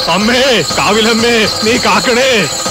അമ്മേ കാവിലമ്മേ നീ കാക്കണേ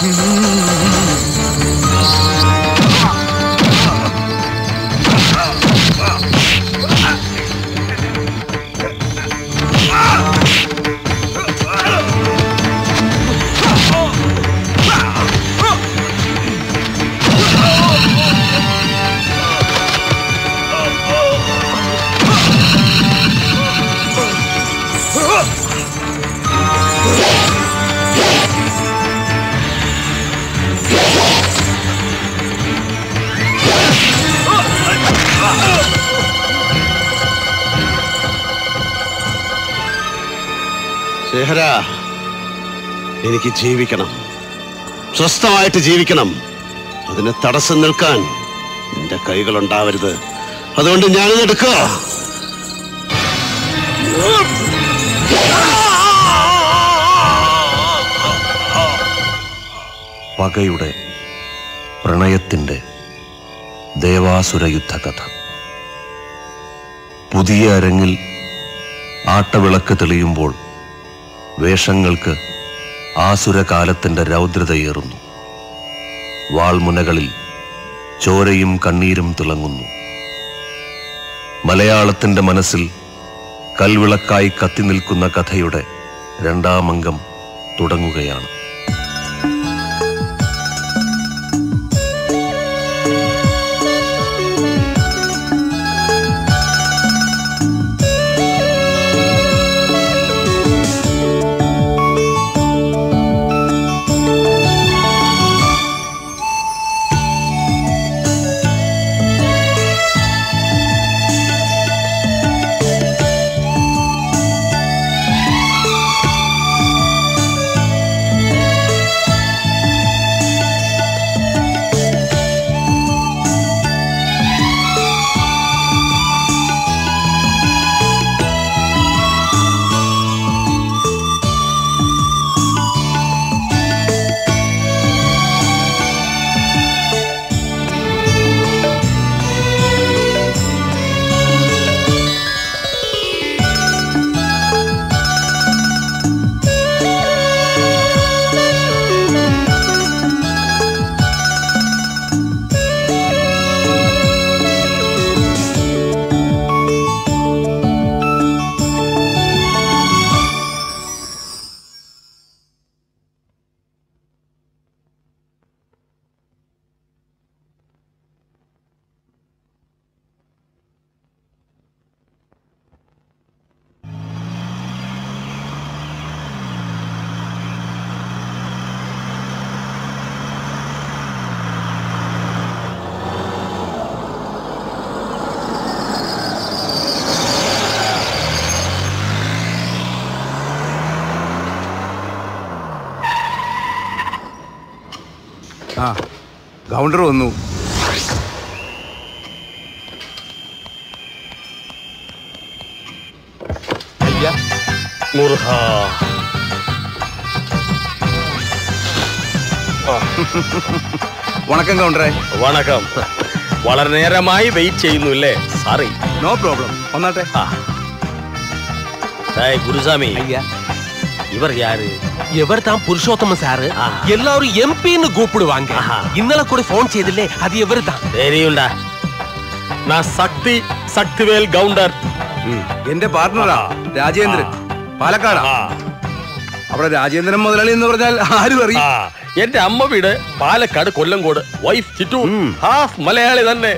ശേഖര എനിക്ക് ജീവിക്കണം സ്വസ്ഥമായിട്ട് ജീവിക്കണം അതിന് തടസ്സം നിൽക്കാൻ നിന്റെ കൈകൾ ഉണ്ടാവരുത് അതുകൊണ്ട് ഞാനിത് എടുക്കുക പകയുടെ പ്രണയത്തിൻ്റെ ദേവാസുര യുദ്ധകഥ പുതിയ അരങ്ങിൽ ആട്ടവിളക്ക് തെളിയുമ്പോൾ വേഷങ്ങൾക്ക് ആസുരകാലത്തിൻ്റെ രൗദ്രതയേറുന്നു വാൾമുനകളിൽ ചോരയും കണ്ണീരും തിളങ്ങുന്നു മലയാളത്തിൻ്റെ മനസ്സിൽ കൽവിളക്കായി കത്തി നിൽക്കുന്ന കഥയുടെ രണ്ടാമംഗം തുടങ്ങുകയാണ് ആ കൗണ്ടർ വന്നു മുറുഹ വണക്കം കൗണ്ടറെ വണക്കം വളരെ നേരമായി വെയിറ്റ് ചെയ്യുന്നു അല്ലേ സാറി നോ പ്രോബ്ലം ഒന്നാട്ടെ குருசாமி இவர் யாரு இவர் தான் புருஷோத்தம சாரு எல்லாரும் எம்பின்னு கூப்பிடுவாங்க இന്നലെ கூட போன் செய்தில்லே அது இவர் தான் தெரியும்டா நான் சக்தி சக்திவேல் கவுண்டர் എന്റെ പാർട്ണറാ രാജേന്ദ്രൻ പാലക്കാടാ അവിടെ രാജേന്ദ്രൻ മുതലാളി എന്ന് പറഞ്ഞാൽ ആരും അറിയും എന്റെ അമ്മ വീട് പാലക്കാട് കൊല്ലങ്കോട് വൈഫ് ചിറ്റു ഹാഫ് മലയാളി തന്നെ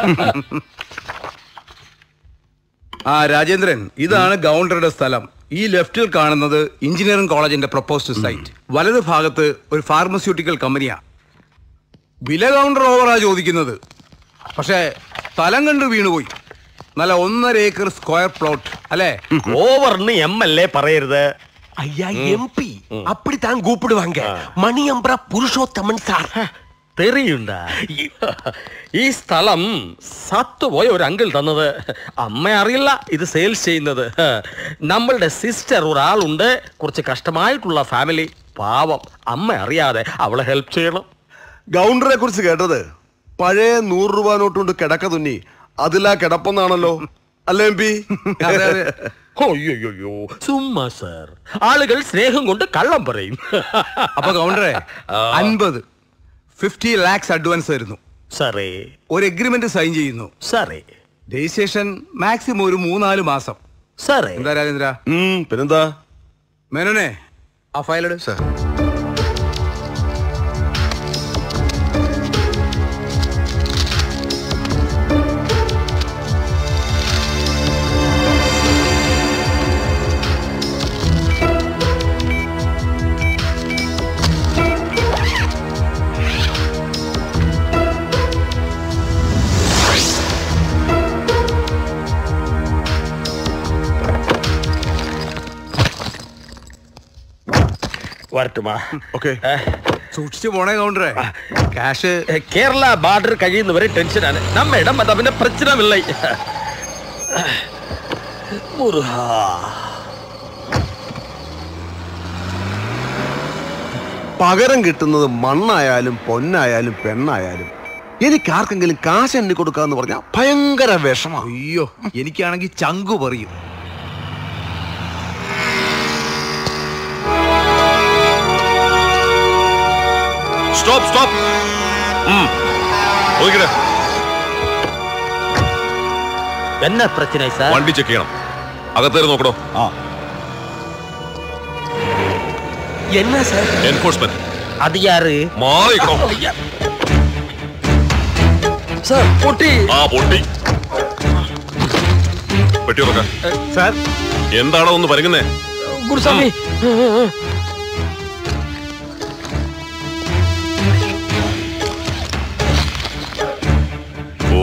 ആ രാജേന്ദ്രൻ ഇതാണ് ഗൗണ്ടറുടെ സ്ഥലം ഈ ലെഫ്റ്റിൽ കാണുന്നത് എഞ്ചിനീയറിംഗ് കോളേജിന്റെ പ്രൊപ്പോസ്ഡ് സൈറ്റ് വലത് ഭാഗത്ത് ഒരു ഫാർമസ്യൂട്ടിക്കൽ കമ്പനിയാ വില കൗണ്ടർ ഓവറാ ചോദിക്കുന്നത് പക്ഷേ സ്ഥലം കണ്ട് വീണുപോയി നല്ല ഒന്നര ഏക്കർ സ്ക്വയർ പ്ലോട്ട് അല്ലേ ഓവർന്ന് എം എൽ എ പറയരുത് ஐயா எம்பி அப்படித்தான் கூப்பிடுவாங்க மணி அம்பரா புருஷோத்தமன் சார் തെറിയുണ്ടാ ഈ സ്ഥലം സത്തുപോയ ഒരു അങ്കിൾ തന്നത് അമ്മ അറിയില്ല ഇത് സെയിൽസ് ചെയ്യുന്നത് നമ്മളുടെ സിസ്റ്റർ ഒരാളുണ്ട് കുറച്ച് കഷ്ടമായിട്ടുള്ള ഫാമിലി പാവം അമ്മ അറിയാതെ അവളെ ഹെൽപ്പ് ചെയ്യണം ഗൗണ്ടറെ കുറിച്ച് കേട്ടത് പഴയ നൂറ് രൂപ നോട്ട് കൊണ്ട് കിടക്ക തുന്നി അതിലാ കിടപ്പെന്നാണല്ലോ അല്ലേ എം പി അതെ, അതെ. അയ്യോ ചുമ്മാ സാർ ആളുകൾ സ്നേഹം കൊണ്ട് കള്ളം പറയും അപ്പൊ കൗണ്ടറെ അൻപത് ഫിഫ്റ്റി ലാക്സ് അഡ്വാൻസ് തരുന്നു സാറേ ഒരു എഗ്രിമെന്റ് സൈൻ ചെയ്യുന്നു സാറേ രജിസ്ട്രേഷൻ മാക്സിമം ഒരു മൂന്നാല് മാസം സാറേ എന്താ രാജേന്ദ്ര ഉം, പിന്നെന്താ മേനോനെ ആ ഫയലെട് വരട്ടുമാ ഓക്കെ സൂക്ഷിച്ചു പോണേ കൗണ്ടറെ ക്യാഷ് കേരള பார்டர் കഴിയുന്നവരെ ടെൻഷനാണ് நம்ம இடம் அது പിന്നെ പ്രശ്നമില്ല മുരുഹാ പകരം കിട്ടുന്നത് മണ്ണായാലും പൊന്നായാലും പെണ്ണായാലും എനിക്ക് ആർക്കെങ്കിലും കാശ് എണ്ണി കൊടുക്കാന്ന് പറഞ്ഞാൽ ഭയങ്കര വിഷമാ അയ്യോ എനിക്കാണെങ്കിൽ ചങ്കു പറയും സ്റ്റോപ്പ് സ്റ്റോപ്പ് ഒതുക്കിടെ என்ன பிரச்சனை சார் വണ്ടി ചെക്ക് ചെയ്യണം അകത്തേറി നോക്കണോ என்ன சார் എൻഫോഴ്സ്മെന്റ് அது யாரு മാറിക്കണോ சார் பொட்டி ആ പൊട്ടി പെട്ടി ഉറക്ക சார் എന്താണോ ഒന്ന് പരുങ്ങുന്നേ குருசாமி ഓ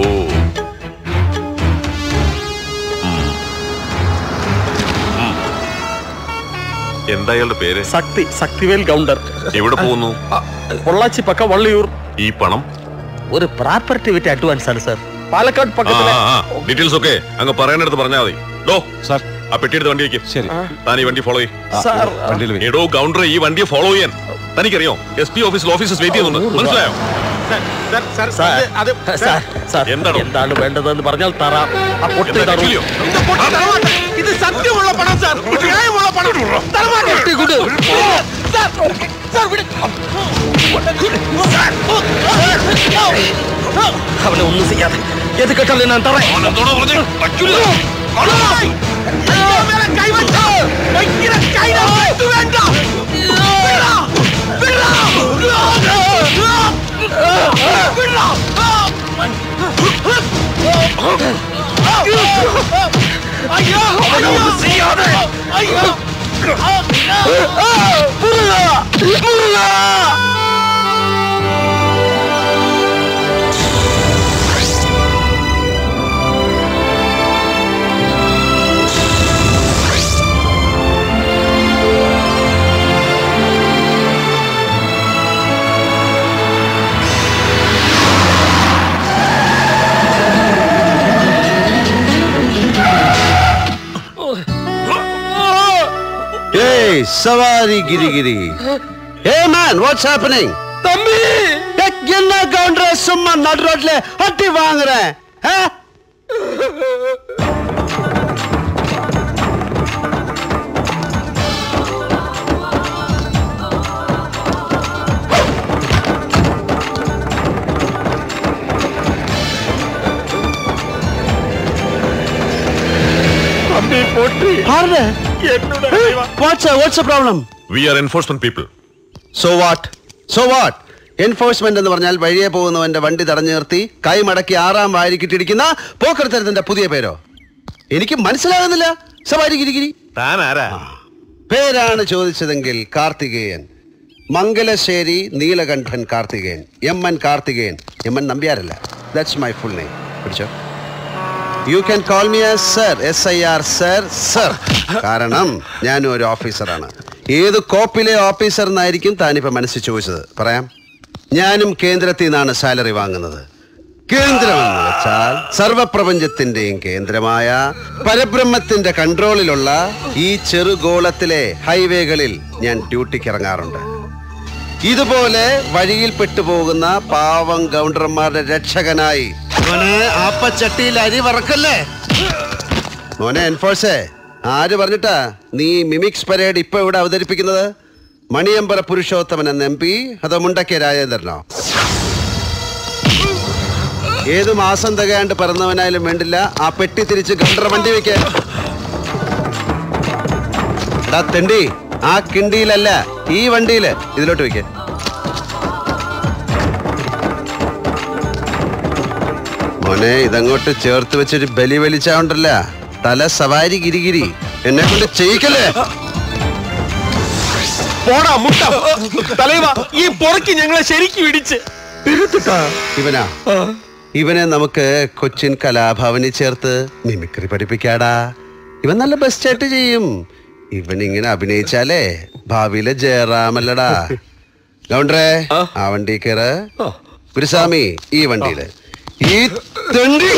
എന്താ അയാളുടെ പേര് சக்தி சக்திவேல் கவுண்டர் എവിടെ പോകുന്നു பொள்ளாச்சி பக்கம் வள்ளியூர் ഈ പണം ஒரு ப்ராப்பர்ட்டி விட்டு அட்வான்ஸ் ആണ് സാർ പാലക്കാട് ആ പക്കത്തിലെ ഡീറ്റെയിൽസ് ഒക്കെ അങ്ങ് പറയണടുത്ത് പറഞ്ഞാൽ മതി ഡോ സാർ ആ പെട്ടിയെടുത്ത് വണ്ടി വെക്കും ശരി താൻ ഈ വണ്ടി ഫോളോ ചെയ്യും സാർ എടോ കൗണ്ടർ ഈ വണ്ടിയെ ഫോളോ ചെയ്യാൻ തനിക്കറിയോ എസ് പി ഓഫീസിൽ ഓഫീസേഴ്സ് വെയിറ്റ് ചെയ്യുന്നുണ്ട് മനസ്സിലായോ സാർ സാർ സാർ എന്താണോ? എന്താണ് വേണ്ടതെന്ന് പറഞ്ഞാൽ തരാം ആ പൊട്ടി എന്താ തരൂ കിളിയോ? இது சத்தியமுள்ள பணம் சார் நியாயமுள்ள பணம் தரமாட்டேன் പൊട്ടി കൊടു சார் சார் விடு അവനെ ഒന്നും ചെയ്യാതെ എത് കേട്ടാലും ഞാൻ തറേ അവനെന്തോടോ പറഞ്ഞേ? പറ്റൂല. மேல கை வச்சா வைக்கிற கையில வைத்து வேண்டாம் விடுடா, விடுடா. விடுடா. ஐயோ ஐயோ செய்யாதே ஐயோ முருகா முருகா Hey, Savari Giri Giri. Hey man, what's happening? Thampi என்ன கவுண்டர சும்மா நடு ரோட்ல அட்டி வாங்குறேன் ஆ? തമ്പി പൊട്ടി பாருங்க എന്നോട് what's what's problem We are enforcement people. So what so what enforcement എന്ന് പറഞ്ഞാൽ വഴിയെ പോകുന്നവന്റെ വണ്ടി തടഞ്ഞു നിർത്തി കൈ മടക്കി ആറാം വാരിക്കിട്ടിരിക്കുന്ന പോക്കർത്തരത്തിന്റെ പുതിയ പേരോ എനിക്ക് മനസ്സിലാകുന്നില്ല സവാരി ഗിരിഗിരി താൻ ആരാ പേരാണ് ചോദിച്ചതെങ്കിൽ Karthikeyan Mangalassery Neelakantan Karthikeyan M N Karthikeyan M N നമ്പ്യാരല്ല ദാറ്റ്സ് മൈ ഫുൾ നെയിം പിടിച്ചോ you can call me as sir S I R sir sir കാരണം ഞാനും ഒരു ഓഫീസറാണ് ഏത് കോപ്പിലെ ഓഫീസർ എന്നായിരിക്കും താനിപ്പോ മനസ്സിൽ ചോദിച്ചത് പറയാം ഞാനും കേന്ദ്രത്തിൽ നിന്നാണ് സാലറി വാങ്ങുന്നത് കേന്ദ്രമെന്ന് വെച്ചാൽ സർവപ്രപഞ്ചത്തിന്റെയും കേന്ദ്രമായ പരബ്രഹ്മത്തിന്റെ കൺട്രോളിലുള്ള ഈ ചെറുഗോളത്തിലെ ഹൈവേകളിൽ ഞാൻ ഡ്യൂട്ടിക്ക് ഇറങ്ങാറുണ്ട് ഇതുപോലെ വഴിയിൽ പെട്ടുപോകുന്ന പാവം ഗൗണ്ടർമാരുടെ രക്ഷകനായി മോനെ ആപ്പച്ചട്ടിയിൽ അരി വറക്കല്ലേ മോനെ എൻഫോഴ്സേ ആര് പറഞ്ഞിട്ടാ നീ മിമിക്സ് പരേഡ് ഇപ്പൊ ഇവിടെ അവതരിപ്പിക്കുന്നത് മണിയമ്പല പുരുഷോത്തമൻ എന്ന എം പി അതോ മുണ്ടക്കേ രാജേന്ദ്രനോ ഏത് മാസം തികയാണ്ട് പിറന്നവനായാലും വേണ്ടില്ല ആ പെട്ടി തിരിച്ച് ഗണ്ടർ വണ്ടി വെക്കാൻ എടാ തെണ്ടി ആ കിണ്ടിയിലല്ല ഈ വണ്ടിയില് ഇതിലോട്ട് വെക്ക മോനെ ഇതങ്ങോട്ട് ചേർത്ത് വെച്ചൊരു ബലി വലിച്ചാണ്ടല്ല തല സവാരി ഗിരിഗിരി എന്നെ കൊണ്ട് ചെയ്യിക്കല്ലേ പോടാ മുട്ട തലൈവ ഈ പൊറക്കി ഞങ്ങളെ ശരിക്കും ഇടിച്ച് ഇവനാ ഇവനെ നമുക്ക് കൊച്ചിൻ കലാഭവനിൽ ചേർത്ത് മിമിക്രി പഠിപ്പിക്കാടാ ഇവൻ നല്ല ബെസ്റ്റ് ആയിട്ട് ചെയ്യും ഇവൻ ഇങ്ങനെ അഭിനയിച്ചാലേ ഭാവിയിലെ ജയറാമല്ലടാ ഗൗണ്ടറേ ആ വണ്ടി കയറ് ഗുരുസ്വാമി ഈ വണ്ടിയില് ഈ തെണ്ടി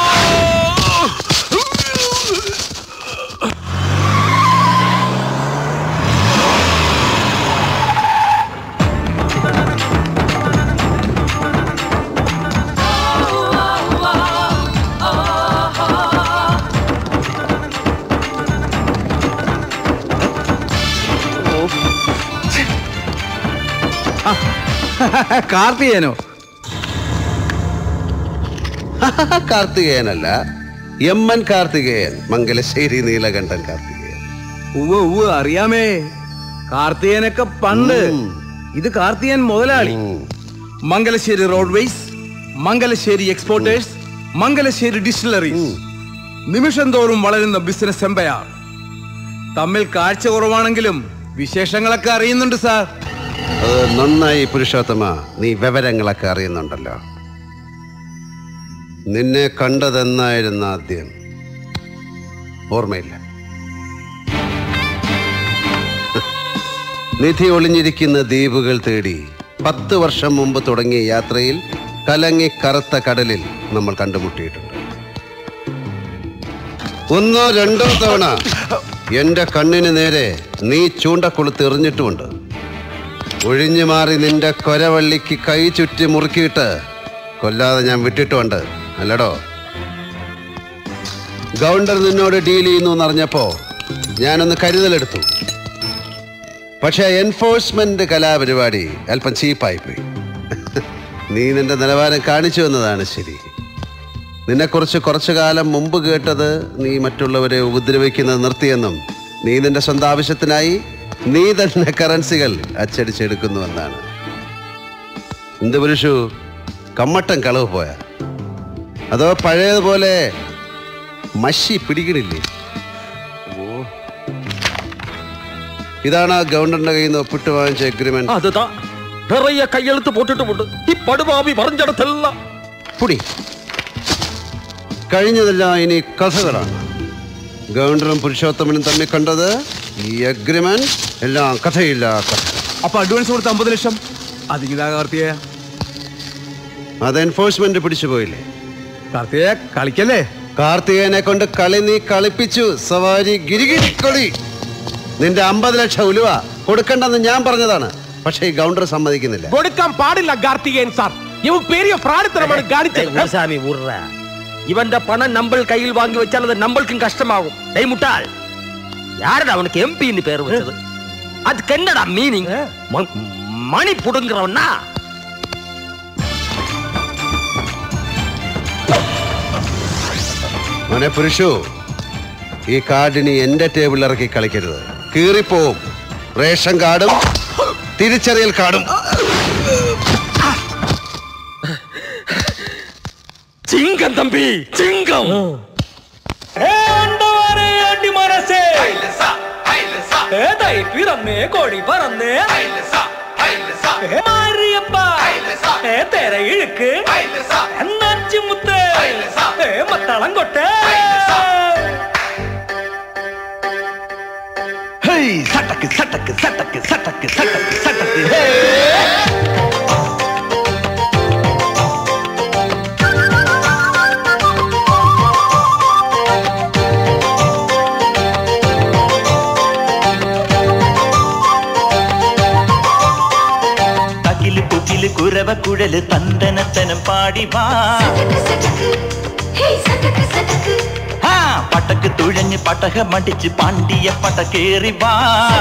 കാർത്തികേനോ കാർത്തികേയനല്ല എം എൻ കാർത്തികേയൻ മംഗലശ്ശേരി നീലകണ്ഠൻ കാർത്തികേയൻ ഉവ്വ് ഉവ്വ് അറിയാമേ കാർത്തികേനൊക്കെ പണ്ട് ഉം. ഇത് കാർത്തികൻ മുതലാളി ഉം. Mangalassery roadways Mangalassery exporters Mangalassery distilleries നിമിഷം തോറും വളരുന്ന ബിസിനസ് എംപയർ തമ്മിൽ കാഴ്ച കുറവാണെങ്കിലും വിശേഷങ്ങളൊക്കെ അറിയുന്നുണ്ട് സാർ അത് നന്നായി പുരുഷോത്തമ നീ വിവരങ്ങളൊക്കെ അറിയുന്നുണ്ടല്ലോ നിന്നെ കണ്ടതെന്നായിരുന്നു ആദ്യം ഓർമ്മയില്ല നിധി ഒളിഞ്ഞിരിക്കുന്ന ദ്വീപുകൾ തേടി പത്ത് വർഷം മുമ്പ് തുടങ്ങിയ യാത്രയിൽ കലങ്ങി കറുത്ത കടലിൽ നമ്മൾ കണ്ടുമുട്ടിയിട്ടുണ്ട് ഒന്നോ രണ്ടോ തവണ എന്റെ കണ്ണിന് നേരെ നീ ചൂണ്ടക്കൊളുത്ത് എറിഞ്ഞിട്ടുമുണ്ട് ഒഴിഞ്ഞു മാറി നിന്റെ കൊരവള്ളിക്ക് കൈ ചുറ്റി മുറുക്കിയിട്ട് കൊല്ലാതെ ഞാൻ വിട്ടിട്ടുണ്ട് അല്ലടോ ഗൗണ്ടർ നിന്നോട് ഡീൽ ചെയ്യുന്നു എന്നറിഞ്ഞപ്പോ ഞാനൊന്ന് കരുതലെടുത്തു പക്ഷെ എൻഫോഴ്സ്മെന്റ് കലാപരിപാടി അല്പം ചീപ്പായി പോയി നീ നിന്റെ നിലവാരം കാണിച്ചു എന്നതാണ് ശരി നിന്നെക്കുറിച്ച് കുറച്ചു കാലം മുമ്പ് കേട്ടത് നീ മറ്റുള്ളവരെ ഉപദ്രവിക്കുന്നത് നിർത്തിയെന്നും നീ നിന്റെ സ്വന്തം ആവശ്യത്തിനായി നീ തന്നെ കറൻസികൾ അച്ചടിച്ചെടുക്കുന്നുവെന്നാണ് എന്ത് പുരുഷു കമ്മട്ടം കളവ് പോയ അതോ പഴയതുപോലെ മഷി പിടിക്കണില്ലേ ഇതാണ് ആ ഗവർണറിന്റെ കയ്യിൽ നിന്ന് ഒപ്പിട്ട് വാങ്ങിച്ച എഗ്രിമെന്റ് அதுதான் நிறைய கையெழுத்து போட்டுட்டு ഈ പടുപാവി പറഞ്ഞിടത്തെല്ലാം പുടി കഴിഞ്ഞതെല്ലാം ഇനി കഥകളാണ് ഗവർണറും പുരുഷോത്തമനും തമ്മിൽ കണ്ടത് ഈ അഗ്രിമെന്റ് എല്ലാം കഥയില്ല കഥ അപ്പൊ അഡ്വാൻസ് കൊടുത്ത അമ്പത് ലക്ഷം അതിങ്ങിതാ കാർത്തികേയ അത് എൻഫോഴ്സ്മെന്റ് പിടിച്ചു പോയില്ലേ കാർത്തികേയ കളിക്കല്ലേ കാർത്തികേയനെ കൊണ്ട് കളി നീ കളിപ്പിച്ചു സവാരി ഗിരിഗിരി കളി നിന്റെ അമ്പത് ലക്ഷം ഉലുവ കൊടുക്കണ്ടെന്ന് ഞാൻ പറഞ്ഞതാണ് പക്ഷേ ഈ ഗൗണ്ടർ സമ്മതിക്കുന്നില്ല കൊടുക്കാൻ പാടില്ല കാർത്തികേയൻ സാർ ഇവൻ പെരിയ പ്രാണിത്തരമാണ് കാണിച്ചത് குருசாமி விடுற இவன் பணம் நம்ம கையில் வாங்கி வச்சால் அது நம்மளுக்கும் கஷ்டமாகும் டேய் முட்டாள் யாரடா அவனுக்கு எம்பின்னு பேர் வச்சது அதுக்கு என்னடா மீனிங் மணி புடுங்குறவனா മോനെ പുരുഷു ഈ കാർഡിനി എന്റെ ടേബിളിൽ ഇറക്കി കളിക്കരുത് കീറിപ്പോവും റേഷൻ കാർഡും തിരിച്ചറിയൽ കാർഡും சிங்கம் தம்பி சிங்கம் ഏതായി പിറന്നേ കോഴി പറന്നേ ഏ മാരിയപ്പ ഏ തെര ഇഴുക്ക് എന്നാച്ചിമുത്ത് ഏ മത്തളം കൊട്ടേ സട്ടക്ക് സട്ടക്ക് സട്ടക്ക് സട്ടക്ക് സട്ടക്ക് സട്ടക്ക് ഹേ അകില് പുകില് കുരവ കുഴല് തന്തനത്തനം പാടി വാ സടക്ക് സടക്ക് ഹേ സടക്ക് സടക്ക് ആ പട്ടക്ക് തുഴഞ്ഞ് പട്ടകമടിച്ച് പാണ്ടിയ പട്ട കേറി വാ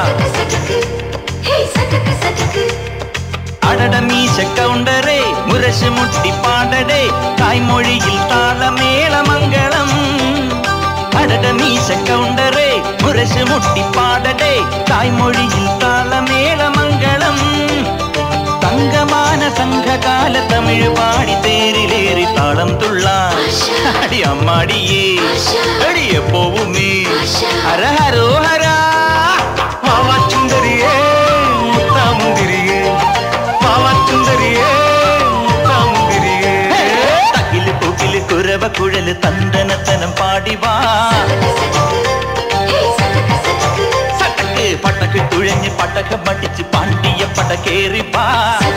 അടട മീശ കൗണ്ടറേ മുരശ് മുട്ടി പാടടേ തായ്മൊഴിയിൽ താളമേളമംഗളം അടട മീശ കൗണ്ടറേ മുരശ് മുട്ടി പാടടേ തായ്മൊഴിയിൽ താളമേളമംഗളം തങ്കമാന സംഘകാല തമിഴ് പാടി തേരിലേറി താളം തുള്ളാൻ അടി അമ്മാടിയേ അടിയ പോവുമേ ഹര ഹരോ ഹരാ വാവാച്ചുന്തരിയേ മുത്താമുന്തിരിയേ വാവാച്ചുന്തരിയേ മുത്താമുന്തിരിയേ തകില് പുകില് കുരവ കുഴല് തന്തനത്തനം പാടി വാ സട്ടക്ക് പട്ടക്ക് തുഴഞ്ഞ് പട്ടക മടിച്ച് പാണ്ടിയ പട കേറി വാ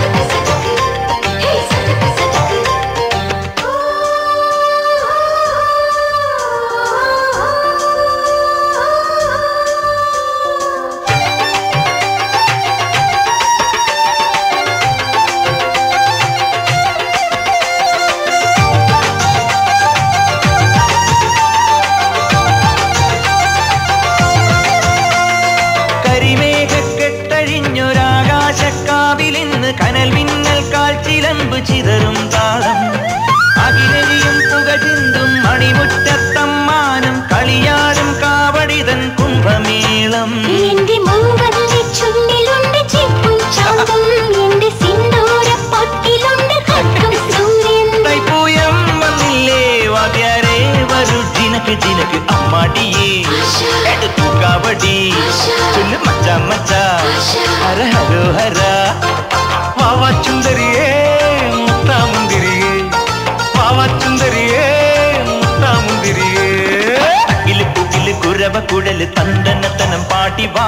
കരിമേഘക്കെട്ടഴിഞ്ഞൊരാകാശക്കാവിലിന്ന് കനൽ മിന്നൽ കാൽച്ചിലമ്പ് ചിതറും താളം അകിലരിയും പുക ചിന്തും മണിമുറ്റത്തമ്മാനം കളിയാടും കാവടിതൻ കുംഭമേളം എന്റെ മൂവന്റെ ചുണ്ടിലുണ്ട് ചിപ്പും ചാന്തും എന്റെ സിന്ദൂര പൊട്ടിലുണ്ട് കട്ടും സൂര്യൻ തൈപ്പൂയം വന്നില്ലേ വാദ്യാരേ വരൂ ജിനക്ക് ജിനക്ക് അമ്മാടിയേ എടുത്തു കാവടി ചൊല്ലു മച്ച മച്ച ഹര ഹരോ ഹര വാവാച്ചുന്തരിയേ മുത്താമുന്തിരിയേ വാവാച്ചുന്തരിയേ മുത്താമുന്തിരിയേ തകില് പുകില് കുരവ കുഴല് തന്തനത്തനം പാടി വാ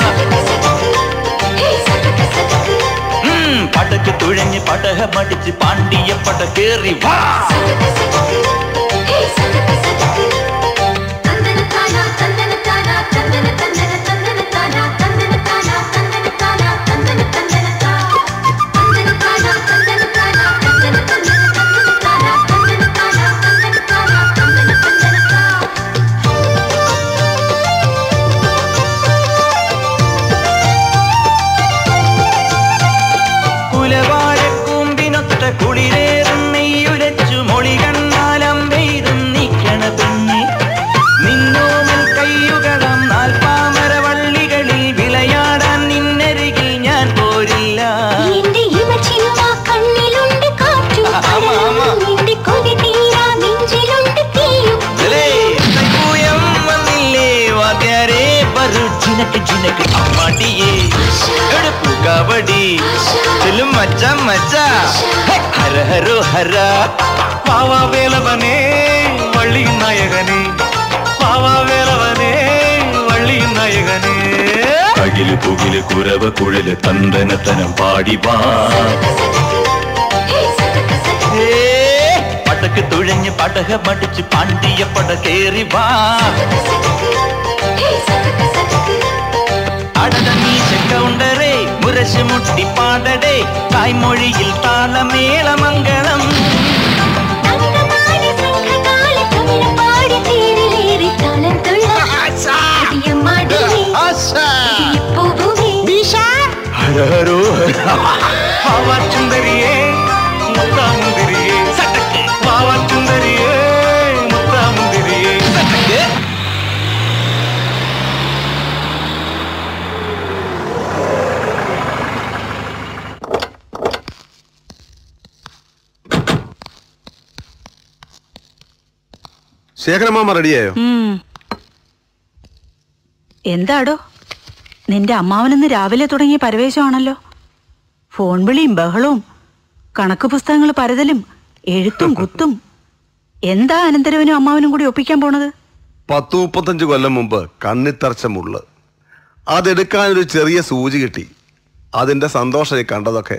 ഉം, പടക്ക് തുഴഞ്ഞ് പടക മടിച്ച് പാണ്ടിയ പട കേറി വാ കുലവാരക്കൂമ്പിനൊത്ത കുളിരേറും നെയ്യുലച്ചു മൊളി കണ്ണാലം പെയ്തും നീക്കണ പെണ്ണെ നിന്നോമൽ കയ്യുകളം നാൽപ്പാമര വള്ളികളിൽ വിളയാടാൻ നിന്നരികിൽ ഞാൻ പോരില്ല എന്റെ ഇമച്ചിമ്മ കണ്ണിലുണ്ട് കാറ്റും കടലും എന്റെ കൊതി തീരാ നെഞ്ചിലുണ്ട് തീയും ദലേ, തൈപ്പൂയം വന്നില്ലേ വാദ്യാരേ വരൂ ജിനക്ക് ജിനക്ക് അമ്മാടിയേ എടുപ്പു കബഡി ചൊല്ലും മച്ച മച്ച ഹെ, ഹര ഹരോ ഹര പാവാ വേലവനേ വള്ളി നായകനേ പാവാ വേലവനേ വള്ളി നായകനേ അകില് പുകില് കുരവ കുഴല് തന്തനത്തനം പാടി വാ ഏ, പടക്ക് തുഴഞ്ഞ് പടക മടിച്ച് പാണ്ടിയ പട കേറി വാ അടട നീച്ച കൗണ്ടറേ മുരശ് മുട്ടി പാടടേ തായ്മൊഴിയിൽ താളമേളമംഗളം തങ്കമാന സംഘകാല തമിഴ് പാടി തേരിലേറി താളം തുള്ളാൻ അടിയമ്മാടിയേ പൂവുമേ ഹരഹരോ പാവാച്ചുന്തരിയേ മുത്താമുന്തിരിയേ സട്ടക്ക് പാവാച്ചുന്തരിയേ മുത്താമുന്തിരിയേ സട്ടക്ക് ശേഖരമാമ റെഡിയായോ ഉം. എന്താടോ നിന്റെ അമ്മാവനിന്ന് രാവിലെ തുടങ്ങിയ പരവേശമാണല്ലോ ഫോൺ വിളിയും ബഹളവും കണക്ക് പുസ്തകങ്ങൾ പരതലും എഴുത്തും കുത്തും എന്താ അനന്തരവനും അമ്മാവനും കൂടി ഒപ്പിക്കാൻ പോണത് പത്ത് മുപ്പത്തഞ്ച് കൊല്ലം മുമ്പ് കണ്ണിത്തറച്ച മുള്ള് അതെടുക്കാനൊരു ചെറിയ സൂചി കിട്ടി അതിന്റെ സന്തോഷം ഈ കണ്ടതൊക്കെ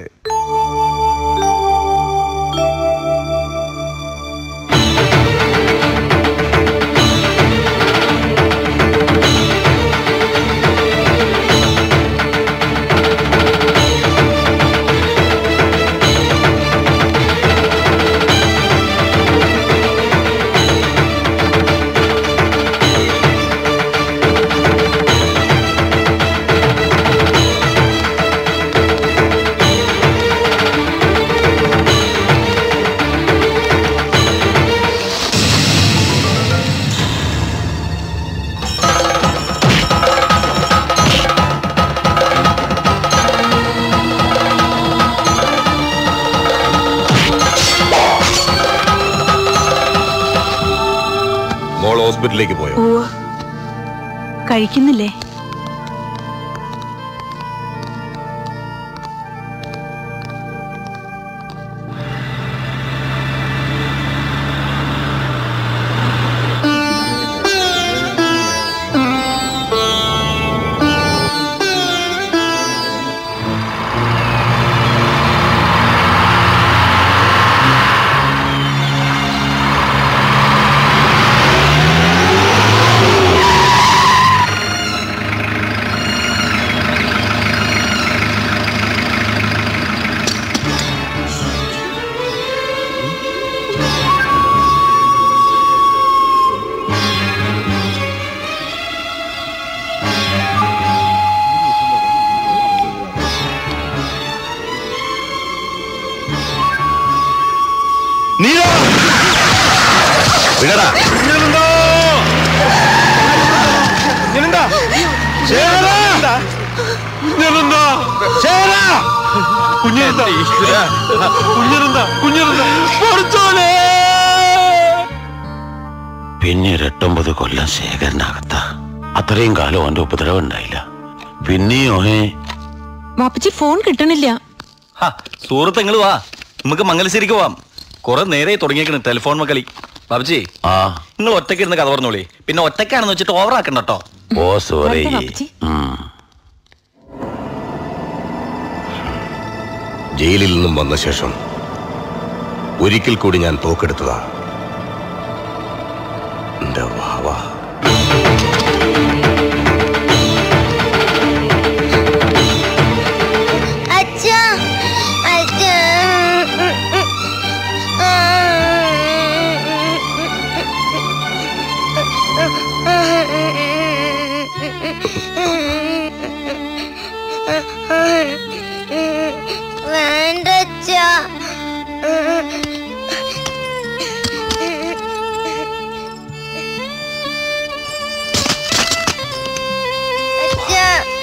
ഹോസ്പിറ്റലിലേക്ക് പോയോ ഓ കഴിക്കുന്നില്ലേ വിടടാ പിന്നീട് എട്ടൊമ്പത് കൊല്ലം ശേഖരനകത്ത അത്രയും കാലം അവന്റെ ഉപദ്രവം ഉണ്ടായില്ല പിന്നെയോ ഏ വാപ്പച്ചി ഫോൺ കിട്ടണില്ല സുഹൃത്തുങ്ങൾ വാ നമുക്ക് മംഗലശ്ശേരിക്ക് പോവാം കുറെ നേരെ തുടങ്ങിയേക്കണ് ടെലിഫോൺ കളി ബാബുജി ആ നിങ്ങൾ ഒറ്റയ്ക്ക് ഇരുന്ന് കഥ പറഞ്ഞോളി പിന്നെ ഒറ്റയ്ക്കാണെന്ന് വെച്ചിട്ട് ഓവർ ആക്കണ്ട കേട്ടോ ഓ സോറി വരട്ടെ ബാപ്പച്ചി. ജയിലിൽ നിന്നും വന്ന ശേഷം ഒരിക്കൽ കൂടി ഞാൻ തോക്കെടുത്തതാ എന്റെ വാവ അച്ഛാ അച്ഛാ വേണ്ട അച്ഛാ അച്ഛാ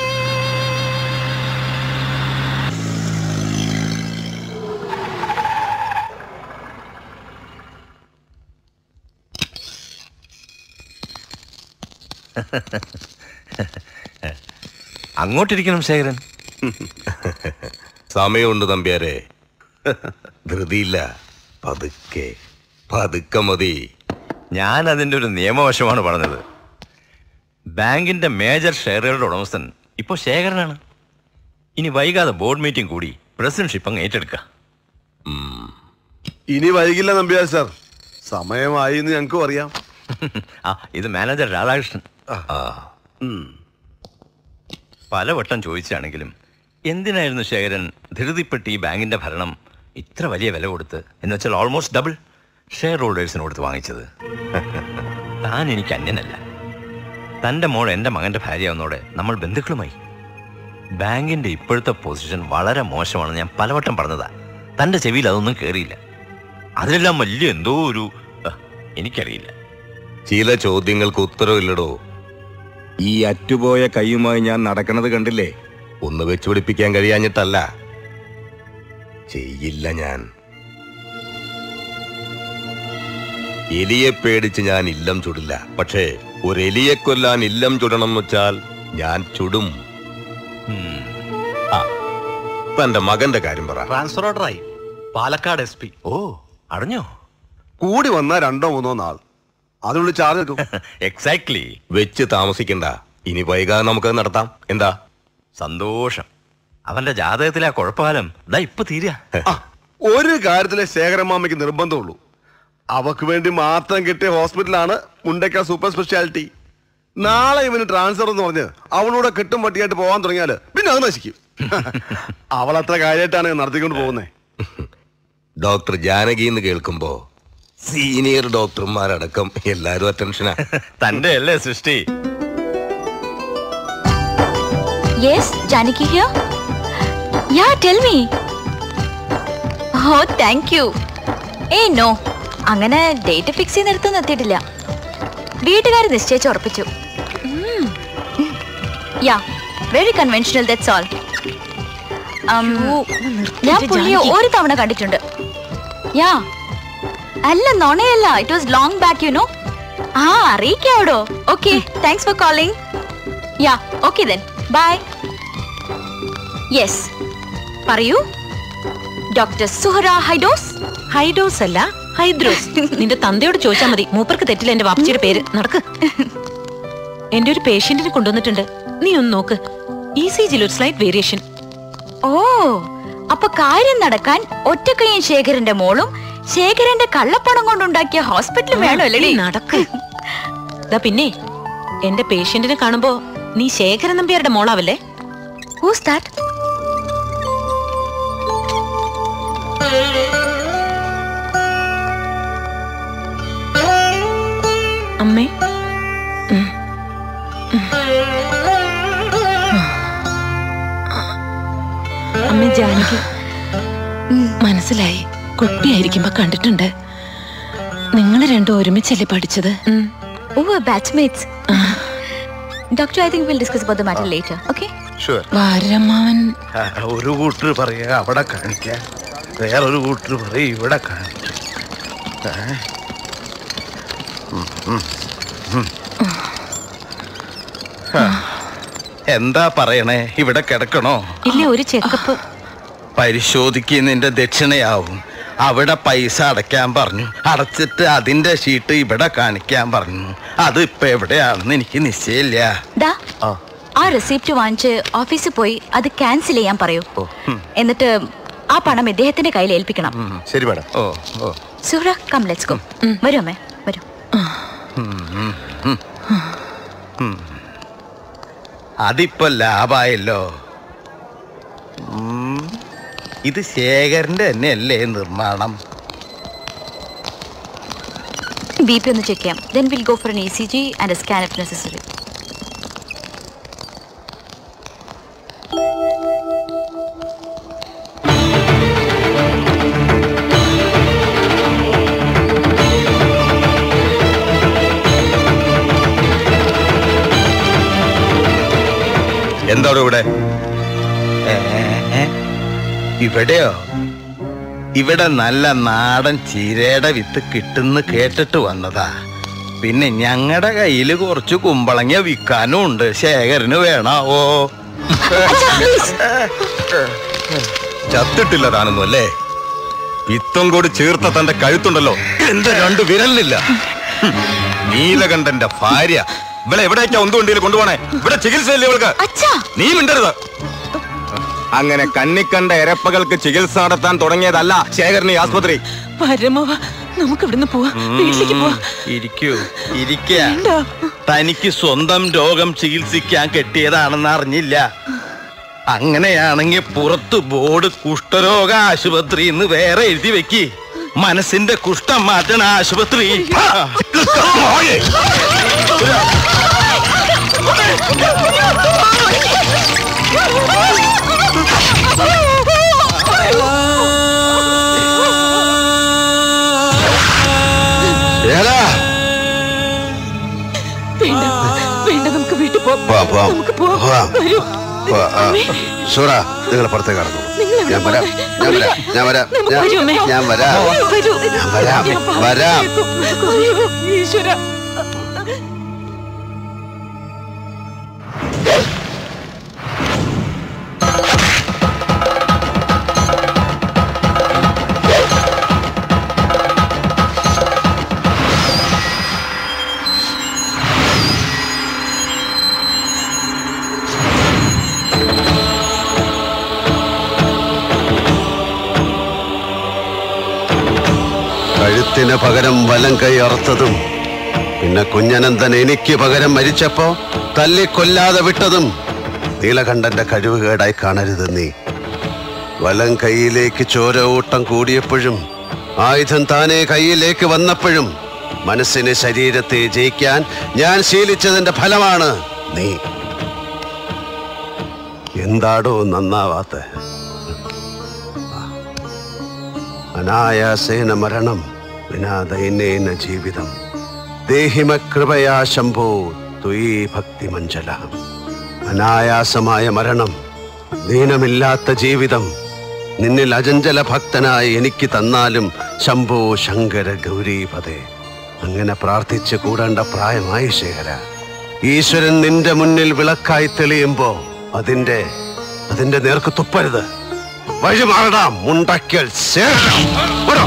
അങ്ങോട്ടിരിക്കണം ശേഖരൻ സമയമുണ്ട് തമ്പ്യാരെ ധൃതിയില്ല പതുക്കെ പതുക്കെ മതി ഞാൻ അതിന്റെ ഒരു നിയമവശമാണ് പറഞ്ഞത് ബാങ്കിന്റെ മേജർ ഷെയറുകളുടെ ഉടമസ്ഥൻ ഇപ്പോൾ ശേഖരനാണ് ഇനി വൈകാതെ ബോർഡ് മീറ്റിംഗ് കൂടി പ്രസിഡന്റ്ഷിപ്പ് അങ്ങ് ഏറ്റെടുക്കുക ഇനി വൈകില്ല നമ്പ്യാർ സാർ സമയമായി എന്ന് ഞങ്ങൾക്കും അറിയാം ആ ഇത് മാനേജർ രാധാകൃഷ്ണൻ പലവട്ടം ചോദിച്ചാണെങ്കിലും എന്തിനായിരുന്നു ശേഖരൻ ധൃതിപ്പെട്ട് ഈ ബാങ്കിന്റെ ഭരണം ഇത്ര വലിയ വില കൊടുത്ത് എന്ന് വെച്ചാൽ ഓൾമോസ്റ്റ് ഡബിൾ ഷെയർ ഹോൾഡേഴ്സിന് കൊടുത്ത് വാങ്ങിച്ചത് താൻ എനിക്ക് അന്യനല്ല തൻ്റെ മോൾ എൻ്റെ മകൻ്റെ ഭാര്യയാവുന്നതോടെ നമ്മൾ ബന്ധുക്കളുമായി ബാങ്കിന്റെ ഇപ്പോഴത്തെ പൊസിഷൻ വളരെ മോശമാണെന്ന് ഞാൻ പലവട്ടം പറഞ്ഞതാ തൻ്റെ ചെവിയിൽ അതൊന്നും കയറിയില്ല അതിലെല്ലാം വലിയ എന്തോ ഒരു അഹ്, എനിക്കറിയില്ല ചില ചോദ്യങ്ങൾക്ക് ഉത്തരവില്ലടോ ഈ അറ്റുപോയ കൈയുമായി ഞാൻ നടക്കണത് കണ്ടില്ലേ ഒന്ന് വെച്ചുപിടിപ്പിക്കാൻ കഴിയാഞ്ഞിട്ടല്ല ചെയ്യില്ല ഞാൻ എലിയെ പേടിച്ച് ഞാൻ ഇല്ലം ചുടില്ല പക്ഷേ ഒരു എലിയെ കൊല്ലാൻ ഇല്ലം ചുടണം എന്ന് വെച്ചാൽ ഞാൻ ചുടും ആ, തന്റെ മകന്റെ കാര്യം പറ ട്രാൻസ്ഫർ ഓർഡറായി പാലക്കാട് എസ് പി ഓ അറിഞ്ഞോ കൂടി വന്ന രണ്ടോ മൂന്നോ നാൾ അതിനുള്ളിൽ ചാർജ് എടുക്കും എക്സാക്ട്ലി വെച്ച് താമസിക്കണ്ട ഇനി വൈകാതെ നമുക്കത് നടത്താം എന്താ സന്തോഷം അവന്റെ ജാതകത്തിലെ ആ കുഴപ്പകാലം ദാ ഇപ്പൊ തീരുക ഒരു കാര്യത്തിലെ ശേഖരമാമയ്ക്ക് നിർബന്ധമുള്ളൂ അവക്ക് വേണ്ടി മാത്രം കിട്ടിയ ഹോസ്പിറ്റലാണ് മുണ്ടയ്ക്ക സൂപ്പർ സ്പെഷ്യാലിറ്റി നാളെ ഇവന് ട്രാൻസ്ഫർ എന്ന് പറഞ്ഞ് അവളൂടെ കെട്ടും പട്ടിയായിട്ട് പോകാൻ തുടങ്ങിയാല് പിന്നെ അത് നശിക്കും അവൾ അത്ര കാര്യമായിട്ടാണ് നടത്തിക്കൊണ്ട് പോകുന്നത് ഡോക്ടർ ജാനകി എന്ന് കേൾക്കുമ്പോ സീനിയർ ഡോക്ടർമാരടക്കം എല്ലാരും അറ്റൻഷനാ തന്റെ അല്ലേ സൃഷ്ടി Yes, Janaki here? Yeah, tell me. Oh, thank you. ഏയ് നോ അങ്ങനെ ഡേറ്റ് ഫിക്സ് ചെയ്യുന്നിടത്തൊന്നും എത്തിയിട്ടില്ല വീട്ടുകാർ നിശ്ചയിച്ച് ഉറപ്പിച്ചു yeah very conventional that's all ഞാൻ പുള്ളിയെ ജാനകി. ഒരു തവണ കണ്ടിട്ടുണ്ട് യാ അല്ല നുണയല്ല it was long back you know ആ അറിയിക്കാവടോ okay thanks for calling yeah okay then bye yes പറയൂ ഡോക്ടർ സുഹറ ഹൈഡോസ് ഹൈഡോസ് അല്ല ഹൈദ്രോസ് നിന്റെ തന്തയോട് ചോദിച്ചാൽ മതി മൂപ്പർക്ക് തെറ്റില്ല എന്റെ വാപ്പച്ചിയുടെ പേര് നടക്ക് എന്റെ ഒരു പേഷ്യന്റിനെ കൊണ്ടുവന്നിട്ടുണ്ട് നീ ഒന്ന് നോക്ക് ഇ സി ജിയിൽ ഒരു സ്ലൈറ്റ് വേരിയേഷൻ ഓ അപ്പൊ കാര്യം നടക്കാൻ ഒറ്റക്കയ്യൻ ശേഖരന്റെ മോളും ശേഖരന്റെ കള്ളപ്പണം കൊണ്ടുണ്ടാക്കിയ ഹോസ്പിറ്റലും വേണോ അല്ലേ നടക്ക് ദാ പിന്നെ എന്റെ പേഷ്യന്റിനെ കാണുമ്പോ നീ ശേഖരൻ നമ്പ്യാരുടെ മോളാവല്ലേ ഹൂസ് ദാറ്റ് അമ്മേ ഉം. ഉം. അമ്മേ ജാനകി മനസ്സിലായി കുട്ടിയായിരിക്കുമ്പോ കണ്ടിട്ടുണ്ട് നിങ്ങൾ രണ്ടും ഒരുമിച്ചല്ലേ പഠിച്ചത് oh batchmates doctor I think will discuss about the matter later okay വാരമ്മാവൻ ഒരു കൂട്ടർ പറയുക അവിടെ കാണിക്കാൻ വേറൊരു കൂട്ടർ പറയും ഇവിടെ കാണിക്കാൻ ഏ? ഉം, ഉം, ഉം. ആ. എന്താ പറയണേ ഇവിടെ കിടക്കണോ ഇല്ല ഒരു ചെക്കപ്പ് പരിശോധിക്കുന്നതിന്റെ ദക്ഷിണയാവും അവിടെ പൈസ അടയ്ക്കാൻ പറഞ്ഞു അടച്ചിട്ട് അതിന്റെ ഷീട്ട് ഇവിടെ കാണിക്കാൻ പറഞ്ഞു അത് ഇപ്പൊ എവിടെയാണെന്ന് എനിക്ക് നിശ്ചയില്ല ദാ ആ റെസിപ്റ്റ് വാങ്ങിച്ച് ഓഫീസിൽ പോയി അത് ക്യാൻസൽ ചെയ്യാൻ പറയൂ ഉം. എന്നിട്ട് ആ പണം ഇദ്ദേഹത്തിന്റെ കയ്യിൽ ഏൽപ്പിക്കണം ശരി madam oh oh Suhra come let's go വരൂ അമ്മേ വരൂ ഉം, ഉം, ഉം. ഉം. അതിപ്പോ ലാഭായല്ലോ ഉം. ഇത് ശേഖരന്റെ തന്നെയല്ലേ നിർമ്മാണം ബി പി ഒന്ന് ചെക്ക് ചെയ്യാം then will go for an E C G and scan if necessary എന്താണ് ഇവിടെ ഏ? ഇവിടെയോ ഇവിടെ നല്ല നാടൻ ചീരയുടെ വിത്ത് കിട്ടുന്ന് കേട്ടിട്ട് വന്നതാ പിന്നെ ഞങ്ങളുടെ കയ്യിൽ കുറച്ച് കുമ്പളങ്ങ വിൽക്കാനും ഉണ്ട് ശേഖരന് വേണാവോ ചത്തിട്ടില്ല താനൊന്നും അല്ലേ പിത്തം കൂടി ചേർത്ത തന്റെ കഴുത്തുണ്ടല്ലോ എന്റെ രണ്ട് വിരലില്ല ഹും. നീലകണ്ഠന്റെ ഭാര്യ ഇവിടെ എവിടേക്കാ ഒന്നുകൊണ്ടിയിൽ കൊണ്ടുപോണേ ഇവിടെ ചികിത്സയില്ലേ ഇവൾക്ക് നീ മിണ്ടരുത് അങ്ങനെ കന്നിക്കണ്ട എരപ്പകൾക്ക് ചികിത്സ നടത്താൻ തുടങ്ങിയതല്ല ശേഖരൻ ഈ ആസ്പത്രി പരമവ നമുക്ക് ഇവിടുന്ന് പോവാ വീട്ടിലേക്ക് പോവാ ഇരിക്കൂ ഇരിക്ക തനിക്ക് സ്വന്തം രോഗം ചികിത്സിക്കാൻ കെട്ടിയതാണെന്ന് അറിഞ്ഞില്ല അങ്ങനെയാണെങ്കിൽ പുറത്ത് ബോർഡ് കുഷ്ഠരോഗ ആശുപത്രി എന്ന് വേറെ എഴുതി വെക്ക് മനസ്സിന്റെ കുഷ്ഠം മാറ്റണ ആശുപത്രി ആ. ഏടാ വേണ്ട വേണ്ട നമുക്ക് വീട്ടിൽ പോവാം, പോവാം പോവാം. നമുക്ക് പോവാം പോവാം. വരൂ പോ- ആ, സൂറ നിങ്ങൾ പുറത്തേക്ക് കടന്നു ഞാൻ വരാം ഞാൻ വരാം ഞാൻ വരാം ഞാൻ- ഞാൻ വരാം ഞാൻ വരാം വരാം ഈശ്വര കഴുത്തിന് പകരം വലം കൈ അറുത്തതും പിന്നെ കുഞ്ഞനന്ദൻ എനിക്ക് പകരം മരിച്ചപ്പോ തല്ലിക്കൊല്ലാതെ വിട്ടതും നീലകണ്ഠന്റെ കഴിവുകേടായി കാണരുത് നീ വലം കൈയിലേക്ക് ചോര ഊട്ടം കൂടിയപ്പോഴും ആയുധം താനെ കയ്യിലേക്ക് വന്നപ്പോഴും മനസ്സിനെ ശരീരത്തെ ജയിക്കാൻ ഞാൻ ശീലിച്ചതിന്റെ ഫലമാണ് നീ എന്താടോ നന്നാവാത്ത അനായാസേന മരണം വിനാ ദൈന്യേന ജീവിതം ദേഹിമ കൃപയാ ശംഭോ ത്വയീ ഭക്തി മഞ്ജല അനായാസമായ മരണം ദീനമില്ലാത്ത ജീവിതം നിന്നിൽ അജഞ്ചല ഭക്തനായി എനിക്ക് തന്നാലും ശംഭോ ശങ്കര ഗൗരീപതേ അങ്ങനെ പ്രാർത്ഥിച്ച് കൂടേണ്ട പ്രായമായി ശേഖര ഈശ്വരൻ നിന്റെ മുന്നിൽ വിളക്കായി തെളിയുമ്പോ അതിന്റെ അതിന്റെ നേർക്ക് തുപ്പരുത് വഴി മാറടാ മുണ്ടക്കൽ ശേഖരം പോടോ.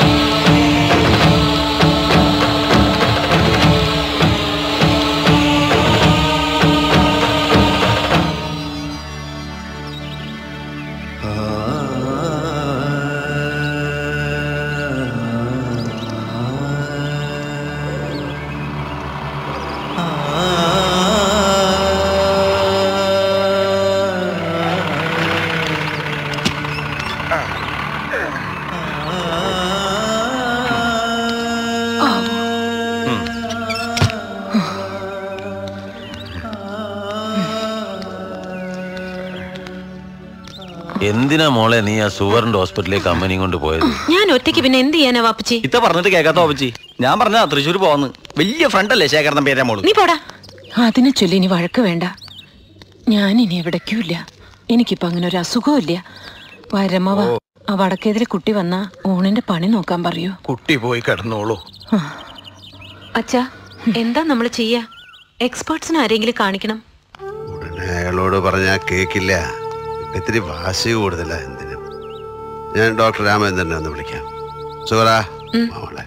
എന്തിനാ മോളെ നീ ആ സുവറിന്റെ ഹോസ്പിറ്റലിലേക്ക് അമ്മനെയും കൊണ്ട് പോയത് ഞാൻ ഒറ്റയ്ക്ക് പിന്നെ എന്ത് ചെയ്യാനാ വാപ്പച്ചി ഇത്ത പറഞ്ഞിട്ട് കേൾക്കാത്ത ഓപ്പച്ചി ഞാൻ പറഞ്ഞ തൃശ്ശൂർ പോവാന്ന് വലിയ ഫ്രണ്ട് അല്ലേ ശേഖരൻ പേരാ മോള് നീ പോടാ അതിനെ ചൊല്ലി ഇനി വഴക്ക് വേണ്ട ഞാൻ ഇനി എവിടേക്കുമില്ല എനിക്കിപ്പോ അങ്ങനെ ഒരു അസുഖമില്ല വരമവ ആ വടക്കേതിലെ കുട്ടി വന്നാ ഊണിന്റെ പണി നോക്കാൻ പറയൂ കുട്ടി പോയി കിടന്നോളൂ അച്ഛാ എന്താ നമ്മൾ ചെയ്യാ എക്സ്പേർട്സിനെ ആരെങ്കിലും കാണിക്കണം അയാളോട് പറഞ്ഞാ കേക്കില്ല ഇത്തിരി വാശി കൂടുതലാ എന്തിനും ഞാൻ ഡോക്ടർ രാമചന്ദ്രനെ ഒന്ന് വിളിക്കാം സുഹറ മോളെ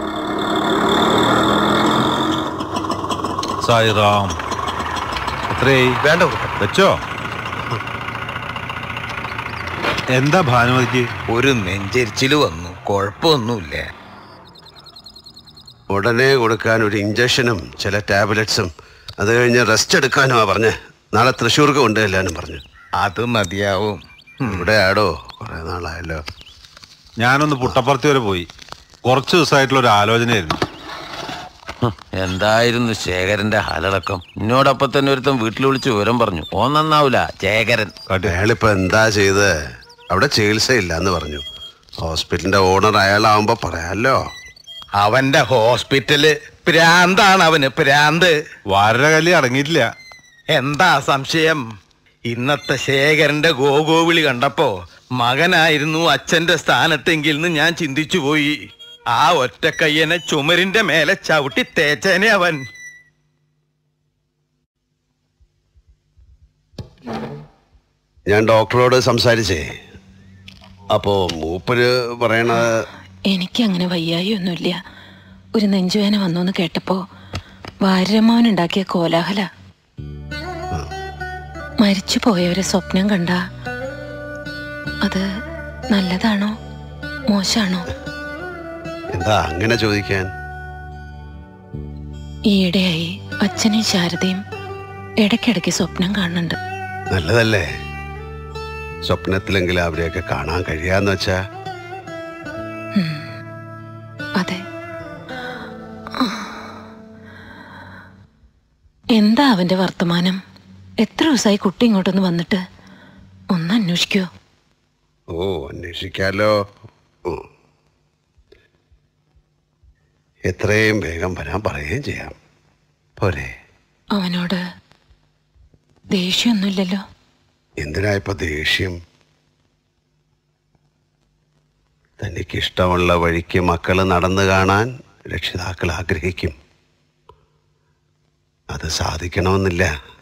സായിറാം എത്രയായി വേണ്ട വെച്ചോ എന്താ ഭാനുമതിക്ക് ഒരു നെഞ്ചരിച്ചില് വന്നു കുഴപ്പമൊന്നുമില്ല ഉടനെ കൊടുക്കാൻ ഒരു ഇഞ്ചക്ഷനും ചില ടാബ്ലറ്റ്സും അത് കഴിഞ്ഞ് റെസ്റ്റ് എടുക്കാനുമാ പറഞ്ഞ് നാളെ തൃശ്ശൂർക്ക് കൊണ്ടുചെല്ലാനും പറഞ്ഞു അത് മതിയാവും ഇവിടെ ആടോ കുറെ നാളായല്ലോ ഞാനൊന്ന് പുട്ടപ്പുറത്ത് വരെ പോയി കുറച്ച് ദിവസമായിട്ടുള്ള ഒരു ആലോചനയായിരുന്നു ഹ്, എന്തായിരുന്നു ശേഖരന്റെ ഹാലടക്കം എന്നോടൊപ്പം തന്നെ ഒരുത്തൻ വീട്ടിൽ വിളിച്ച് വിവരം പറഞ്ഞു ഓ നന്നാവൂല ശേഖരൻ അയാളിപ്പോ എന്താ ചെയ്ത് അവിടെ ചികിത്സ ഇല്ല എന്ന് പറഞ്ഞു ഹോസ്പിറ്റലിന്റെ ഓണർ അയാളാവുമ്പോ പറയാലോ അവന്റെ ഹോസ്പിറ്റല് പ്രാന്താണ് അവന് പ്രാന്ത് വാരകല്ലി അടങ്ങിയിട്ടില്ല എന്താ സംശയം ഇന്നത്തെ ശേഖരന്റെ ഗോഗോവിളി കണ്ടപ്പോ മകനായിരുന്നു അച്ഛന്റെ സ്ഥാനത്തെങ്കിൽ എന്ന് ഞാൻ ചിന്തിച്ചു പോയി ആ ഒറ്റക്കയ്യനെ ചുമരിന്റെ മേലെ ചവിട്ടി തേച്ചേനെ അവൻ ഞാൻ ഡോക്ടറോട് സംസാരിച്ചേ അപ്പോ മൂപ്പര് പറയണത് എനിക്ക് അങ്ങനെ വയ്യായി ഒന്നുമില്ല ഒരു നെഞ്ചുവേന വന്നു എന്ന് കേട്ടപ്പോ വാര്യമാവൻ ഉണ്ടാക്കിയ കോലാഹല മരിച്ചു പോയവരെ സ്വപ്നം കണ്ട അത് നല്ലതാണോ മോശാണോ എന്താ അങ്ങനെ ചോദിക്കാൻ ഈയിടെയായി അച്ഛനെയും ശാരദയും ഇടയ്ക്കിടയ്ക്ക് സ്വപ്നം കാണുന്നുണ്ട് നല്ലതല്ലേ സ്വപ്നത്തിലെങ്കിലും അവരെയൊക്കെ കാണാൻ കഴിയാന്ന് വെച്ചാ അതെ എന്താ അവന്റെ വർത്തമാനം എത്ര ദിവസമായി കുട്ടി ഇങ്ങോട്ടൊന്ന് വന്നിട്ട് ഒന്ന് അന്വേഷിക്കോ ഓ അന്വേഷിക്കാലോ ഉം. എത്രയും വേഗം വരാൻ പറയുകയും ചെയ്യാം പോരെ അവനോട് ദേഷ്യമൊന്നുമില്ലല്ലോ എന്തിനാ ഇപ്പൊ ദേഷ്യം തനിക്കിഷ്ടമുള്ള വഴിക്ക് മക്കൾ നടന്നു കാണാൻ രക്ഷിതാക്കൾ ആഗ്രഹിക്കും അത് സാധിക്കണമെന്നില്ല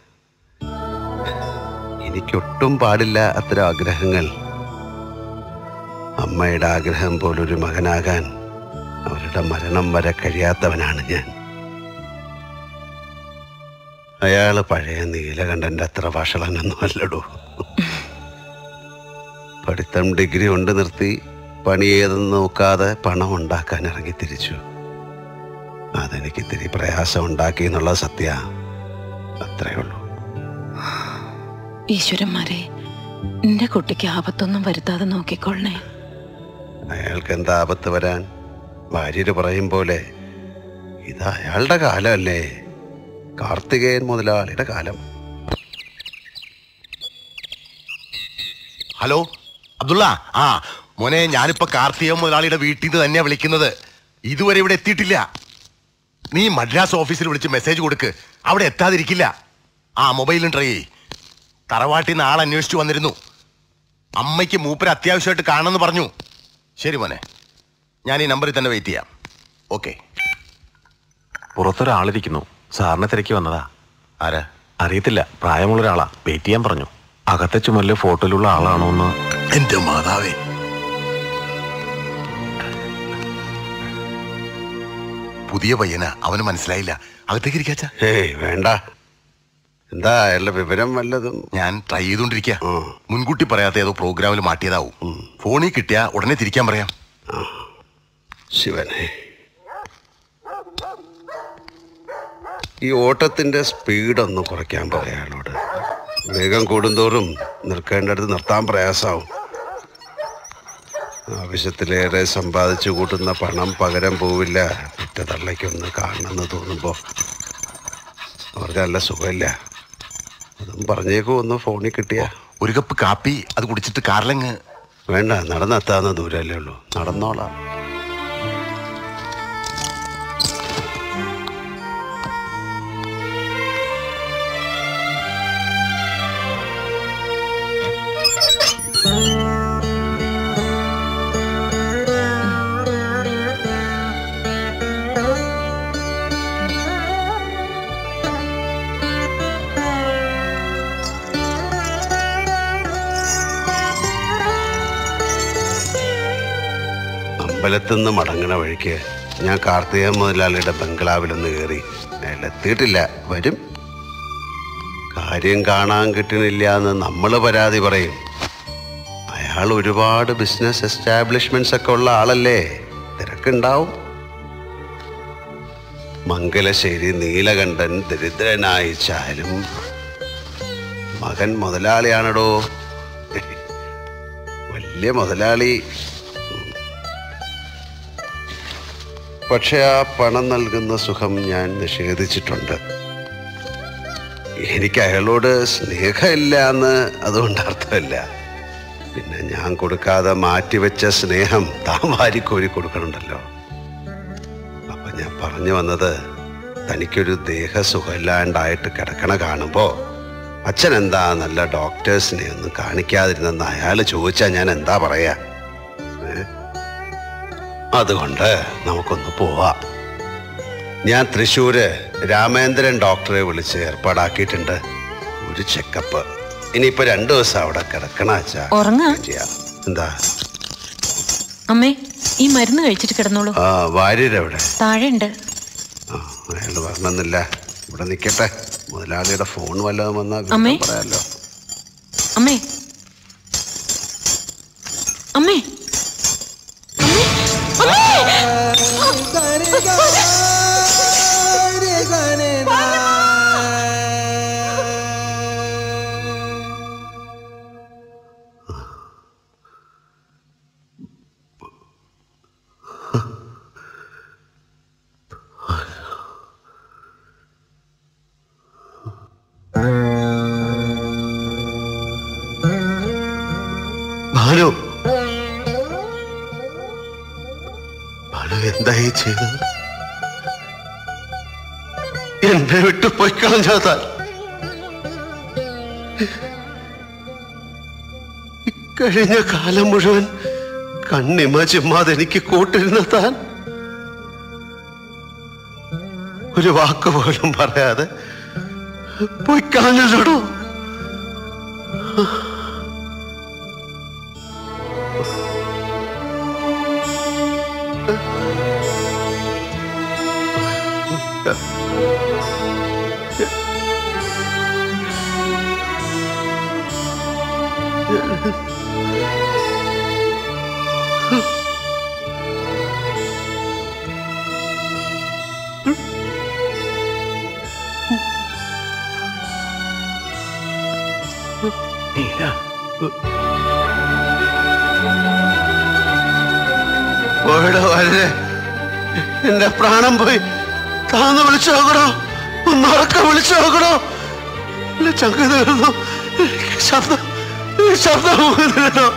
എനിക്കൊട്ടും പാടില്ല അത്തരം ആഗ്രഹങ്ങൾ അമ്മയുടെ ആഗ്രഹം പോലൊരു മകനാകാൻ അവരുടെ മരണം വരെ കഴിയാത്തവനാണ് ഞാൻ അയാള് പഴയ നീലകണ്ഠന്റെ അത്ര വഷളനൊന്നും അല്ലടോ പഠിത്തം ഡിഗ്രി കൊണ്ട് നിർത്തി പണി ഏതെന്ന് നോക്കാതെ പണം ഉണ്ടാക്കാൻ ഇറങ്ങി തിരിച്ചു അതെനിക്ക് ഇത്തിരി പ്രയാസം ഉണ്ടാക്കി എന്നുള്ള സത്യ അത്രേ ഉള്ളൂ ഈശ്വരന്മാരെ എന്റെ കുട്ടിക്ക് ആപത്തൊന്നും വരുത്താതെ നോക്കിക്കൊള്ളണേ അയാൾക്ക് എന്താ ആപത്ത് വരാൻ ഭാര്യര് പറയും പോലെ ഇത് അയാളുടെ കാലമല്ലേ കാർത്തികേയൻ മുതലാളിയുടെ കാലം ഹലോ അബ്ദുള്ള ആ മോനെ ഞാനിപ്പോ കാർത്തിക മുതലാളിയുടെ വീട്ടിൽ നിന്ന് തന്നെയാ വിളിക്കുന്നത് ഇതുവരെ ഇവിടെ എത്തിയിട്ടില്ല നീ മദ്രാസ് ഓഫീസിൽ വിളിച്ച് മെസ്സേജ് കൊടുക്ക് അവിടെ എത്താതിരിക്കില്ല ആ മൊബൈലും ട്രൈ ചെയ് തറവാട്ടിൽ നിന്ന് ആൾ അന്വേഷിച്ചു വന്നിരുന്നു അമ്മയ്ക്ക് മൂപ്പര് അത്യാവശ്യമായിട്ട് കാണണമെന്ന് പറഞ്ഞു ശരി മോനെ ഞാൻ ഈ നമ്പറിൽ തന്നെ വെയിറ്റ് ചെയ്യാം ഓക്കെ പുറത്തൊരാളിരിക്കുന്നു സാറിനെ തിരക്കി വന്നതാ ആരാ അറിയത്തില്ല പ്രായമുള്ള ഒരാളാ വെയിറ്റ് ചെയ്യാൻ പറഞ്ഞു അകത്തെ ചുമലിലെ ഫോട്ടോയിലുള്ള ആളാണോ എന്ന് എന്റെ മാതാവേ പുതിയ പയ്യനാ അവന് മനസ്സിലായില്ല അകത്തേക്ക് ഇരിക്കാച്ച ഏയ് വേണ്ട എന്താ അയാളുടെ വിവരം വല്ലതും ഞാൻ ട്രൈ ചെയ്തോണ്ടിരിക്കുക മുൻകൂട്ടി പറയാത്ത ഏതോ പ്രോഗ്രാമിൽ മാറ്റിയതാവും ഫോണിൽ കിട്ടിയാ ഉടനെ തിരിക്കാൻ പറയാം ശിവനെ ഈ ഓട്ടത്തിന്റെ സ്പീഡ് ഒന്ന് കുറയ്ക്കാൻ പറയാം അയാളോട് വേഗം കൂടുന്തോറും നിർത്തേണ്ടടുത്ത് നിർത്താൻ പ്രയാസാവും ആവശ്യത്തിലേറെ സമ്പാദിച്ചു കൂട്ടുന്ന പണം പകരം പോവില്ല ഒറ്റ തള്ളയ്ക്കൊന്ന് കാണണമെന്ന് തോന്നുമ്പോ അവർക്ക് നല്ല സുഖമില്ല അതും പറഞ്ഞേക്കും ഒന്ന് ഫോണിൽ കിട്ടിയ ഒരു കപ്പ് കാപ്പി അത് കുടിച്ചിട്ട് കാറിലങ്ങ് വേണ്ട നടന്നെത്താവുന്ന ദൂരമല്ലേ ഉള്ളൂ നടന്നോളാം അമ്പലത്തുനിന്ന് മടങ്ങണ വഴിക്ക് ഞാൻ കാർത്തിക മുതലാളിയുടെ ബംഗ്ലാവിലൊന്ന് കയറി അയാൾ എത്തിയിട്ടില്ല വരും കാര്യം കാണാൻ കിട്ടണില്ല എന്ന് നമ്മൾ പരാതി പറയും അയാൾ ഒരുപാട് ബിസിനസ് എസ്റ്റാബ്ലിഷ്മെന്റ്സ് ഒക്കെ ഉള്ള ആളല്ലേ തിരക്കുണ്ടാവും മംഗലശ്ശേരി നീലകണ്ഠൻ ദരിദ്രനായിച്ചാലും മകൻ മുതലാളിയാണടോ വലിയ മുതലാളി പക്ഷെ ആ പണം നൽകുന്ന സുഖം ഞാൻ നിഷേധിച്ചിട്ടുണ്ട് എനിക്ക് അയാളോട് സ്നേഹമില്ല എന്ന് അതുകൊണ്ട് അർത്ഥമില്ല പിന്നെ ഞാൻ കൊടുക്കാതെ മാറ്റിവെച്ച സ്നേഹം താൻ വാരിക്കോരി കൊടുക്കണുണ്ടല്ലോ അപ്പൊ ഞാൻ പറഞ്ഞു വന്നത് തനിക്കൊരു ദേഹസുഖമില്ലാണ്ടായിട്ട് കിടക്കണ കാണുമ്പോ അച്ഛൻ എന്താ നല്ല ഡോക്ടേഴ്സിനെ ഒന്നും കാണിക്കാതിരുന്നെന്ന് അയാൾ ചോദിച്ചാൽ ഞാൻ എന്താ പറയാ ഏ? അതുകൊണ്ട് നമുക്കൊന്ന് പോവാം ഞാൻ തൃശ്ശൂര് രാമേന്ദ്രൻ ഡോക്ടറെ വിളിച്ച് ഏർപ്പാടാക്കിയിട്ടുണ്ട് ഒരു ചെക്കപ്പ് ഇനിയിപ്പോ രണ്ടു ദിവസം അവിടെ കിടക്കണ അച്ഛാ ഉറങ്ങാ എന്താ അമ്മേ ഈ മരുന്ന് കഴിച്ചിട്ട് കിടന്നോളൂ ആ വാര്യരെവിടെ താഴെ ഉണ്ട് അയാൾ വരണമെന്നില്ല ഇവിടെ നിൽക്കട്ടെ മുതലാളിയുടെ ഫോൺ വല്ലതും വന്നാൽ അമ്മേ? പറയാലോ അമ്മേ അമ്മേ ഭാനു ഭാനു എന്തായി ചെയ്തത് എന്നെ വിട്ടു പോയി കളഞ്ഞാൽ കഴിഞ്ഞ കാലം മുഴുവൻ കണ്ണിമ ചിമ്മാതെ എനിക്ക് കൂട്ടിരുന്ന താൻ ഒരു വാക്ക് പോലും പറയാതെ പോയി കളഞ്ഞല്ലോ പോയടോ വരരെ എന്റെ പ്രാണം പോയി താന്ന് വിളിച്ചു നോക്കണോ ഒന്നുറക്കം വിളിച്ചു നോക്കണോ എന്റെ ചങ്ക തീർന്നു എനിക്ക് ശബ്ദം ഈ ശബ്ദം പോകുന്നില്ലല്ലോ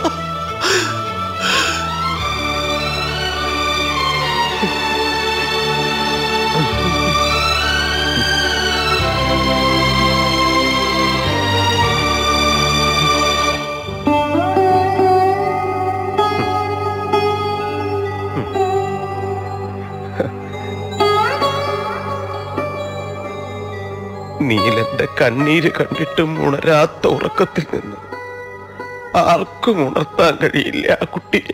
നീലന്റെ കണ്ണീര് കണ്ടിട്ടും ഉണരാത്ത ഉറക്കത്തിൽ നിന്ന് ആർക്കും ഉണർത്താൻ കഴിയില്ല ആ കുട്ടിയെ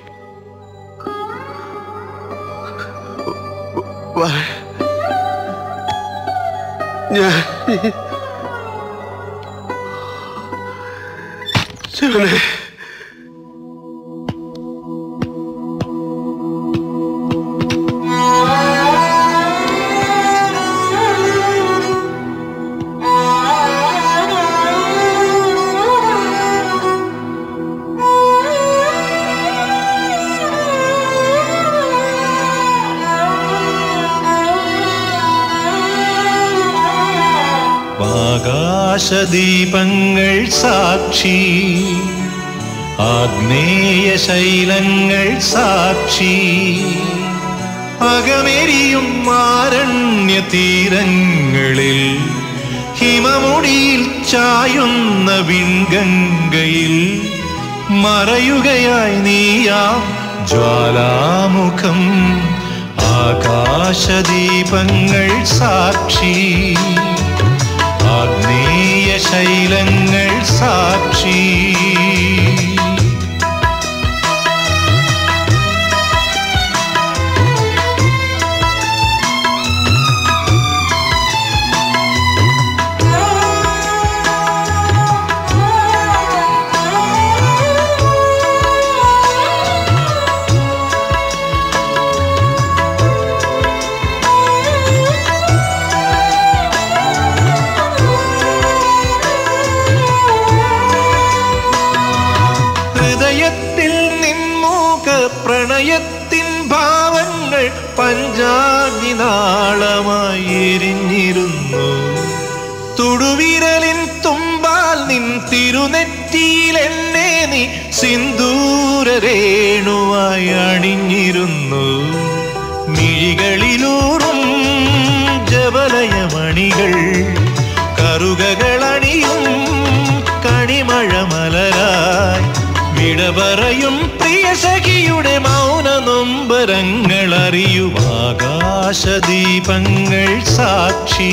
ഞാൻ ശിവനെ ആകാശദീപങ്ങൾ സാക്ഷി ആഗ്നേയ ശൈലങ്ങൾ സാക്ഷി അകമെരിയും ആരണ്യ തീരങ്ങളിൽ ഹിമമുടിയിൽ ചായുന്ന വിൺഗംഗയിൽ മറയുകയായി നീയാം ജ്വാലാമുഖം ആകാശദീപങ്ങൾ സാക്ഷി ആഗ്നേയ ശൈലങ്ങൾ സാക്ഷി ഹൃദയത്തിൽ നിന്നൂക പ്രണയത്തിൻ ഭാവങ്ങൾ പഞ്ചാഗ്നി നാളമായി എരിഞ്ഞിരുന്നു തുടുവിരലിൻ തുമ്പാൽ നിൻ തിരുനെറ്റിയിൽ എന്നെ നീ സിന്ദൂരരേണുവായി അണിഞ്ഞിരുന്നു മിഴികളിലൂറും ജബലയമണികൾ കറുകകളണിയും കണിമഴ മലരായി വിട പറയും പ്രിയ സഖിയുടെ മൗന നൊമ്പരങ്ങൾ അറിയും ആകാശദീപങ്ങൾ സാക്ഷി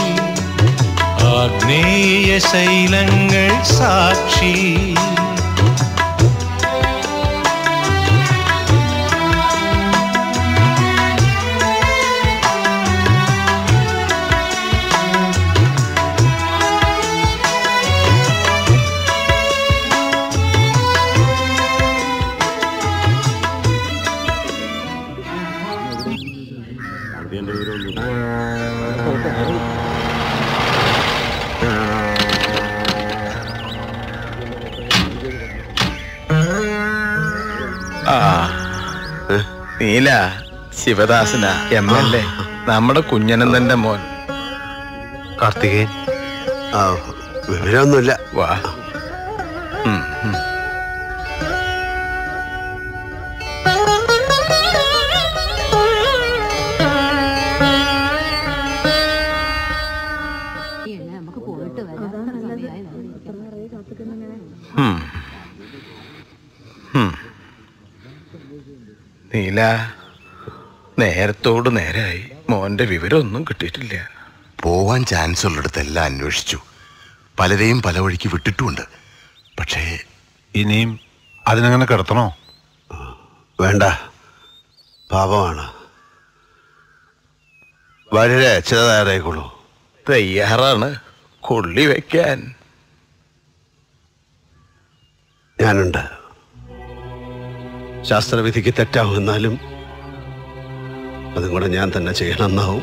ആഗ്നേയ ശൈലങ്ങൾ സാക്ഷി ആ നീല ശിവദാസന എം എൽ എ നമ്മുടെ കുഞ്ഞനന്ദന്റെ മോൻ കാർത്തികേയൻ ആ വിവരമൊന്നുമില്ല വാ ഉം, ഉം. ഉം. ഉം. നീല നേരത്തോട് നേരായി മോന്റെ വിവരമൊന്നും കിട്ടിയിട്ടില്ല പോവാൻ ചാൻസ് ഉള്ളിടത്തെല്ലാം അന്വേഷിച്ചു പലരെയും പല വഴിക്ക് വിട്ടിട്ടുമുണ്ട് പക്ഷേ ഇനിയും അതിനങ്ങനെ കിടത്തണോ വേണ്ട പാപമാണ് വളരെ ചെറുതായിക്കോളൂ തയ്യാറാണ് കൊള്ളി വെക്കാൻ ഞാനുണ്ട് ശാസ്ത്രവിധിക്ക് തെറ്റാവുമെന്നാലും അതും കൂടെ ഞാൻ തന്നെ ചെയ്യണമെന്നാവും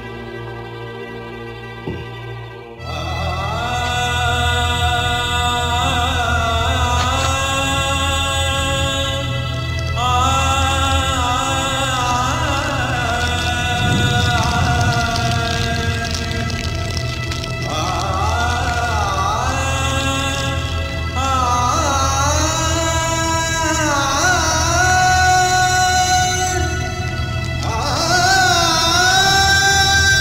ആ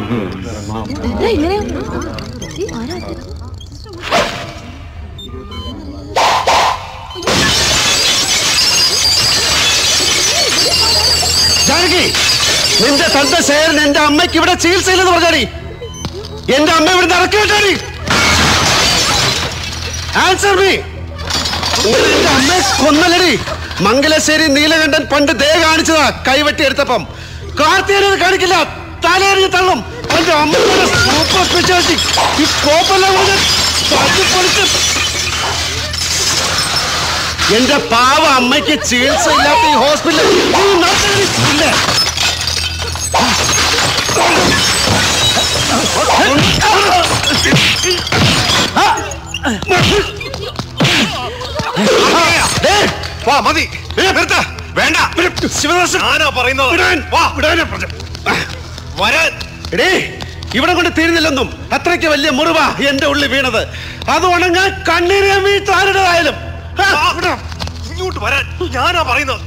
ജാനകി നിന്റെ തന്ത ശേഖരൻ എന്റെ അമ്മയ്ക്ക് ഇവിടെ ചികിത്സയില്ലെന്ന് പറഞ്ഞാടി എന്റെ അമ്മ ഇവിടെ ഇറക്കി വിട്ടാടി ആൻസർ മീ എന്റെ അമ്മയെ കൊന്നലടി മംഗലശ്ശേരി നീലകണ്ഠൻ പണ്ട് ദേ കാണിച്ചതാ കൈവെട്ടി എടുത്തപ്പം കാർത്തികനെ കാണിക്കില്ല തലയെറിഞ്ഞ് തള്ളും എന്റെ അമ്മയുടെ സൂപ്പർ സ്പെഷ്യാലിറ്റി ഈ കോപ്പെല്ലാം കൂടെ തട്ടിപ്പൊളിച്ച് എന്റെ പാവ അമ്മയ്ക്ക് ചികിത്സ ഇല്ലാത്ത ഈ ഹോസ്പിറ്റലിൽ നീ നടത്തരുത്. ഇല്ലേ? ഏയ്, വാ മതി ഏയ്, നിർത്ത വേണ്ട ശിവദാസൻ ആരാ പറയുന്നത് വിടാൻ. വാ വിടാനാ പറഞ്ഞത്. വരാൻ എടേ ഇവിടെ കൊണ്ട് തീരുന്നില്ലെന്നും അത്രയ്ക്ക് വലിയ മുറിവ എന്റെ ഉള്ളിൽ വീണത് അത് ഉണങ്ങാൻ കണ്ണീര് വീട്ട് ആരുടേതായാലും ആ, വിടാ. ഇങ്ങോട്ട് വരാൻ ഞാനാ പറയുന്നത്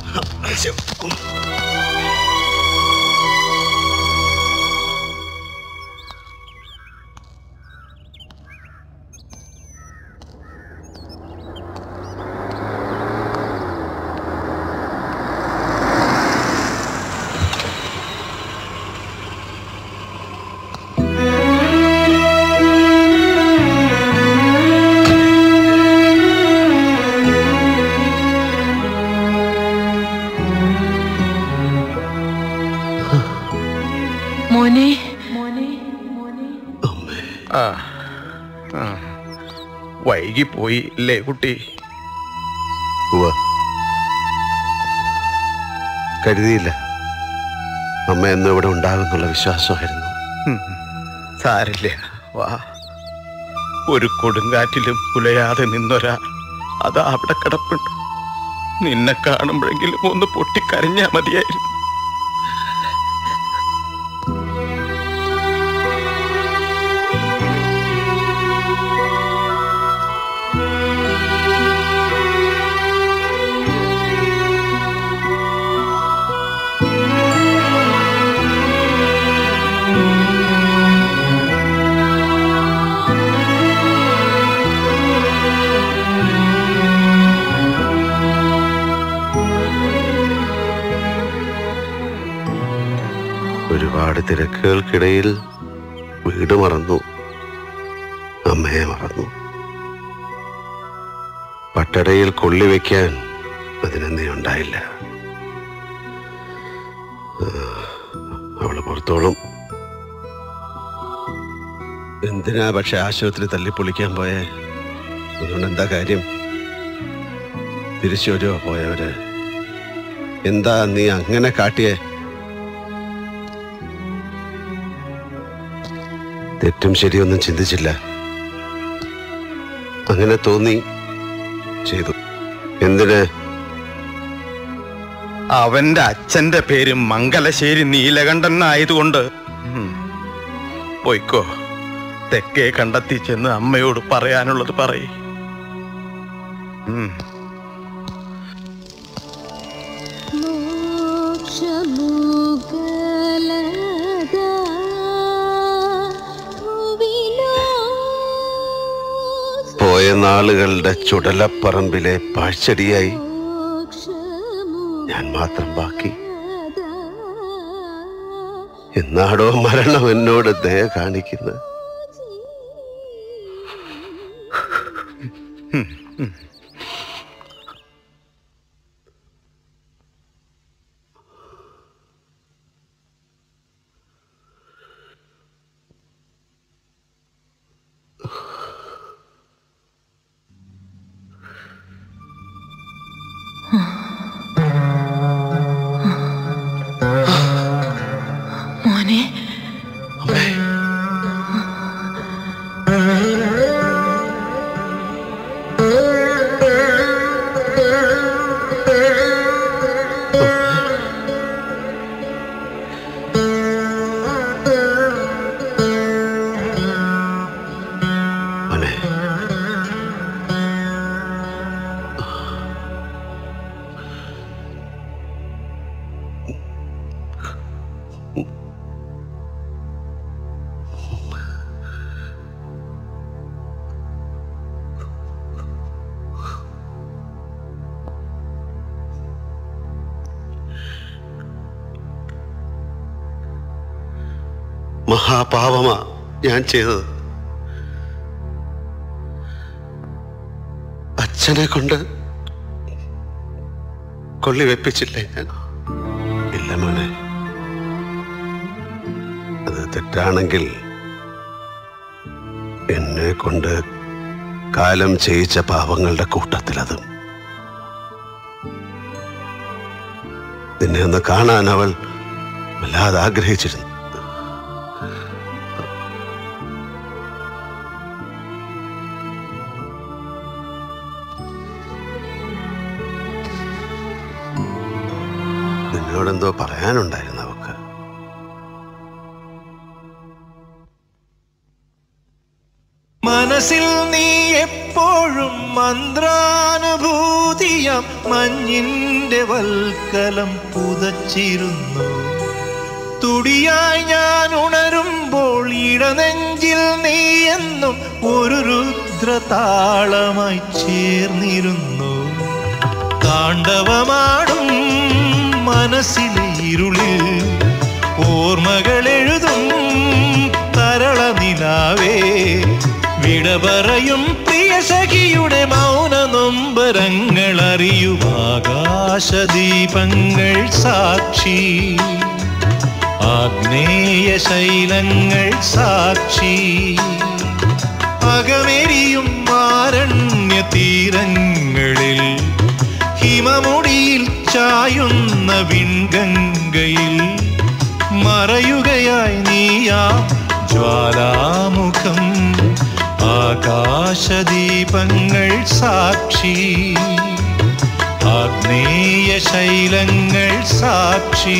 മോനെ ആ ആ. വൈകിപ്പോയി അല്ലേ കുട്ടി ഉവ്വ. കരുതിയില്ല അമ്മ എന്നും ഇവിടെ ഉണ്ടാകുന്നുള്ള വിശ്വാസമായിരുന്നു ഉം. സാരില്ല വാ ഒരു കൊടുങ്കാറ്റിലും പുലയാതെ നിന്നൊരാ അതാ അവിടെ കിടപ്പുണ്ട് നിന്നെ കാണുമ്പോഴെങ്കിലും ഒന്ന് പൊട്ടിക്കരഞ്ഞാ മതിയായിരുന്നു ഒരുപാട് തിരക്കുകൾക്കിടയിൽ വീട് മറന്നു അമ്മയെ മറന്നു പട്ടടയിൽ കൊള്ളിവെക്കാൻ അതിനെന്തേ ഉണ്ടായില്ല ആ, അവള് പുറത്തോളം എന്തിനാ പക്ഷെ ആശുപത്രി തല്ലിപ്പൊളിക്കാൻ പോയേ അതുകൊണ്ട് എന്താ കാര്യം തിരിച്ചു വരുമോ പോയവര് എന്താ നീ അങ്ങനെ കാട്ടിയേ തെറ്റും ശരിയൊന്നും ചിന്തിച്ചില്ല അങ്ങനെ തോന്നി ചെയ്തു എന്തിന് അവന്റെ അച്ഛന്റെ പേര് മംഗലശ്ശേരി നീലകണ്ഠൻ ആയതുകൊണ്ട് ഉം. പോയിക്കോ തെക്കേ കണ്ടെത്തി ചെന്ന് അമ്മയോട് പറയാനുള്ളത് പറയ് ഉം. പോയ നാളുകളുടെ ചുടലപ്പറമ്പിലെ പാഴ്ചെടിയായി ഞാൻ മാത്രം ബാക്കി എന്നാടോ മരണം എന്നോട് ദയ കാണിക്കുന്നത് മോനെ ആ മഹാപാപമാ ഞാൻ ചെയ്തത് അച്ഛനെ കൊണ്ട് കൊള്ളി വെപ്പിച്ചില്ലേ ഞാൻ ഇല്ല മോനെ അത് തെറ്റാണെങ്കിൽ എന്നെ കൊണ്ട് കാലം ചെയ്യിച്ച പാപങ്ങളുടെ കൂട്ടത്തിൽ അതും നിന്നെ ഒന്ന് കാണാൻ അവൾ വല്ലാതെ ആഗ്രഹിച്ചിരുന്നു നിന്നോടെന്തോ പറയാനുണ്ടായിരുന്നു അവക്ക് മനസ്സിൽ നീ എപ്പോഴും മന്ത്രാനുഭൂതിയാം മഞ്ഞിന്റെ വൽക്കലം പുതച്ചിരുന്നു തുടിയായി ഞാൻ ഉണരുമ്പോൾ ഇടനെഞ്ചിൽ നീ എന്നും ഒരു രുദ്രതാളമായി ചേർന്നിരുന്നു താണ്ഡവമാടും മനസ്സിലെ ഇരുളിൽ ഓർമ്മകൾ എഴുതും തരള നിലാവേ വിട പറയും പ്രിയ സഖിയുടെ മൗന നൊമ്പരങ്ങൾ അറിയും ആകാശദീപങ്ങൾ സാക്ഷി ആഗ്നേയ ശൈലങ്ങൾ സാക്ഷി അകമെരിയും മാരണ്യ തീരങ്ങളിൽ ഹിമമുടിയിൽ ചായുന്ന വിൺഗംഗയിൽ മറയുകയായി നീയാ ജ്വാലാമുഖം ആകാശദീപങ്ങൾ സാക്ഷി ആഗ്നേയ ശൈലങ്ങൾ സാക്ഷി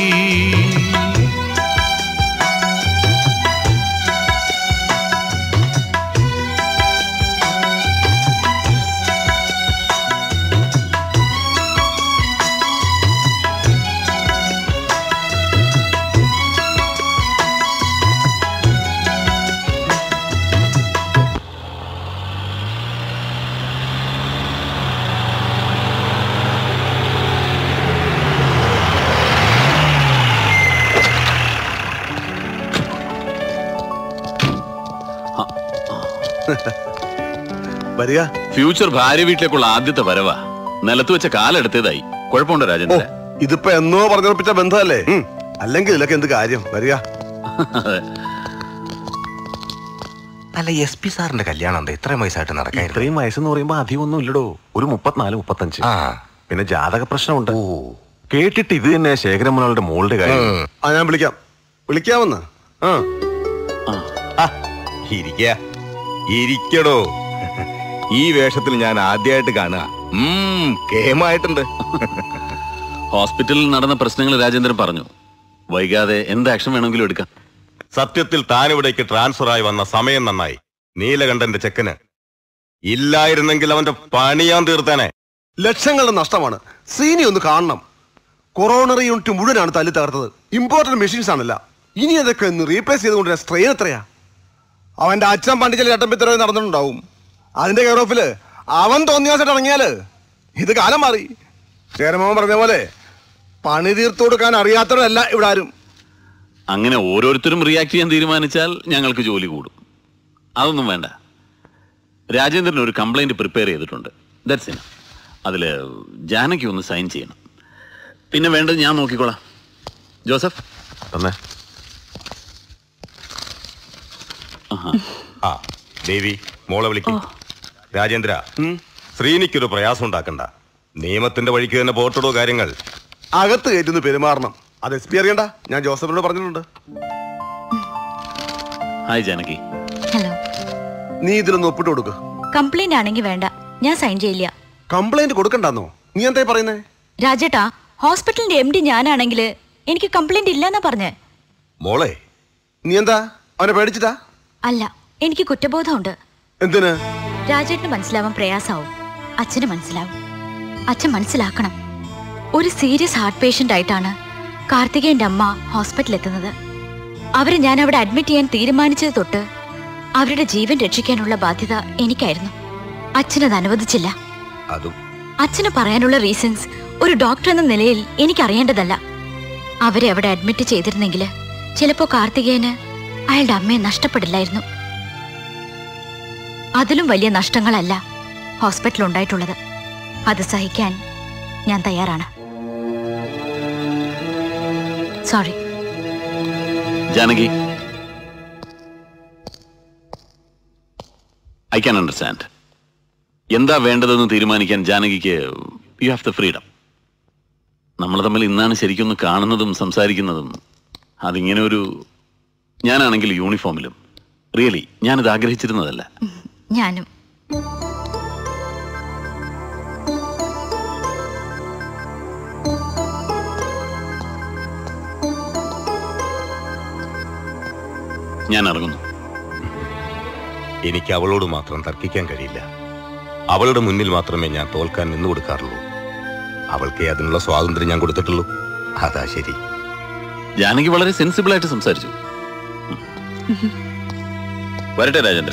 വരിക ഫ്യൂച്ചർ ഭാര്യ വീട്ടിലേക്കുള്ള ആദ്യത്തെ വരവാ നിലത്ത് വെച്ച കാലെടുത്തതായി കുഴപ്പമുണ്ടോ രാജേന്ദ്ര ഇതിപ്പോ എന്നോ പറഞ്ഞുറപ്പിച്ച ബന്ധമല്ലേ അല്ലെങ്കിൽ ഇതിലൊക്കെ എന്ത് കാര്യം വരിക അല്ല എസ് പി സാറിന്റെ കല്യാണം എന്താ ഇത്രയും വയസ്സായിട്ട് നടക്കാൻ ഇത്രയും വയസ്സെന്ന് പറയുമ്പോ അധികം ഒന്നും ഇല്ലടോ ഒരു മുപ്പത്തിനാല് മുപ്പത്തഞ്ച് പിന്നെ ജാതക പ്രശ്നമുണ്ട് കേട്ടിട്ട് ഇത് തന്നെ ശേഖരമ്മളുടെ മോളുടെ കാര്യം ആ ഞാൻ വിളിക്കാം വിളിക്കാമെന്ന് ആ ഇരിക്ക ഇരിക്കടോ ഈ വേഷത്തിൽ ഞാൻ ആദ്യമായിട്ട് കാണുക ഉം, കേമായിട്ടുണ്ട് ഹോസ്പിറ്റലിൽ നടന്ന പ്രശ്നങ്ങൾ രാജേന്ദ്രൻ പറഞ്ഞു വൈകാതെ എന്ത് ആക്ഷൻ വേണമെങ്കിലും എടുക്കാം സത്യത്തിൽ താനിവിടേക്ക് ട്രാൻസ്ഫർ ആയി വന്ന സമയം നന്നായി നീലകണ്ഠന്റെ ചെക്കന് ഇല്ലായിരുന്നെങ്കിൽ അവന്റെ പണിയാൻ തീർത്താനെ ലക്ഷങ്ങളുടെ നഷ്ടമാണ് സീനി ഒന്ന് കാണണം കൊറോണറി യൂണിറ്റ് മുഴുവനാണ് തല്ലി തകർത്തത് ഇമ്പോർട്ടന്റ് മെഷീൻസ് ആണല്ല ഇനി അതൊക്കെ ഒന്ന് റീപ്ലേസ് ചെയ്തുകൊണ്ട് സ്ട്രെയിൻ എത്രയാ അവന്റെ അച്ഛൻ പണ്ടിച്ചൽ ചട്ടമ്പിത്തരവ് നടന്നിട്ടുണ്ടാവും അതിന്റെ കെയർ ഓഫില് അവൻ തോന്നിയാസായിട്ട് ഇറങ്ങിയാല് ഇത് കാലം മാറി ചേരമോൻ പറഞ്ഞ പോലെ പണി തീർത്തു കൊടുക്കാൻ അറിയാത്തവരല്ല ഇവിടെ ആരും അങ്ങനെ ഓരോരുത്തരും റിയാക്ട് ചെയ്യാൻ തീരുമാനിച്ചാൽ ഞങ്ങൾക്ക് ജോലി കൂടും അതൊന്നും വേണ്ട രാജേന്ദ്രൻ ഒരു കംപ്ലൈന്റ് പ്രിപ്പയർ ചെയ്തിട്ടുണ്ട് ദാറ്റ്സ് ഇൻ അതിൽ ജാനകി ഒന്ന് സൈൻ ചെയ്യണം പിന്നെ വേണ്ടത് ഞാൻ നോക്കിക്കോളാം ജോസഫ് തന്നെ ആ ദേവി മോളെ വിളിക്കും രാജേന്ദ്ര ശ്രീനിക്കൊരു പ്രയാസം ഉണ്ടാക്കണ്ട നിയമത്തിന്റെ വഴിക്ക് തന്നെ പോട്ടടോ കാര്യങ്ങൾ അകത്ത് കയറ്റുന്ന പെരുമാറണം അത് എസ് പി അറിയണ്ട ഞാൻ ജോസഫിനോട് പറഞ്ഞിട്ടുണ്ട് ഹായ് ജാനകി ഹലോ നീ ഇതിലൊന്ന് ഒപ്പിട്ട് കൊടുക്ക് കംപ്ലൈന്റ് ആണെങ്കിൽ വേണ്ട ഞാൻ സൈൻ ചെയ്യില്ല കംപ്ലൈന്റ് കൊടുക്കണ്ടെന്നോ നീ എന്താ പറയുന്നേ രാജേട്ടാ ഹോസ്പിറ്റലിന്റെ എം ഡി ഞാനാണെങ്കിൽ എനിക്ക് കംപ്ലൈന്റ് ഇല്ലെന്നാ പറഞ്ഞേ മോളെ നീ എന്താ അവനെ പേടിച്ചിട്ടാ അല്ല എനിക്ക് കുറ്റബോധമുണ്ട് എന്തിന് രാജേട്ടന് മനസ്സിലാവാൻ പ്രയാസാവും അച്ഛന് മനസ്സിലാവും അച്ഛൻ മനസ്സിലാക്കണം ഒരു സീരിയസ് ഹാർട്ട് പേഷ്യന്റ് ആയിട്ടാണ് കാർത്തികേയന്റെ അമ്മ ഹോസ്പിറ്റലിൽ എത്തുന്നത് അവരെ ഞാൻ അവിടെ അഡ്മിറ്റ് ചെയ്യാൻ തീരുമാനിച്ചത് തൊട്ട് അവരുടെ ജീവൻ രക്ഷിക്കാനുള്ള ബാധ്യത എനിക്കായിരുന്നു അച്ഛനത് അനുവദിച്ചില്ല അതും അച്ഛന് പറയാനുള്ള റീസൺസ് ഒരു ഡോക്ടർ എന്ന നിലയിൽ എനിക്കറിയേണ്ടതല്ല അവരെ അവിടെ അഡ്മിറ്റ് ചെയ്തിരുന്നെങ്കിൽ ചിലപ്പോ കാർത്തികേയന് അയാളുടെ അമ്മയെ നഷ്ടപ്പെടില്ലായിരുന്നു അതിലും വലിയ നഷ്ടങ്ങളല്ല ഹോസ്പിറ്റലിൽ ഉണ്ടായിട്ടുള്ളത് അത് സഹിക്കാൻ ഞാൻ തയ്യാറാണ് sorry Janaki I can understand എന്താ വേണ്ടതെന്ന് തീരുമാനിക്കാൻ ജാനകിക്ക് യു ഹാവ് ദ ഫ്രീഡം നമ്മൾ തമ്മിൽ ഇന്നാണ് ശരിക്കൊന്ന് കാണുന്നതും സംസാരിക്കുന്നതും അതിങ്ങനെ ഒരു ഞാനാണെങ്കിൽ യൂണിഫോമിലും റിയലി ഞാനിത് ആഗ്രഹിച്ചിരുന്നതല്ല ഞാനും ഞാൻ ഇറങ്ങുന്നു എനിക്ക് അവളോട് മാത്രം തർക്കിക്കാൻ കഴിയില്ല അവളുടെ മുന്നിൽ മാത്രമേ ഞാൻ തോൽക്കാൻ നിന്നു കൊടുക്കാറുള്ളൂ അവൾക്ക് അതിനുള്ള സ്വാതന്ത്ര്യം ഞാൻ കൊടുത്തിട്ടുള്ളൂ അതാ ശരി ജാനകി വളരെ സെൻസിബിൾ ആയിട്ട് സംസാരിച്ചു വരട്ടെ രാജേന്ദ്ര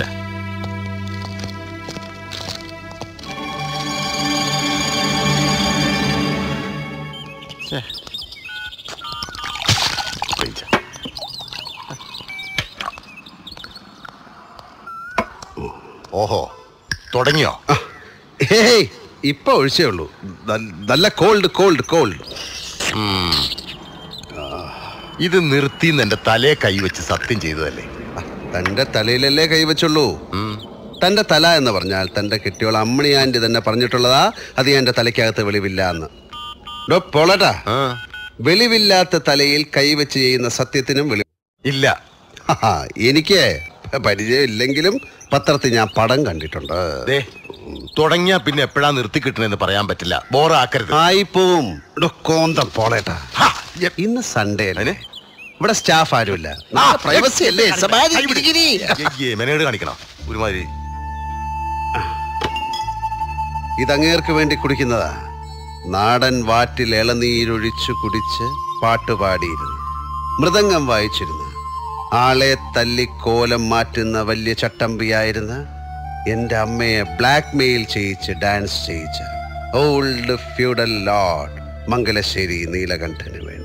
ഓഹോ തുടങ്ങിയോ ഹേയ് ഇപ്പൊ ഒഴിച്ചേ ഉള്ളൂ നൽ- നല്ല കോൾഡ് കോൾഡ് കോൾഡ് ഉം. ഇത് നിർത്തിന്ന് എന്റെ തലയെ കൈവച്ച് സത്യം ചെയ്തതല്ലേ തന്റെ തലയിലല്ലേ കൈവച്ചുള്ളൂ തന്റെ തല എന്ന് പറഞ്ഞാൽ തന്റെ കെട്ടിയോൾ അമ്മണി ആന്റി തന്നെ പറഞ്ഞിട്ടുള്ളതാ അത് എന്റെ തലയ്ക്കകത്ത് വെളിവില്ല എന്ന് ഡോ പോളട്ടാ വെളിവില്ലാത്ത തലയിൽ കൈവച്ച് ചെയ്യുന്ന സത്യത്തിനും വെളി ഇല്ല എനിക്ക് പരിചയം ഇല്ലെങ്കിലും പത്രത്തിൽ ഞാൻ പടം കണ്ടിട്ടുണ്ട് ദേ, തുടങ്ങിയാ പിന്നെ എപ്പോഴാ നിർത്തി കിട്ടണെന്ന് പറയാൻ പറ്റില്ല ബോറാക്കരുത് ആയിപ്പോവും എടോ, കോന്തം പോളേട്ടാ ഇന്ന് സൺഡേ അല്ലേ ഇവിടെ സ്റ്റാഫ് ആരുമില്ല പ്രൈവസി അല്ലേ സമാധി കിരികിരി. അയ്യേ, മെനേഡ് കാണിക്കണം ഒരുമാതിരി ഇതങ്ങേർക്ക് വേണ്ടി കുടിക്കുന്നതാ നാടൻ വാറ്റിൽ ഇളനീരൊഴിച്ചു കുടിച്ച് പാട്ടുപാടിയിരുന്നു മൃദംഗം വായിച്ചിരുന്ന ആളെ തല്ലി കോലം മാറ്റുന്ന വലിയ ചട്ടമ്പിയായിരുന്ന എൻ്റെ അമ്മയെ ബ്ലാക്ക് മെയിൽ ചെയ്യിച്ച് ഡാൻസ് ചെയ്യിച്ച ഓൾഡ് ഫ്യൂഡൽ ലോർഡ് മംഗലശ്ശേരി നീലകണ്ഠന് വേണ്ടി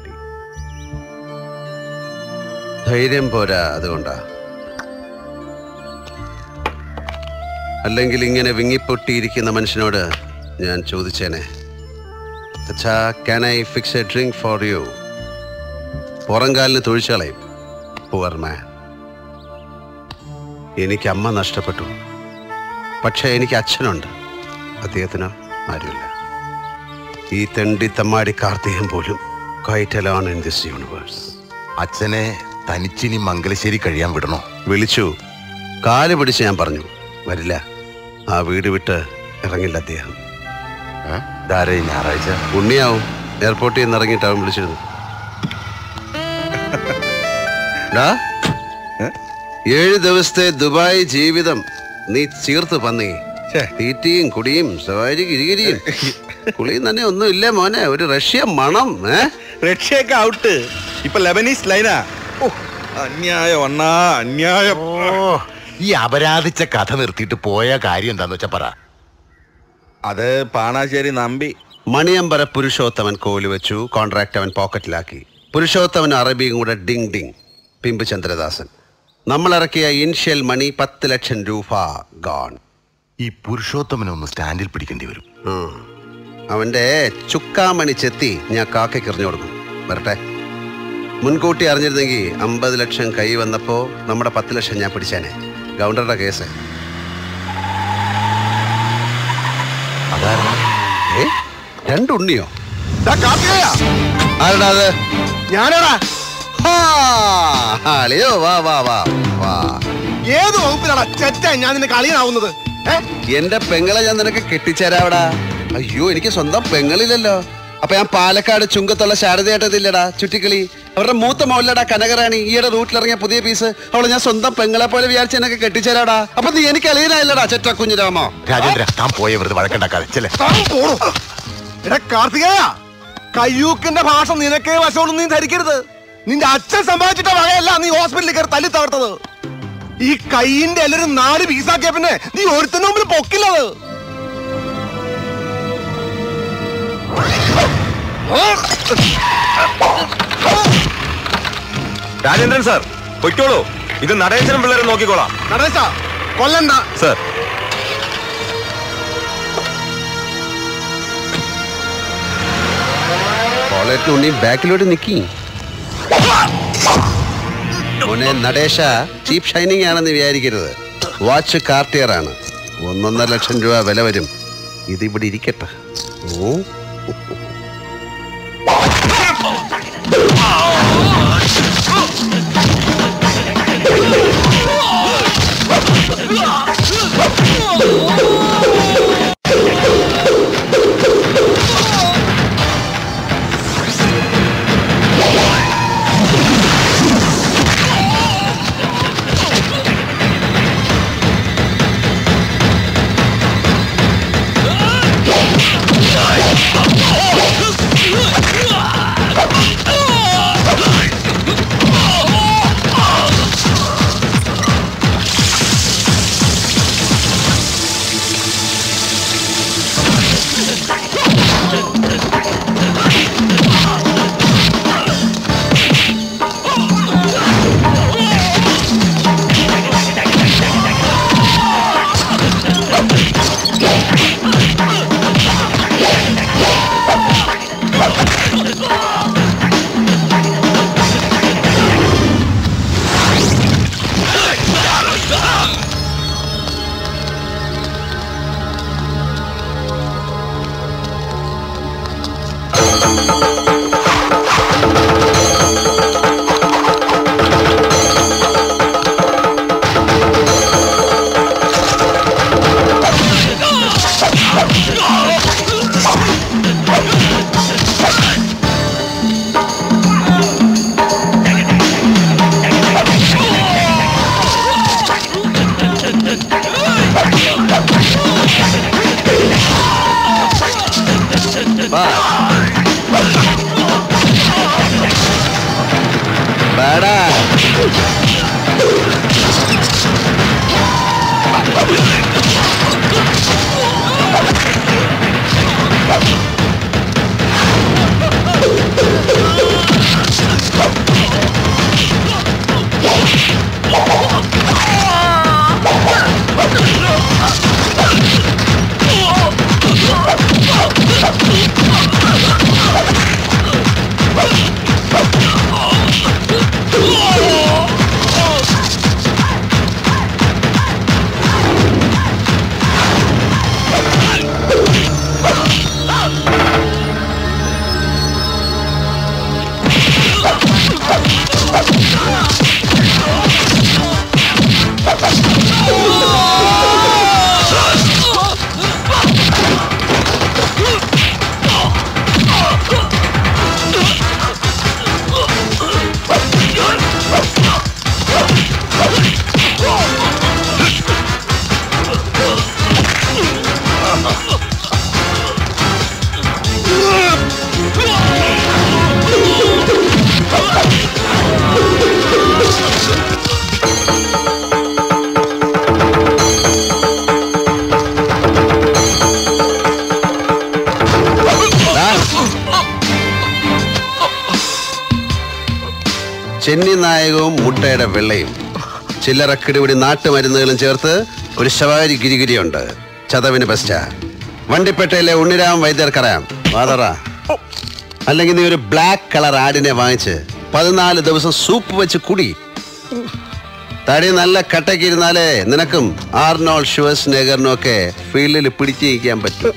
ധൈര്യം പോരാ അതുകൊണ്ടാ അല്ലെങ്കിൽ ഇങ്ങനെ വിങ്ങിപ്പൊട്ടിയിരിക്കുന്ന മനുഷ്യനോട് ഞാൻ ചോദിച്ചേനെ അച്ഛാ can I fix a drink for you പുറംകാലിന് തൊഴിച്ചളയും പുവർ മാൻ എനിക്ക് അമ്മ നഷ്ടപ്പെട്ടു പക്ഷേ എനിക്ക് അച്ഛനുണ്ട് അദ്ദേഹത്തിന് ആരുമില്ല ഈ തെണ്ടി തമ്മാടി കാർത്തികം പോലും കൈറ്റലോൺ ഇൻ ദിസ് യൂണിവേഴ്സ് അച്ഛനെ തനിച്ചിനി മംഗലശ്ശേരി കഴിയാൻ വിടണോ വിളിച്ചു കാല് പിടിച്ച് ഞാൻ പറഞ്ഞു വരില്ല ആ വീട് വിട്ട് ഇറങ്ങില്ല അദ്ദേഹം ധാരേ ഞായറാഴ്ച ഉണ്ണിയാവും എയർപോർട്ടിൽ നിന്ന് ഇറങ്ങിയിട്ട് അവൻ വിളിച്ചിരുന്നു ഡാ, ഏഴ് ദിവസത്തെ ദുബായ് ജീവിതം നീ ചീർത്ത് പന്നി തീറ്റിയും കുടിയും സവാരി ഗിരിഗിരിയും കുളിയും തന്നെ ഒന്നും ഇല്ല മോനെ ഒരു റഷ്യ മണം ഏ റഷ്യയൊക്കെ ഔട്ട് ഇപ്പൊ ലെബനീസ് ലൈനാ ഓ അന്യായം അണ്ണാ അന്യായം ഈ അപരാധിച്ച കഥ നിർത്തിയിട്ട് പോയ കാര്യം എന്താന്ന് വെച്ചാ പറ അത് പാണാശ്ശേരി നമ്പി മണിയമ്പര പുരുഷോത്തമൻ കോല് വെച്ചു കോൺട്രാക്ട് അവൻ പോക്കറ്റിലാക്കി പുരുഷോത്തമൻ അറബിയും കൂടെ ഡിങ് ഡിങ് പിമ്പ് ചന്ദ്രദാസൻ നമ്മൾ ഇറക്കിയ ഇൻഷ്യൽ മണി പത്ത് ലക്ഷം രൂപ ഗോൺ ഈ പുരുഷോത്തമനെ ഒന്ന് സ്റ്റാൻഡിൽ പിടിക്കേണ്ടി വരും അവന്റെ ചുക്കാമണി ചെത്തി ഞാൻ കാക്കയ്ക്ക് എറിഞ്ഞു കൊടുക്കും വരട്ടെ മുൻകൂട്ടി അറിഞ്ഞിരുന്നെങ്കിൽ അമ്പത് ലക്ഷം കൈ വന്നപ്പോ നമ്മുടെ പത്ത് ലക്ഷം ഞാൻ പിടിച്ചേനെ ഗവർണറുടെ കേസ് ഏ രണ്ടുണ്ണിയോ ആരടാ അത് ഞാനാടാ ഹാ, അളിയോ വാ വാ വാ വാ ഏത് വകുപ്പിലാടാ ചെറ്റ ഞാൻ നിന്നെ കളിയനാവുന്നത് എന്റെ പെങ്ങളെ ഞാൻ നിനക്ക് കെട്ടിച്ചേരാവടാ അയ്യോ എനിക്ക് സ്വന്തം പെങ്ങളില്ലല്ലോ അപ്പൊ ഞാൻ പാലക്കാട് ചുങ്കത്തുള്ള ശാരദയായിട്ടതില്ലടാ ചുറ്റിക്കളി അവരുടെ മൂത്ത മോളിലടാ കനകറാണി ഈയിടെ റൂട്ടിലിറങ്ങിയ പുതിയ പീസ് അവളെ ഞാൻ സ്വന്തം പെങ്ങളെ പോലെ വിചാരിച്ച് എന്നൊക്കെ കെട്ടിച്ചേരാടാ അപ്പൊ നീ എനിക്ക് അളിയനായില്ലടാ ചെറ്റ കുഞ്ഞിരാമോ രാജേന്ദ്ര താൻ പോയ വെറുതെ വഴക്കുണ്ടാക്കാതെ ചെല്ലേ എടാ കാർത്തികേയ കയ്യൂക്കിന്റെ ഭാഷ നിനക്കേ വശമുള്ളൂ നീ ധരിക്കരുത് നിന്റെ അച്ഛൻ സമ്പാദിച്ചിട്ട വകയല്ല നീ ഹോസ്പിറ്റലിൽ കയറി തല്ലി തകർത്തത് ഈ കൈയിന്റെ എല്ലാരും നാല് പീസാക്കിയ പിന്നെ നീ ഒരുത്തന്റെ മുമ്പിൽ പൊക്കില്ലത് രാജേന്ദ്രൻ സാർ പൊയ്ക്കോളൂ ഇത് നടേശനും പിള്ളേരെ നോക്കിക്കോളാം നടേശ കൊല്ലണ്ട സർ കോളേറ്റിന് ഉണ്ണി ബാക്കിലോട്ട് നിക്കി മോനെ നടേശ ചീപ്പ് ഷൈനിങ് ആണെന്ന് വിചാരിക്കരുത് വാച്ച് കാർട്ടിയർ ആണ് ഒന്നൊന്നര ലക്ഷം രൂപ വില വരും ഇതിവിടെ ഇരിക്കട്ടെ ഓ ബാടാ ചെന്നി നായകവും മുട്ടയുടെ വെള്ളയും ചില്ലറ കിടിപിടി നാട്ടുമരുന്നുകളും ചേർത്ത് ഒരു ശവാരി ഗിരിഗിരിയുണ്ട് ചതവിന് ബെസ്റ്റ വണ്ടിപ്പേട്ടയിലെ ഉണ്ണിരാം വൈദ്യർക്കറിയാം വാതറ അല്ലെങ്കിൽ നീ ഒരു ബ്ലാക്ക് കളർ ആടിനെ വാങ്ങിച്ച് പതിനാല് ദിവസം സൂപ്പ് വെച്ച് കുടി തടി നല്ല കട്ടയ്ക്ക് ഇരുന്നാലേ നിനക്കും ആർനോൾ ഷുവസ് നെഗറിനും ഒക്കെ ഫീൽഡിൽ പിടിച്ചു നിൽക്കാൻ പറ്റും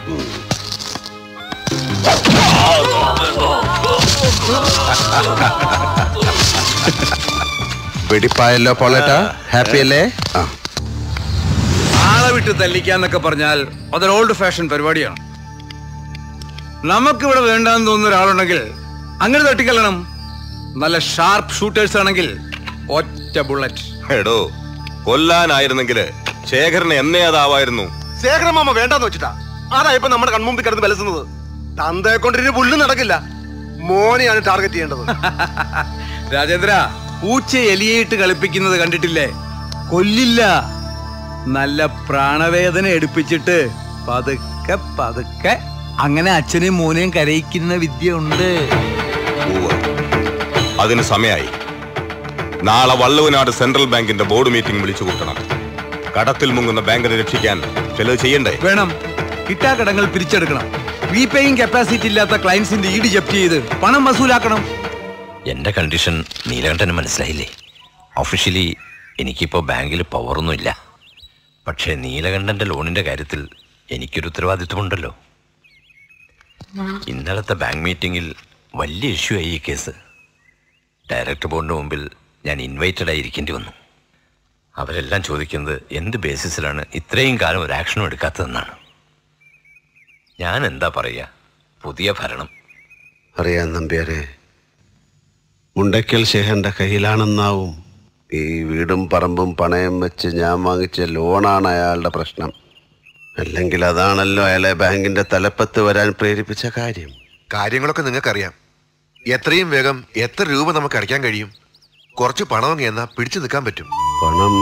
വെടിപ്പായല്ലോ പോളേട്ടാ ഹാപ്പി അല്ലേ ആ ആളെ വിട്ട് തല്ലിക്കാന്നൊക്കെ പറഞ്ഞാൽ അതൊരു ഓൾഡ് ഫാഷൻ പരിപാടിയാണ് നമുക്കിവിടെ വേണ്ടാന്ന് തോന്നുന്ന ഒരാളുണ്ടെങ്കിൽ അങ്ങനെ തട്ടിക്കല്ലണം നല്ല ഷാർപ്പ് ഷൂട്ടേഴ്സ് ആണെങ്കിൽ ഒറ്റ ബുള്ളറ്റ് എടോ കൊല്ലാനായിരുന്നെങ്കില് ശേഖരന് എന്നേ അതാവായിരുന്നു ശേഖരമാമ വേണ്ടെന്ന് വെച്ചിട്ടാ അതാ ഇപ്പൊ നമ്മുടെ കൺമുമ്പിൽ കിടന്ന് വിലസുന്നത് തന്തയെ കൊണ്ടിരുന്ന് പുല്ല് നടക്കില്ല മോനെയാണ് ടാർഗറ്റ് ചെയ്യേണ്ടത് രാജേന്ദ്ര പൂച്ച എലിയിട്ട് കളിപ്പിക്കുന്നത് കണ്ടിട്ടില്ലേ കൊല്ലില്ല നല്ല പ്രാണവേദന എടുപ്പിച്ചിട്ട് പതുക്കെ പതുക്കെ അങ്ങനെ അച്ഛനെയും മോനെയും കരയിക്കുന്ന വിദ്യ ഉണ്ട് അതിന് സമയായി നാളെ വള്ളുവനാട് സെൻട്രൽ ബാങ്കിന്റെ ബോർഡ് മീറ്റിംഗ് വിളിച്ചു കൂട്ടണം കടത്തിൽ മുങ്ങുന്ന ബാങ്കിനെ രക്ഷിക്കാൻ ചിലത് ചെയ്യണ്ടേ വേണം കിട്ടാക്കടങ്ങൾ പിരിച്ചെടുക്കണം റീപേയിങ് കപ്പാസിറ്റി ഇല്ലാത്ത ക്ലയൻസിന്റെ ഈട് ജപ്തി ചെയ്ത് പണം വസൂലാക്കണം എന്റെ കണ്ടീഷൻ നീലകണ്ഠന് മനസ്സിലായില്ലേ ഒഫീഷ്യലി എനിക്കിപ്പോൾ ബാങ്കിൽ പവറൊന്നുമില്ല പക്ഷേ നീലകണ്ഠന്റെ ലോണിന്റെ കാര്യത്തിൽ എനിക്കൊരു ഉത്തരവാദിത്വമുണ്ടല്ലോ ഇന്നലത്തെ ബാങ്ക് മീറ്റിംഗിൽ വലിയ ഇഷ്യൂ ആയി ഈ കേസ് ഡയറക്ടർ ബോർഡിന് മുമ്പിൽ ഞാൻ ഇൻവൈറ്റഡ് ആയിരിക്കേണ്ടി വന്നു അവരെല്ലാം ചോദിക്കുന്നത് എന്ത് ബേസിസിലാണ് ഇത്രയും കാലം ഒരു ആക്ഷനും എടുക്കാത്തതെന്നാണ് ഞാൻ എന്താ പറയുക പുതിയ ഭരണം അറിയാം നമ്പ്യാരെ മുണ്ടയ്ക്കൽ ശേഖരന്റെ കയ്യിലാണെന്നാവും ഈ വീടും പറമ്പും പണയം വെച്ച് ഞാൻ വാങ്ങിച്ച ലോണാണ് അയാളുടെ പ്രശ്നം അല്ലെങ്കിൽ അതാണല്ലോ അയാളെ ബാങ്കിന്റെ തലപ്പത്ത് വരാൻ പ്രേരിപ്പിച്ച കാര്യം കാര്യങ്ങളൊക്കെ നിങ്ങൾക്കറിയാം എത്രയും വേഗം എത്ര രൂപ നമുക്ക് അടയ്ക്കാൻ കഴിയും കുറച്ച് പണമെങ്കിൽ എന്നാ പിടിച്ചു നിൽക്കാൻ പറ്റും പണം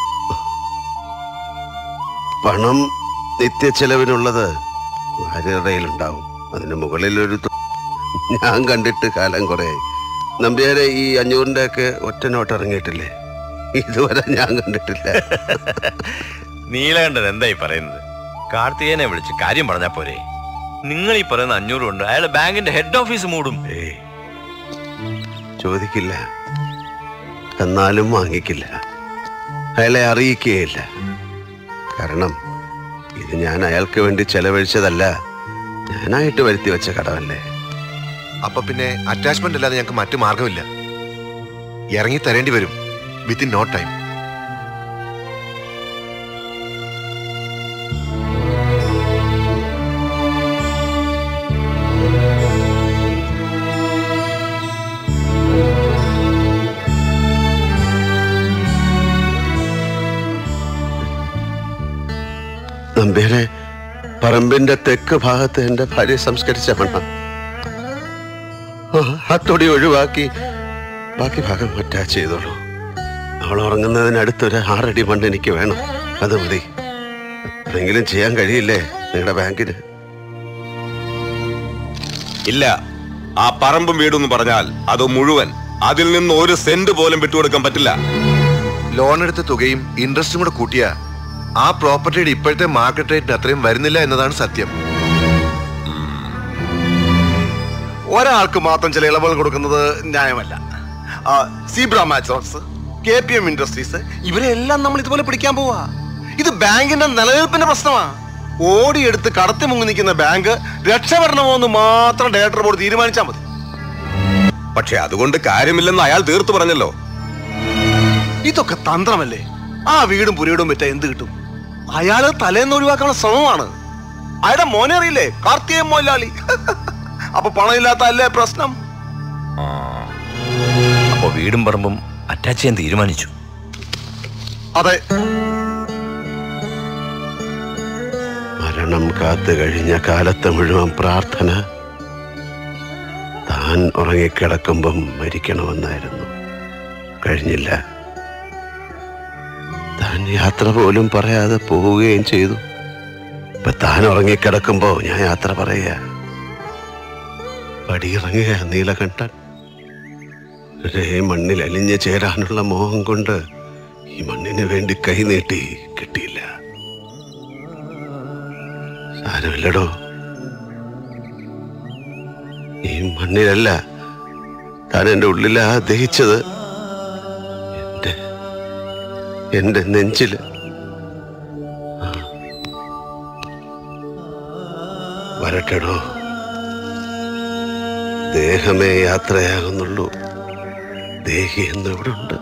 പണം നിത്യച്ചെലവിനുള്ളത് ഭാര്യയുടെയിലുണ്ടാവും അതിന് മുകളിൽ ഒരു തു- ഞാൻ കണ്ടിട്ട് കാലം കുറേ നമ്പ്യാരെ ഈ അഞ്ഞൂറിന്റെ ഒക്കെ ഒറ്റ നോട്ട് ഇറങ്ങിയിട്ടില്ലേ ഇതുവരെ ഞാൻ കണ്ടിട്ടില്ല നീലകണ്ഠൻ എന്തായി പറയുന്നത് കാർത്തികേയനെ വിളിച്ച് കാര്യം പറഞ്ഞാ പോരെ നിങ്ങൾ ഈ പറയുന്ന അഞ്ഞൂറ് കൊണ്ട് അയാൾ ബാങ്കിന്റെ ഹെഡ് ഓഫീസ് മൂടും ചോദിക്കില്ല എന്നാലും വാങ്ങിക്കില്ല അയാളെ അറിയിക്കുകയില്ല കാരണം ഇത് ഞാൻ അയാൾക്ക് വേണ്ടി ചെലവഴിച്ചതല്ല ഞാനായിട്ട് വരുത്തി വെച്ച കടമല്ലേ അപ്പൊ പിന്നെ അറ്റാച്ച്മെന്റ് അല്ലാതെ ഞങ്ങൾക്ക് മറ്റു മാർഗമില്ല ഇറങ്ങി തരേണ്ടി വരും വിത്തിൻ നോ ടൈം നമ്പ്യാരെ പറമ്പിന്റെ തെക്ക് ഭാഗത്ത് എന്റെ ഭാര്യ സംസ്കരിച്ച മണ്ണ അത്തൊടി ഒഴിവാക്കി ബാക്കി ഭാഗം അറ്റാച്ച് ചെയ്തോളൂ അവൾ ഉറങ്ങുന്നതിനടുത്തൊരു ആറടി മണ്ണ് എനിക്ക് വേണം അത് മതി എന്തെങ്കിലും ചെയ്യാൻ കഴിയില്ലേ നിങ്ങളുടെ ബാങ്കിന് ഇല്ല ആ പറമ്പും വീടും പറഞ്ഞാൽ അത് മുഴുവൻ അതിൽ നിന്ന് ഒരു സെന്റ് പോലും വിട്ടുകൊടുക്കാൻ പറ്റില്ല ലോൺ എടുത്ത തുകയും ഇൻട്രസ്റ്റും കൂടെ കൂട്ടിയ ആ പ്രോപ്പർട്ടിയുടെ ഇപ്പോഴത്തെ മാർക്കറ്റ് റേറ്റിന് അത്രയും വരുന്നില്ല എന്നതാണ് സത്യം ഒരാൾക്ക് മാത്രം ചില ഇളവുകൾ കൊടുക്കുന്നത് ന്യായമല്ല ആ, സീബ്ര മാച്ചോർസ് കെ പി എം ഇൻഡസ്ട്രീസ് ഇവരെല്ലാം നമ്മൾ ഇതുപോലെ പിടിക്കാൻ പോവാ ഇത് ബാങ്കിന്റെ നിലനിൽപ്പിന്റെ പ്രശ്നമാ ഓടിയെടുത്ത് കടത്തി മുങ്ങി നിൽക്കുന്ന ബാങ്ക് രക്ഷപ്പെടണമോ എന്ന് മാത്രം ഡയറക്ടർ ബോർഡ് തീരുമാനിച്ചാൽ മതി പക്ഷെ അതുകൊണ്ട് കാര്യമില്ലെന്ന് അയാൾ തീർത്തു പറഞ്ഞല്ലോ ഇതൊക്കെ തന്ത്രമല്ലേ ആ വീടും പുരയിടും പറ്റ എന്ത് കിട്ടും അയാള് തലേന്ന് ഒഴിവാക്കാനുള്ള ശ്രമമാണ് അയാളുടെ മോനെ അറിയില്ലേ കാർത്തികൻ മോലാളി അപ്പൊ പണമില്ലാത്ത അല്ലേ പ്രശ്നം അപ്പോ വീടും പറമ്പും അറ്റാച്ച് ചെയ്യാൻ തീരുമാനിച്ചു അതെ മരണം കാത്തു കഴിഞ്ഞ കാലത്ത് മുഴുവൻ പ്രാർത്ഥന താൻ ഉറങ്ങിക്കിടക്കുമ്പം മരിക്കണമെന്നായിരുന്നു കഴിഞ്ഞില്ല താൻ യാത്ര പോലും പറയാതെ പോവുകയും ചെയ്തു ഇപ്പൊ താൻ ഉറങ്ങിക്കിടക്കുമ്പോ ഞാൻ യാത്ര പറയുക പടിയിറങ്ങുക നീലകണ്ഠൻ ഒരേ മണ്ണിൽ അലിഞ്ഞു ചേരാനുള്ള മോഹം കൊണ്ട് ഈ മണ്ണിന് വേണ്ടി കൈനീട്ടി കിട്ടിയില്ല സാരമില്ലടോ ഈ മണ്ണിലല്ല താൻ എൻ്റെ ഉള്ളിലാ ദഹിച്ചത് എൻ്റെ എൻ്റെ നെഞ്ചില് ആ. വരട്ടെടോ ദേഹമേ യാത്രയാകുന്നുള്ളൂ ദേഹി എന്നിവിടെ ഉണ്ട്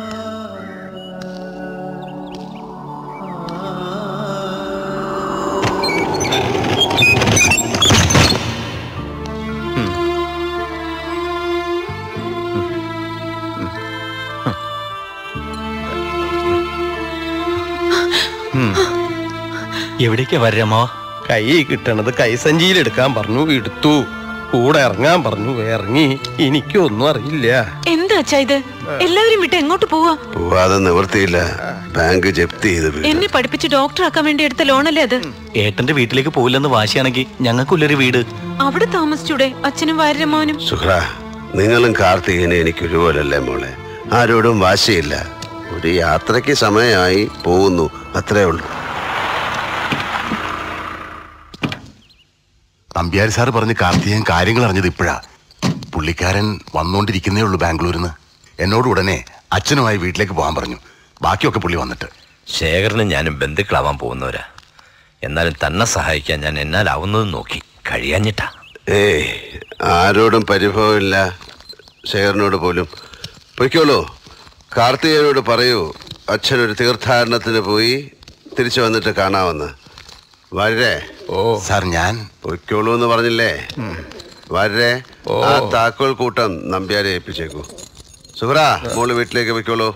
എവിടേക്കാ വരാമോ കൈ കിട്ടണത് കൈസഞ്ചിയിൽ എടുക്കാൻ പറഞ്ഞു എടുത്തു കൂടെ ഇറങ്ങാൻ പറഞ്ഞു ഇറങ്ങി എനിക്കൊന്നും അറിയില്ല എന്താ അച്ഛാ ഇത് എല്ലാവരും വിട്ട് എങ്ങോട്ട് പോവാ പോവാതെ നിവർത്തിയില്ല ബാങ്ക് ജപ്തി ചെയ്ത് വീട് എന്നെ പഠിപ്പിച്ച് ഡോക്ടർ ആക്കാൻ വേണ്ടി എടുത്ത ലോണല്ലേ അത് ഏട്ടന്റെ വീട്ടിലേക്ക് പോയില്ലെന്ന് വാശിയാണെങ്കിൽ ഞങ്ങൾക്കുള്ളൊരു വീട് അവിടെ താമസിച്ചൂടെ അച്ഛനും വാര്യരമ്മോനും സുഹ്ര നിങ്ങളും കാർത്തികനെ എനിക്ക് ഒരുപോലല്ലേ മോളെ ആരോടും വാശിയില്ല ഒരു യാത്രയ്ക്ക് സമയമായി പോകുന്നു അത്രേ ഉള്ളൂ നമ്പ്യാർ സാർ പറഞ്ഞ് കാർത്തികൻ കാര്യങ്ങൾ അറിഞ്ഞത് ഇപ്പോഴാ പുള്ളിക്കാരൻ വന്നുകൊണ്ടിരിക്കുന്നേ ഉള്ളൂ ബാംഗ്ലൂരിൽ നിന്ന് എന്നോട് ഉടനെ അച്ഛനുമായി വീട്ടിലേക്ക് പോകാൻ പറഞ്ഞു ബാക്കിയൊക്കെ പുള്ളി വന്നിട്ട് ശേഖരനും ഞാനും ബന്ധുക്കളാവാൻ പോകുന്നവരാ എന്നാലും തന്നെ സഹായിക്കാൻ ഞാൻ എന്നാലാവുന്നത് നോക്കി കഴിയാഞ്ഞിട്ടാ ഏയ് ആരോടും പരിഭവമില്ല ശേഖരനോട് പോലും പൊയ്ക്കോളൂ കാർത്തികനോട് പറയൂ അച്ഛനൊരു തീർത്ഥാടനത്തിന് പോയി തിരിച്ചു വന്നിട്ട് കാണാമെന്ന് വരേ ഓ സാർ ഞാൻ പൊയ്ക്കോളൂ എന്ന് പറഞ്ഞില്ലേ വരേ ആ താക്കോൽ കൂട്ടം നമ്പ്യാരെ ഏൽപ്പിച്ചേക്കൂ സുഹ്ര മോള് വീട്ടിലേക്ക് പൊയ്ക്കോളൂ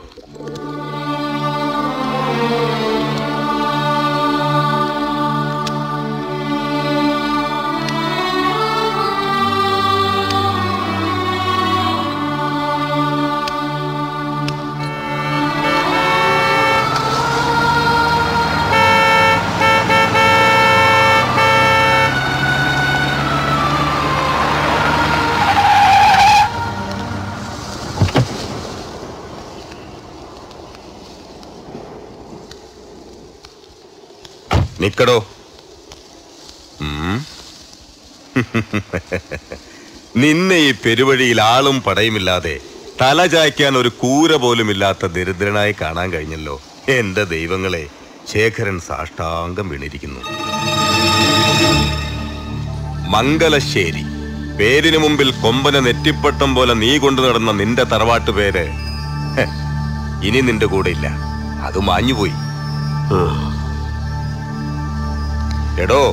നിക്കടോ ഉം. നിന്നെ ഈ പെരുവഴിയിൽ ആളും പടയുമില്ലാതെ തല ചായ്ക്കാൻ ഒരു കൂര പോലും ഇല്ലാത്ത ദരിദ്രനായി കാണാൻ കഴിഞ്ഞല്ലോ എന്റെ ദൈവങ്ങളെ ശേഖരൻ സാഷ്ടാംഗം വീണിരിക്കുന്നു മംഗലശ്ശേരി പേരിന് മുമ്പിൽ കൊമ്പന നെറ്റിപ്പട്ടം പോലെ നീ കൊണ്ടു നടന്ന നിന്റെ തറവാട്ട് പേര് ഹെ, ഇനി നിന്റെ കൂടെ ഇല്ല അത് മാഞ്ഞുപോയി എടോ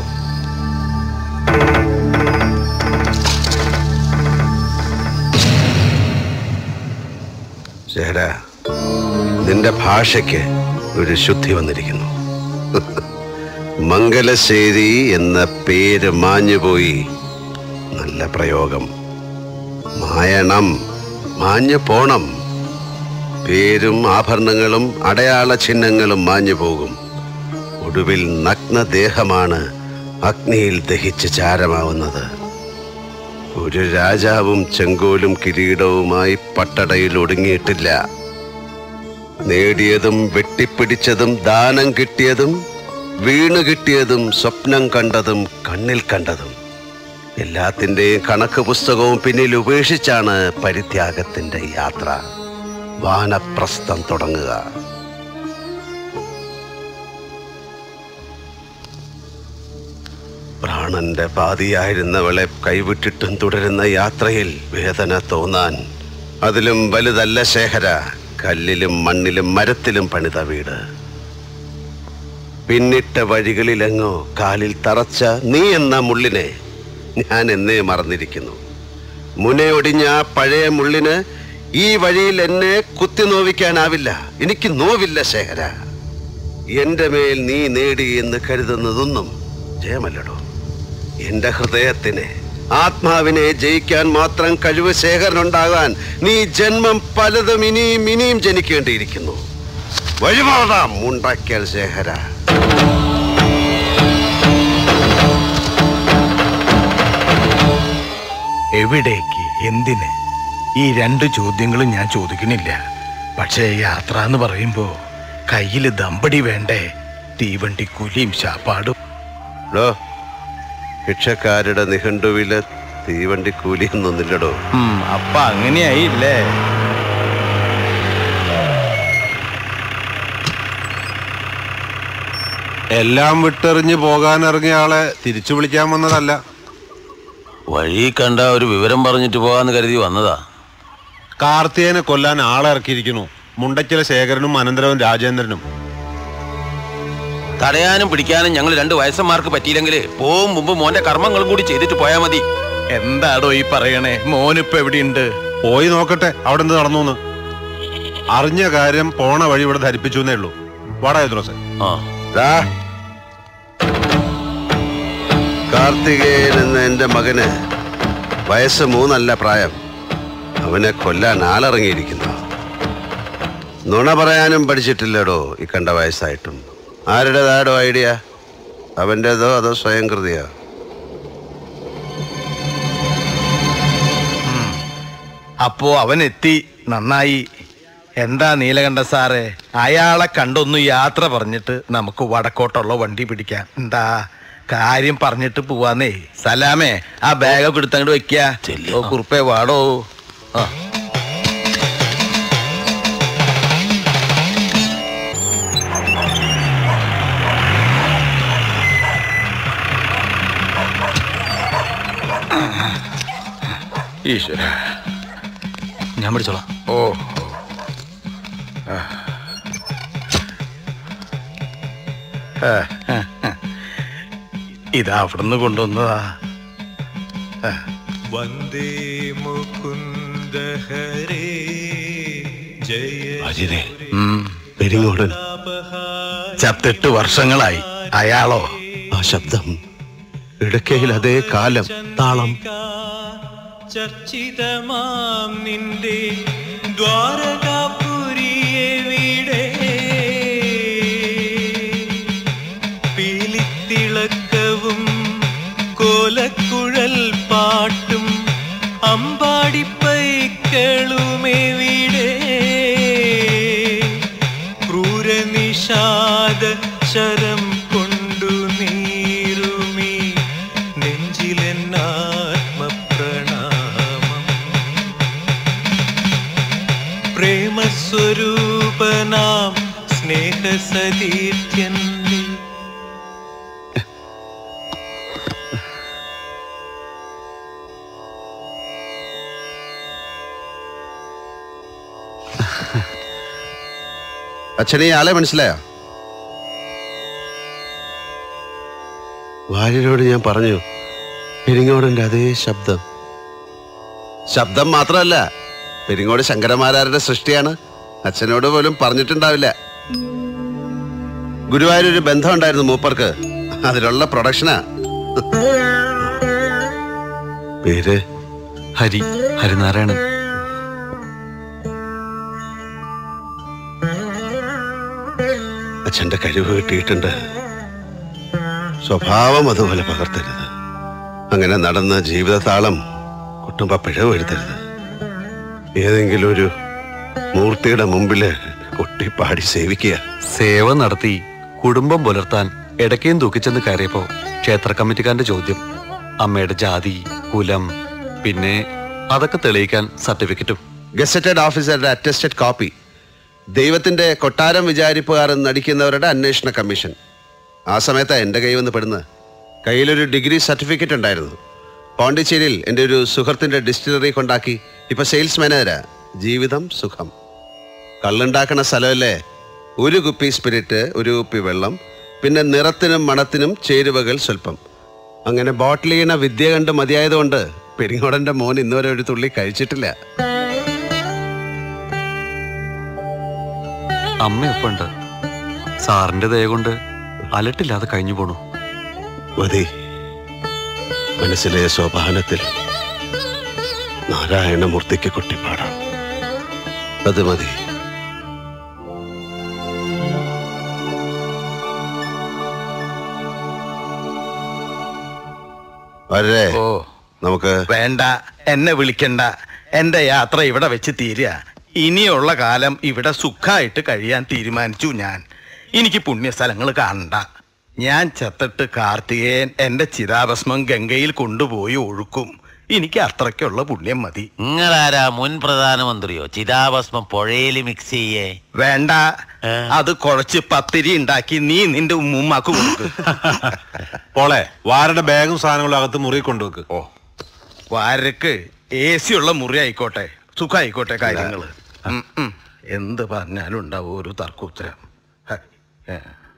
ശേഖര നിന്റെ ഭാഷയ്ക്ക് ഒരു ശുദ്ധി വന്നിരിക്കുന്നു മംഗലശ്ശേരി എന്ന പേര് മാഞ്ഞുപോയി നല്ല പ്രയോഗം മായണം മാഞ്ഞു പോണം പേരും ആഭരണങ്ങളും അടയാള ചിഹ്നങ്ങളും മാഞ്ഞു പോകും ഒടുവിൽ നഗ്നദേഹമാണ് അഗ്നിയിൽ ദഹിച്ച് ചാരമാവുന്നത് ഒരു രാജാവും ചെങ്കോലും കിരീടവുമായി പട്ടടയിൽ ഒടുങ്ങിയിട്ടില്ല നേടിയതും വെട്ടിപ്പിടിച്ചതും ദാനം കിട്ടിയതും വീണു കിട്ടിയതും സ്വപ്നം കണ്ടതും കണ്ണിൽ കണ്ടതും എല്ലാത്തിൻ്റെയും കണക്ക് പുസ്തകവും പിന്നിൽ ഉപേക്ഷിച്ചാണ് പരിത്യാഗത്തിന്റെ യാത്ര വാനപ്രസ്ഥം തുടങ്ങുക പ്രാണന്റെ പാതിയായിരുന്നവളെ കൈവിട്ടിട്ടും തുടരുന്ന യാത്രയിൽ വേദന തോന്നാൻ അതിലും വലുതല്ല ശേഖര കല്ലിലും മണ്ണിലും മരത്തിലും പണിത വീട് പിന്നിട്ട വഴികളിലെങ്ങോ കാലിൽ തറച്ച നീ എന്ന മുള്ളിനെ ഞാൻ എന്നേ മറന്നിരിക്കുന്നു മുനയൊടിഞ്ഞ ആ പഴയ മുള്ളിന് ഈ വഴിയിൽ എന്നെ കുത്തി നോവിക്കാനാവില്ല എനിക്ക് നോവില്ല ശേഖര എന്റെ മേൽ നീ നേടി എന്ന് കരുതുന്നതൊന്നും ജയമല്ലടോ എന്റെ ഹൃദയത്തിന് ആത്മാവിനെ ജയിക്കാൻ മാത്രം കഴിവ് ശേഖരനുണ്ടാകാൻ നീ ജന്മം പലതും ഇനിയും ഇനിയും ജനിക്കേണ്ടിയിരിക്കുന്നു വഴിമാറാം മുണ്ടക്കൽ ശേഖര എവിടേക്ക് എന്തിന് ഈ രണ്ട് ചോദ്യങ്ങളും ഞാൻ ചോദിക്കണില്ല പക്ഷേ യാത്ര എന്ന് പറയുമ്പോ കയ്യിൽ ദമ്പടി വേണ്ടേ തീവണ്ടി കൂലിയും ശാപ്പാടും ഡോ ഭിക്ഷക്കാരുടെ നിഘണ്ടുവില് തീവണ്ടി കൂലിയൊന്നൊന്നില്ലടോ ഉം, അപ്പൊ അങ്ങനെയായില്ലേ എല്ലാം വിട്ടെറിഞ്ഞ് പോകാൻ ഇറങ്ങിയ ആളെ തിരിച്ചു വിളിക്കാൻ വന്നതല്ല വഴി കണ്ട ഒരു വിവരം പറഞ്ഞിട്ട് പോകാന്ന് കരുതി വന്നതാ കാർത്തികനെ കൊല്ലാൻ ആളെ ഇറക്കിയിരിക്കുന്നു മുണ്ടച്ചില ശേഖരനും അനന്തരവും രാജേന്ദ്രനും തടയാനും പിടിക്കാനും ഞങ്ങൾ രണ്ട് വയസ്സന്മാർക്ക് പറ്റിയില്ലെങ്കിൽ പോവും മുമ്പ് മോന്റെ കർമ്മങ്ങളും കൂടി ചെയ്തിട്ട് പോയാ മതി എന്താടോ ഈ പറയണേ മോനിപ്പോ എവിടെയുണ്ട് പോയി നോക്കട്ടെ അവിടെ എന്ത് നടന്നു അറിഞ്ഞ കാര്യം പോണ വഴി ഇവിടെ ധരിപ്പിച്ചു എന്നേ ഉള്ളൂ വാടാ യദ്രോസെ ദാ, കാർത്തികേയൻ എന്ന എന്റെ മകന് വയസ്സ് മൂന്നല്ല പ്രായം അവനെ കൊല്ലാൻ ആളിറങ്ങിയിരിക്കുന്നു നുണ പറയാനും പഠിച്ചിട്ടില്ലടോ ഈ കണ്ട വയസ്സായിട്ടും ആരുടേതാടോ ഐഡിയ അവൻ്റെതോ അതോ സ്വയം കൃതിയോ അപ്പോ അവൻ എത്തി നന്നായി എന്താ നീലകണ്ഠ സാറേ അയാളെ കണ്ടൊന്ന് യാത്ര പറഞ്ഞിട്ട് നമുക്ക് വടക്കോട്ടുള്ള വണ്ടി പിടിക്കാം എന്താ കാര്യം പറഞ്ഞിട്ട് പോവാന്നേ സലാമേ ആ ബാഗൊക്കെ എടുത്തങ്ങോട്ട് വെക്ക ഓ കുറുപ്പേ വാടോ ആ ഈശ്വര ഞാൻ പിടിച്ചോളാം ഓ ആ, ആ, ആ. ഇതാ അവിടുന്ന് കൊണ്ടുവന്നതാ ആ. വന്ദേ മുകുന്ദ ഹരേ ജയ ഉം, പെരിങ്ങോടൻ ചത്തിട്ട് വർഷങ്ങളായി അയാളോ ആ ശബ്ദം ഇടയ്ക്കയിൽ അതേ കാലം താളം ചർച്ചിതമാം നിന്റെ ദ്വാരകാപുരിയെ വിടെ പീലിത്തിളക്കവും കോലക്കുഴൽ പാട്ടും അമ്പാടിപ്പൈക്കളുമെവിടെ ക്രൂരനിഷാദ ശരം കൊണ്ടു നീരുമി നെഞ്ചിലെന്നാത്മപ്രണാമം പ്രേമസ്വരൂപനാം സ്നേഹസതീർത്ഥ്യന്റെ അച്ഛനെ ഈ ആളെ മനസ്സിലായോ വാര്യരോട് ഞാൻ പറഞ്ഞു പെരിങ്ങോടന്റെ അതേ ശബ്ദം ശബ്ദം മാത്രമല്ല പെരിങ്ങോട് ശങ്കരമാരാരുടെ സൃഷ്ടിയാണ് അച്ഛനോട് പോലും പറഞ്ഞിട്ടുണ്ടാവില്ല ഗുരുവായൂരൊരു ബന്ധം ഉണ്ടായിരുന്നു മൂപ്പർക്ക് അതിലുള്ള പ്രൊഡക്ഷനാ പേര് ഹരി ഹരിനാരായണൻ അച്ഛന്റെ കഴിവ് കിട്ടിയിട്ടുണ്ട് സ്വഭാവം അതുപോലെ പകർത്തരുത് അങ്ങനെ നടന്ന ജീവിതതാളം കുട്ടുമ്പ പിഴവ് വരുത്തരുത് ഏതെങ്കിലും ഒരു മൂർത്തിയുടെ മുമ്പില് കൊട്ടിപ്പാടി സേവിക്കുക സേവ നടത്തി കുടുംബം പുലർത്താൻ ഇടയ്ക്കേം തൂക്കിച്ചെന്ന് കയറിയപ്പോ ക്ഷേത്ര കമ്മിറ്റിക്കാരന്റെ ചോദ്യം അമ്മയുടെ ജാതി കുലം പിന്നെ അതൊക്കെ തെളിയിക്കാൻ സർട്ടിഫിക്കറ്റും ഗസറ്റഡ് ഓഫീസറുടെ അറ്റസ്റ്റഡ് കോപ്പി ദൈവത്തിന്റെ കൊട്ടാരം വിചാരിപ്പുകാർ നടിക്കുന്നവരുടെ അന്വേഷണ കമ്മീഷൻ ആ സമയത്താ എൻ്റെ കൈ വന്ന് പെടുന്നത് കയ്യിലൊരു ഡിഗ്രി സർട്ടിഫിക്കറ്റ് ഉണ്ടായിരുന്നു പോണ്ടിച്ചേരിയിൽ എൻ്റെ ഒരു സുഹൃത്തിൻ്റെ ഡിസ്റ്റിലറി കൊണ്ടാക്കി ഇപ്പൊ സെയിൽസ് മാനേജരാ ജീവിതം സുഖം കള്ളുണ്ടാക്കണ സ്ഥലമല്ലേ ഒരു കുപ്പി സ്പിരിറ്റ് ഒരു കുപ്പി വെള്ളം പിന്നെ നിറത്തിനും മണത്തിനും ചേരുവകൾ സ്വല്പം അങ്ങനെ ബോട്ടിൽ ചെയ്യണ വിദ്യ കണ്ട് മതിയായതുകൊണ്ട് പെരിങ്ങോടന്റെ മോൻ ഇന്നുവരെ ഒരു തുള്ളി കഴിച്ചിട്ടില്ല അമ്മയൊപ്പുണ്ട് സാറിന്റെ ദയ കൊണ്ട് അലട്ടില്ലാതെ കഴിഞ്ഞു പോണു മതി മനസ്സിലെ സോപാനത്തിൽ നാരായണമൂർത്തിക്ക് കൊട്ടിപ്പാടാം അത് മതി വരേ ഓ നമുക്ക് വേണ്ട എന്നെ വിളിക്കണ്ട എന്റെ യാത്ര ഇവിടെ വെച്ച് തീരുക ഇനിയുള്ള കാലം ഇവിടെ സുഖമായിട്ട് കഴിയാൻ തീരുമാനിച്ചു ഞാൻ എനിക്ക് പുണ്യസ്ഥലങ്ങൾ കാണണ്ട ഞാൻ ചത്തിട്ട് കാർത്തികേയൻ എന്റെ ചിതാഭസ്മം ഗംഗയിൽ കൊണ്ടുപോയി ഒഴുക്കും എനിക്ക് അത്രയ്ക്കുള്ള പുണ്യം മതി നിങ്ങളാരാ മുൻ പ്രധാനമന്ത്രിയോ ചിതാഭസ്മം പുഴയിൽ മിക്സ് ചെയ്യേ വേണ്ട അത് കുഴച്ച് പത്തിരി ഉണ്ടാക്കി നീ നിന്റെ ഉമ്മാക്ക് കൊടുക്ക് പോളെ വാരുടെ ബാഗും സാധനങ്ങളും അകത്ത് മുറി കൊണ്ടുവെക്ക് ഓ വാരക്ക് എ സി ഉള്ള മുറി ആയിക്കോട്ടെ സുഖായിക്കോട്ടെ കാര്യങ്ങള് ഉം, ഉം. എന്ത് പറഞ്ഞാലും ഉണ്ടാവും ഒരു തർക്കുത്തരം ഹ, ഏ.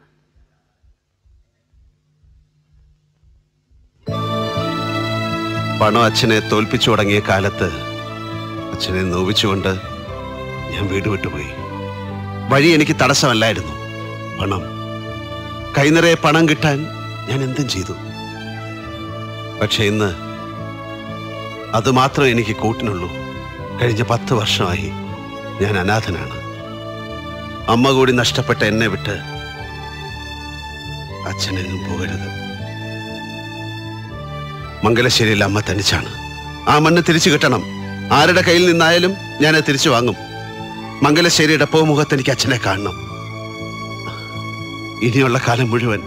പണം അച്ഛനെ തോൽപ്പിച്ചു തുടങ്ങിയ കാലത്ത് അച്ഛനെ നോവിച്ചുകൊണ്ട് ഞാൻ വീട് വിട്ടുപോയി വഴി എനിക്ക് തടസ്സമല്ലായിരുന്നു പണം കൈനിറയെ പണം കിട്ടാൻ ഞാൻ എന്തും ചെയ്തു പക്ഷെ ഇന്ന് അത് മാത്രം എനിക്ക് കൂട്ടിനുള്ളൂ കഴിഞ്ഞ പത്ത് വർഷമായി ഞാൻ അനാഥനാണ് അമ്മ കൂടി നഷ്ടപ്പെട്ട എന്നെ വിട്ട് അച്ഛനെങ്ങും പോകരുത് മംഗലശ്ശേരിയിൽ അമ്മ തനിച്ചാണ് ആ മണ്ണ് തിരിച്ചു കിട്ടണം ആരുടെ കയ്യിൽ നിന്നായാലും ഞാൻ അത് തിരിച്ചു വാങ്ങും മംഗലശ്ശേരിയുടെ പൂമുഖത്ത് എനിക്ക് അച്ഛനെ കാണണം ഇനിയുള്ള കാലം മുഴുവൻ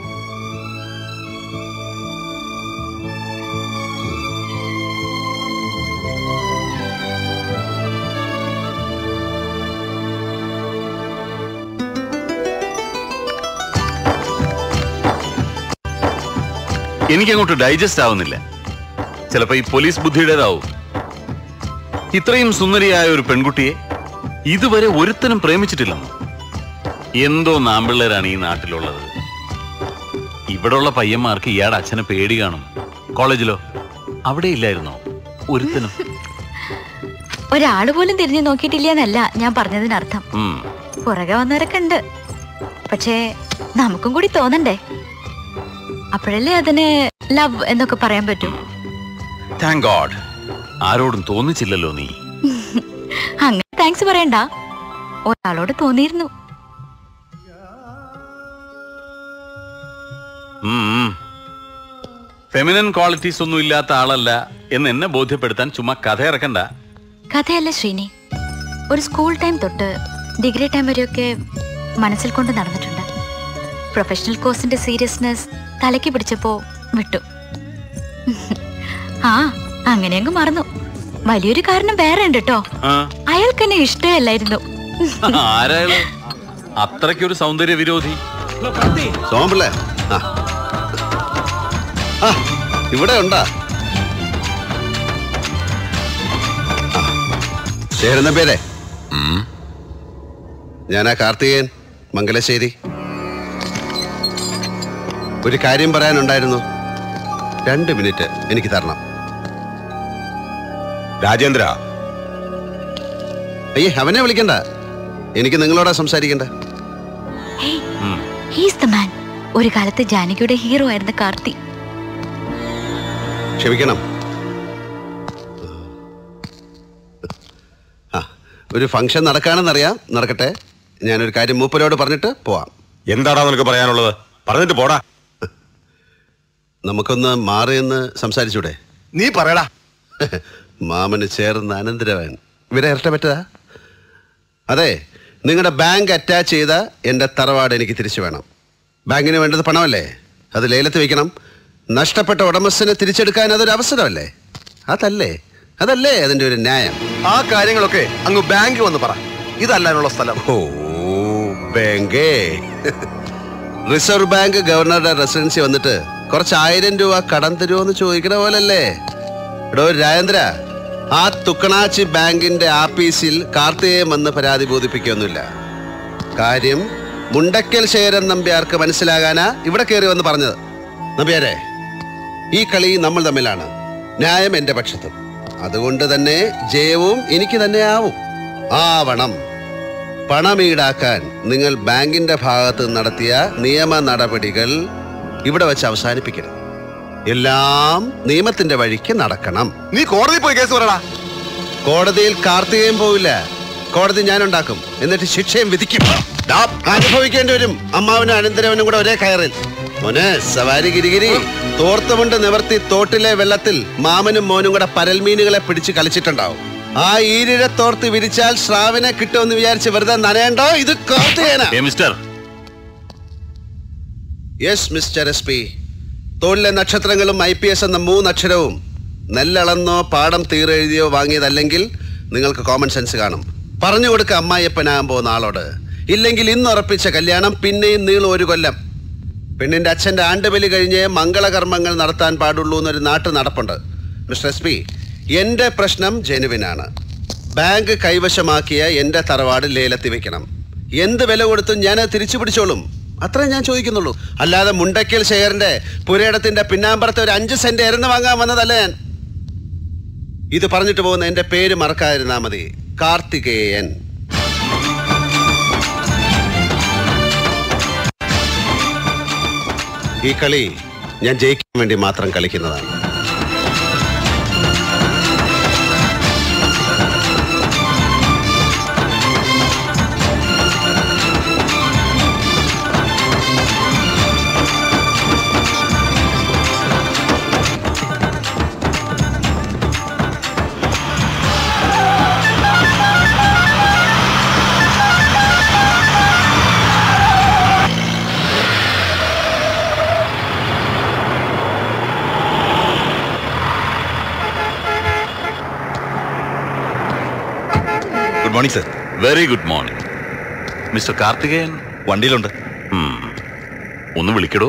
എനിക്കങ്ങോട്ട് ഡൈജസ്റ്റ് ആവുന്നില്ല ചിലപ്പോ ഈ പോലീസ് ബുദ്ധിയുടേതാവും ഇത്രയും സുന്ദരിയായ ഒരു പെൺകുട്ടിയെ ഇതുവരെ ഒരുത്തനും പ്രേമിച്ചിട്ടില്ലെന്ന് എന്തോ നാമ്പിള്ളേരാണ് ഈ നാട്ടിലുള്ളത് ഇവിടെയുള്ള പയ്യന്മാർക്ക് ഇയാടെ അച്ഛനെ പേടി കാണും കോളേജിലോ അവിടെ ഇല്ലായിരുന്നോ ഒരുത്തനും ഒരാള് പോലും തിരിഞ്ഞു നോക്കിയിട്ടില്ല എന്നല്ല ഞാൻ പറഞ്ഞതിനർത്ഥം ഉം. പുറകെ വന്നവരൊക്കെ ഉണ്ട് പക്ഷേ നമുക്കും കൂടി തോന്നണ്ടേ അപ്പോഴല്ലേ അതിന് ലവ് എന്നൊക്കെ പറയാൻ പറ്റൂ താങ്ക് ഗോഡ് ആരോടും തോന്നിച്ചില്ലല്ലോ നീ അങ്ങനെ താങ്ക്സ് പറയണ്ട ഒരാളോട് തോന്നിയിരുന്നു ഫെമിനൻ ക്വാളിറ്റീസ് ഒന്നും ഇല്ലാത്ത ആളല്ല എന്ന് എന്നെ ബോധ്യപ്പെടുത്താൻ ചുമ്മാ കഥ ഇറക്കണ്ട കഥയല്ല ശ്രീനി ഒരു സ്കൂൾ ടൈം തൊട്ട് ഡിഗ്രി ടൈം വരെയൊക്കെ മനസ്സിൽ കൊണ്ട് നടന്നിട്ടുണ്ട് പ്രൊഫഷണൽ കോഴ്സിന്റെ സീരിയസ്നെസ് തലയ്ക്ക് പിടിച്ചപ്പോ വിട്ടു ആ അങ്ങനെയങ്ങ് മറന്നു വലിയൊരു കാരണം വേറെ ഉണ്ട് കേട്ടോ ആ, അയാൾക്ക് എന്നെ ഇഷ്ടമല്ലായിരുന്നു ആരായാലും അത്രയ്ക്കൊരു സൗന്ദര്യ വിരോധി സോമപിള്ളേ ആ ആ, ഇവിടെ ഉണ്ടാ ചേരുന്ന പേരെ ഞാനാ കാർത്തികേയൻ മംഗലശ്ശേരി ഒരു കാര്യം പറയാനുണ്ടായിരുന്നു രണ്ട് മിനിറ്റ് എനിക്ക് തരണം രാജേന്ദ്ര അയ്യേ അവനെ വിളിക്കണ്ട എനിക്ക് നിങ്ങളോടാ സംസാരിക്കണ്ട ഹീസ് ദ മാൻ ഒരു കാലത്ത് ജാനകിയുടെ ഹീറോ ആയിരുന്ന കാർത്തി ക്ഷമിക്കണം ആ ഒരു ഫംഗ്ഷൻ നടക്കാണെന്നറിയാം നടക്കട്ടെ ഞാനൊരു കാര്യം മൂപ്പരോട് പറഞ്ഞിട്ട് പോവാം എന്താടാ നിനക്ക് പറയാനുള്ളത് പറഞ്ഞിട്ട് പോടാ നമുക്കൊന്ന് മാറിയെന്ന് സംസാരിച്ചൂടെ നീ പറയടാ മാമന് ചേർന്ന അനന്തരവൻ ഇവരെ ഇരട്ട പറ്റതാ അതെ നിങ്ങളുടെ ബാങ്ക് അറ്റാച്ച് ചെയ്ത എൻ്റെ തറവാട് എനിക്ക് തിരിച്ചു വേണം ബാങ്കിന് വേണ്ടത് പണമല്ലേ അത് ലേലത്ത് വെക്കണം നഷ്ടപ്പെട്ട ഉടമസ്ഥനെ തിരിച്ചെടുക്കാൻ അതൊരു അവസരമല്ലേ അതല്ലേ അതല്ലേ അതിൻ്റെ ഒരു ന്യായം ആ കാര്യങ്ങളൊക്കെ അങ്ങ് ബാങ്ക് വന്ന് പറ ഇതല്ലാനുള്ള സ്ഥലം ഓ ബാങ്കേ റിസർവ് ബാങ്ക് ഗവർണറുടെ റെസിഡൻസി വന്നിട്ട് കുറച്ച് ആയിരം രൂപ കടം തരുമോ എന്ന് ചോദിക്കണ പോലല്ലേ എടോ രാജേന്ദ്ര ആ തുക്കണാച്ചി ബാങ്കിന്റെ ആപ്പീസിൽ കാർത്തികേയം വന്ന് പരാതി ബോധിപ്പിക്കൊന്നുമില്ല കാര്യം മുണ്ടക്കൽ ശേരൻ നമ്പ്യാർക്ക് മനസ്സിലാകാനാ ഇവിടെ കയറി വന്ന് പറഞ്ഞത് നമ്പ്യാരെ ഈ കളി നമ്മൾ തമ്മിലാണ് ന്യായം എന്റെ പക്ഷത്തും അതുകൊണ്ട് തന്നെ ജയവും എനിക്ക് തന്നെ ആവും ആവണം പണം ഈടാക്കാൻ നിങ്ങൾ ബാങ്കിന്റെ ഭാഗത്ത് നടത്തിയ നിയമ നടപടികൾ ഇവിടെ വെച്ച് അവസാനിപ്പിക്കണം എല്ലാം നിയമത്തിന്റെ വഴിക്ക് നടക്കണം നീ കോടതി പോയി കേസ് പറയടാ കോടതിയിൽ കാർത്തികയും പോവില്ല കോടതി ഞാൻ ഉണ്ടാക്കും എന്നിട്ട് ശിക്ഷയും വിധിക്കും ദാ, അനുഭവിക്കേണ്ടി വരും അമ്മാവനും അനന്തരവനും കൂടെ ഒരേ കയറിൽ മോനെ സവാരി ഗിരിഗിരി തോർത്തുമുണ്ട് നിവർത്തി തോട്ടിലെ വെള്ളത്തിൽ മാമനും മോനും കൂടെ പരൽമീനുകളെ പിടിച്ച് കളിച്ചിട്ടുണ്ടാവും ആ ഈരിഴ തോർത്ത് വിരിച്ചാൽ ശ്രാവിനെ കിട്ടുമെന്ന് വിചാരിച്ച് വെറുതെ നനയണ്ടോ ഇത് കാർത്തികേന ഏ mister yes mister S P തോളിലെ നക്ഷത്രങ്ങളും ഐ പി എസ് എന്ന മൂന്നക്ഷരവും നെല്ലളന്നോ പാടം തീരെഴുതിയോ വാങ്ങിയതല്ലെങ്കിൽ നിങ്ങൾക്ക് കോമൺ സെൻസ് കാണും പറഞ്ഞു കൊടുക്ക അമ്മായിയപ്പനാകാൻ പോകുന്ന ആളോട് ഇല്ലെങ്കിൽ ഇന്ന് ഉറപ്പിച്ച കല്യാണം പിന്നെയും നീളും ഒരു കൊല്ലം പെണ്ണിന്റെ അച്ഛന്റെ ആണ്ടുബലി കഴിഞ്ഞ് മംഗളകർമ്മങ്ങൾ നടത്താൻ പാടുള്ളൂ എന്നൊരു നാട്ടു നടപ്പുണ്ട് മിസ്റ്റർ എസ് പി എന്റെ പ്രശ്നം ജനുവിനാണ് ബാങ്ക് കൈവശമാക്കിയ എന്റെ തറവാട് ലേലത്തിൽ വെക്കണം എന്ത് വില കൊടുത്തും ഞാൻ അത് തിരിച്ചു പിടിച്ചോളും അത്രേ ഞാൻ ചോദിക്കുന്നുള്ളൂ അല്ലാതെ മുണ്ടക്കൽ ഷെയറിന്റെ പുരയിടത്തിന്റെ പിന്നാമ്പറത്തെ ഒരു അഞ്ച് സെന്റ് എരന്ന് വാങ്ങാൻ വന്നതല്ല ഞാൻ ഇത് പറഞ്ഞിട്ട് പോകുന്ന എന്റെ പേര് മറക്കാതിരുന്നാ മതി കാർത്തികേയൻ ഈ കളി ഞാൻ ജയിക്കാൻ വേണ്ടി മാത്രം കളിക്കുന്നതാണ് good morning sir very good morning mister Karthikeyan വണ്ടിയിലുണ്ട് ഉം. ഒന്ന് വിളിക്കടോ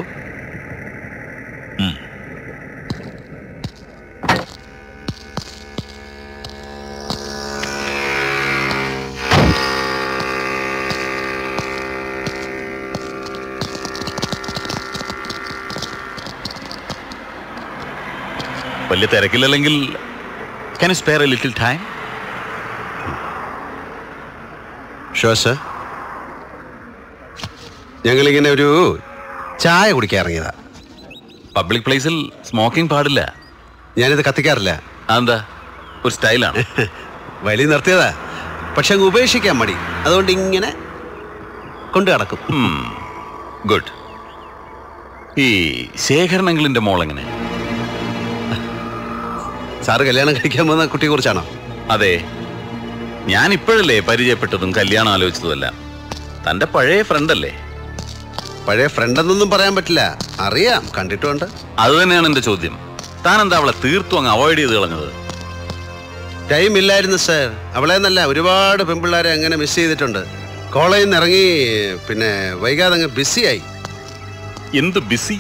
വലിയ തിരക്കില്ലല്ലെങ്കിൽ can you spare a little time sure sir ഞങ്ങളിങ്ങനെ ഒരു ചായ കുടിക്കാൻ ഇറങ്ങിയതാ പബ്ലിക് പ്ലേസിൽ സ്മോക്കിംഗ് പാടില്ല ഞാനിത് കത്തിക്കാറില്ല അതെന്താ ഒരു സ്റ്റൈലാണ് വലിയ നിർത്തിയതാ പക്ഷെ അങ്ങ് ഉപേക്ഷിക്കാൻ മടി അതുകൊണ്ട് ഇങ്ങനെ കൊണ്ടു നടക്കും ഗുഡ് ഈ ശേഖരണങ്ങളിന്റെ മോളെങ്ങനെ സാറ് കല്യാണം കഴിക്കാൻ പോകുന്ന കുട്ടിയെ കുറിച്ചാണോ അതെ ഞാൻ ഇപ്പോഴല്ലേ പരിചയപ്പെട്ടതും കല്യാണം ആലോചിച്ചതുമല്ല തന്റെ പഴയ ഫ്രണ്ടല്ലേ പഴയ ഫ്രണ്ട് എന്നൊന്നും പറയാൻ പറ്റില്ല അറിയാം കണ്ടിട്ടുണ്ട് അത് തന്നെയാണ് എന്റെ ചോദ്യം താൻ എന്താ അവളെ തീർത്തും അങ്ങ് അവോയ്ഡ് ചെയ്ത് കളഞ്ഞത് ടൈം ഇല്ലായിരുന്നു സർ അവളെ എന്നല്ല ഒരുപാട് പെൺപിള്ളേരെ അങ്ങനെ മിസ് ചെയ്തിട്ടുണ്ട് കോളേജിൽ നിന്ന് ഇറങ്ങി പിന്നെ വൈകാതെ അങ്ങ് ബിസിയായി എന്ത് ബിസി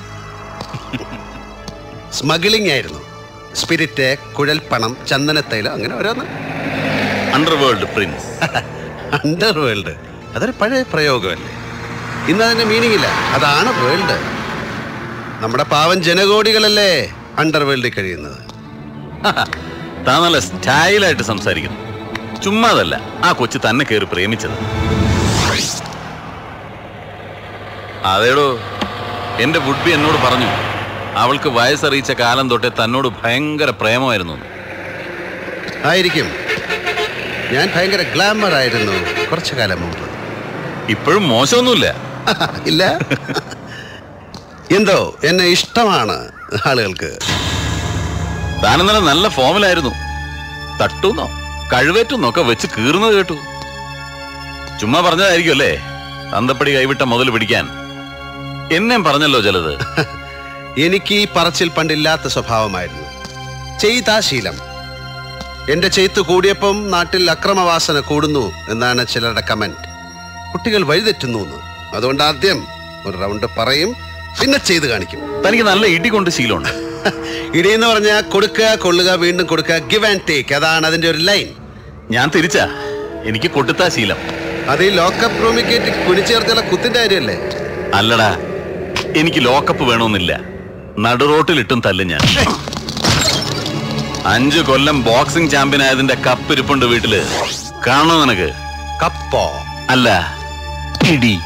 സ്മഗ്ലിംഗ് ആയിരുന്നു സ്പിരിറ്റ് കുഴൽപ്പണം ചന്ദനത്തൈലം അങ്ങനെ ഓരോന്ന് അണ്ടർവേൾഡ് പ്രിൻസ് അണ്ടർ വേൾഡ് അതൊരു പഴയ പ്രയോഗമല്ലേ ഇന്ന് അതിന്റെ മീനിങ് ഇല്ല അതാണ് വേൾഡ് നമ്മുടെ പാവം ജനകോടികളല്ലേ അണ്ടർ വേൾഡിൽ കഴിയുന്നത് താൻ നല്ല സ്റ്റൈലായിട്ട് സംസാരിക്കുന്നു ചുമ്മാതല്ല ആ കൊച്ചു തന്നെ കയറി പ്രേമിച്ചത് അതേടോ എന്റെ വുഡ്ബി എന്നോട് പറഞ്ഞു അവൾക്ക് വയസ്സറിയിച്ച കാലം തൊട്ടേ തന്നോട് ഭയങ്കര പ്രേമമായിരുന്നു എന്ന്. ആയിരിക്കും ഞാൻ ഭയങ്കര ഗ്ലാമർ ആയിരുന്നു കുറച്ചു കാലം മുമ്പ് ഇപ്പോഴും മോശമൊന്നുമില്ല ഇല്ല എന്തോ എന്നെ ഇഷ്ടമാണ് ആളുകൾക്ക് താനെന്നലെ നല്ല ഫോമിലായിരുന്നു തട്ടുന്നോ കഴിവേറ്റുന്നൊക്കെ വെച്ച് കീറുന്നത് കേട്ടു ചുമ്മാ പറഞ്ഞതായിരിക്കും അല്ലേ തന്തപ്പടി കൈവിട്ട മുതൽ പിടിക്കാൻ എന്നെ പറഞ്ഞല്ലോ ചിലത് എനിക്ക് ഈ പറച്ചിൽ പണ്ടില്ലാത്ത സ്വഭാവമായിരുന്നു ചെയ്താ ശീലം എന്റെ ചെയ്ത്ത് കൂടിയപ്പം നാട്ടിൽ അക്രമവാസന കൂടുന്നു എന്നാണ് ചിലരുടെ കമന്റ് കുട്ടികൾ വഴിതെറ്റുന്നു എന്ന് അതുകൊണ്ട് ആദ്യം ഒരു റൗണ്ട് പറയും പിന്നെ ചെയ്ത് കാണിക്കും തനിക്ക് നല്ല ഇടി കൊണ്ട് ശീലമുണ്ട് ഇടി എന്ന് പറഞ്ഞാൽ കൊടുക്കുക കൊള്ളുക വീണ്ടും കൊടുക്കുക ഗിവ് ആൻഡ് ടേക്ക് അതാണ് അതിന്റെ ഒരു ലൈൻ ഞാൻ തിരിച്ചാ എനിക്ക് കൊട്ടുത്താ ശീലം അത് ഈ ലോക്കപ്പ് റൂമിൽ കയറ്റി കുനിച്ചേർത്തുള്ള കുത്തിന്റെ കാര്യമല്ലേ അല്ലടാ എനിക്ക് ലോക്കപ്പ് വേണമെന്നില്ല നടുറോട്ടിലിട്ടും തല്ലും ഞാൻ അഞ്ചു കൊല്ലം ബോക്സിംഗ് ചാമ്പ്യൻ ആയതിന്റെ കപ്പ് ഇരിപ്പുണ്ട് വീട്ടില് കാണോ നിനക്ക് കപ്പോ അല്ല ഇടി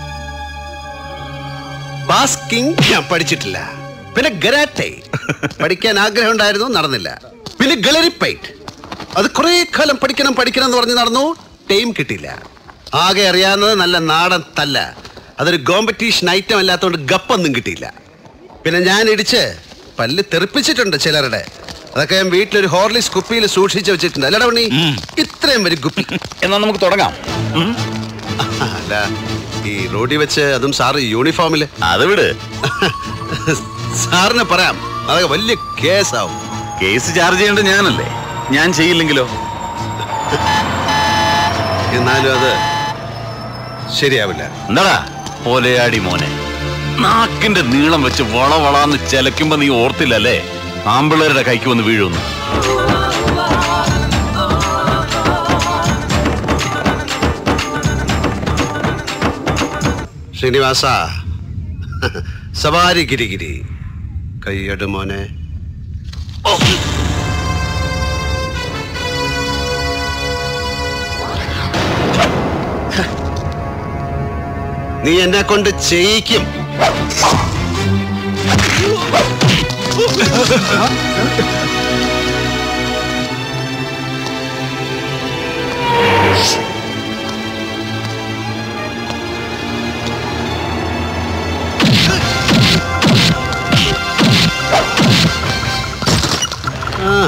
ബാസ്കിംഗ് ഞാൻ പഠിച്ചിട്ടില്ല പിന്നെ ഗരാറ്റെ പഠിക്കാൻ ആഗ്രഹം ഉണ്ടായിരുന്നു നടന്നില്ല പിന്നെ ഗളരിപ്പൈറ്റ് അത് കുറെ കാലം പഠിക്കണം പഠിക്കണം എന്ന് പറഞ്ഞ് നടന്നു ടൈം കിട്ടിയില്ല ആകെ അറിയാവുന്നത് നല്ല നാടൻ തല്ല അതൊരു കോമ്പറ്റീഷൻ ഐറ്റം അല്ലാത്തതുകൊണ്ട് ഗപ്പൊന്നും കിട്ടിയില്ല പിന്നെ ഞാൻ ഇടിച്ച് പല്ല് തെറിപ്പിച്ചിട്ടുണ്ട് ചിലരുടെ അതൊക്കെ ഞാൻ വീട്ടിലൊരു ഹോർലിക്സ് കുപ്പിയിൽ സൂക്ഷിച്ചു വെച്ചിട്ടുണ്ട് അല്ലടാ ഉണ്ണി ഇത്രയും വരും കുപ്പി എന്നാ നമുക്ക് തുടങ്ങാം അല്ല ഈ റോഡിൽ വെച്ച് അതും സാറ് യൂണിഫോമില് അത് വിട് സാറിന് പറയാം അതൊക്കെ വലിയ കേസാവും കേസ് ചാർജ് ചെയ്യേണ്ടത് ഞാനല്ലേ ഞാൻ ചെയ്യില്ലെങ്കിലോ എന്നാലും അത് ശരിയാവില്ല എന്താടാ പോലെയാടി മോനെ നാക്കിന്റെ നീളം വെച്ച് വളവളാന്ന് ചെലക്കുമ്പോ നീ ഓർത്തില്ലല്ലേ ആമ്പിള്ളേരുടെ കൈക്ക് വന്ന് വീഴുന്നു ശ്രീനിവാസ സവാരി ഗിരിഗിരി കൈയട് മോനെ നീ എന്നെ കൊണ്ട് ചെയ്യിക്കും ആ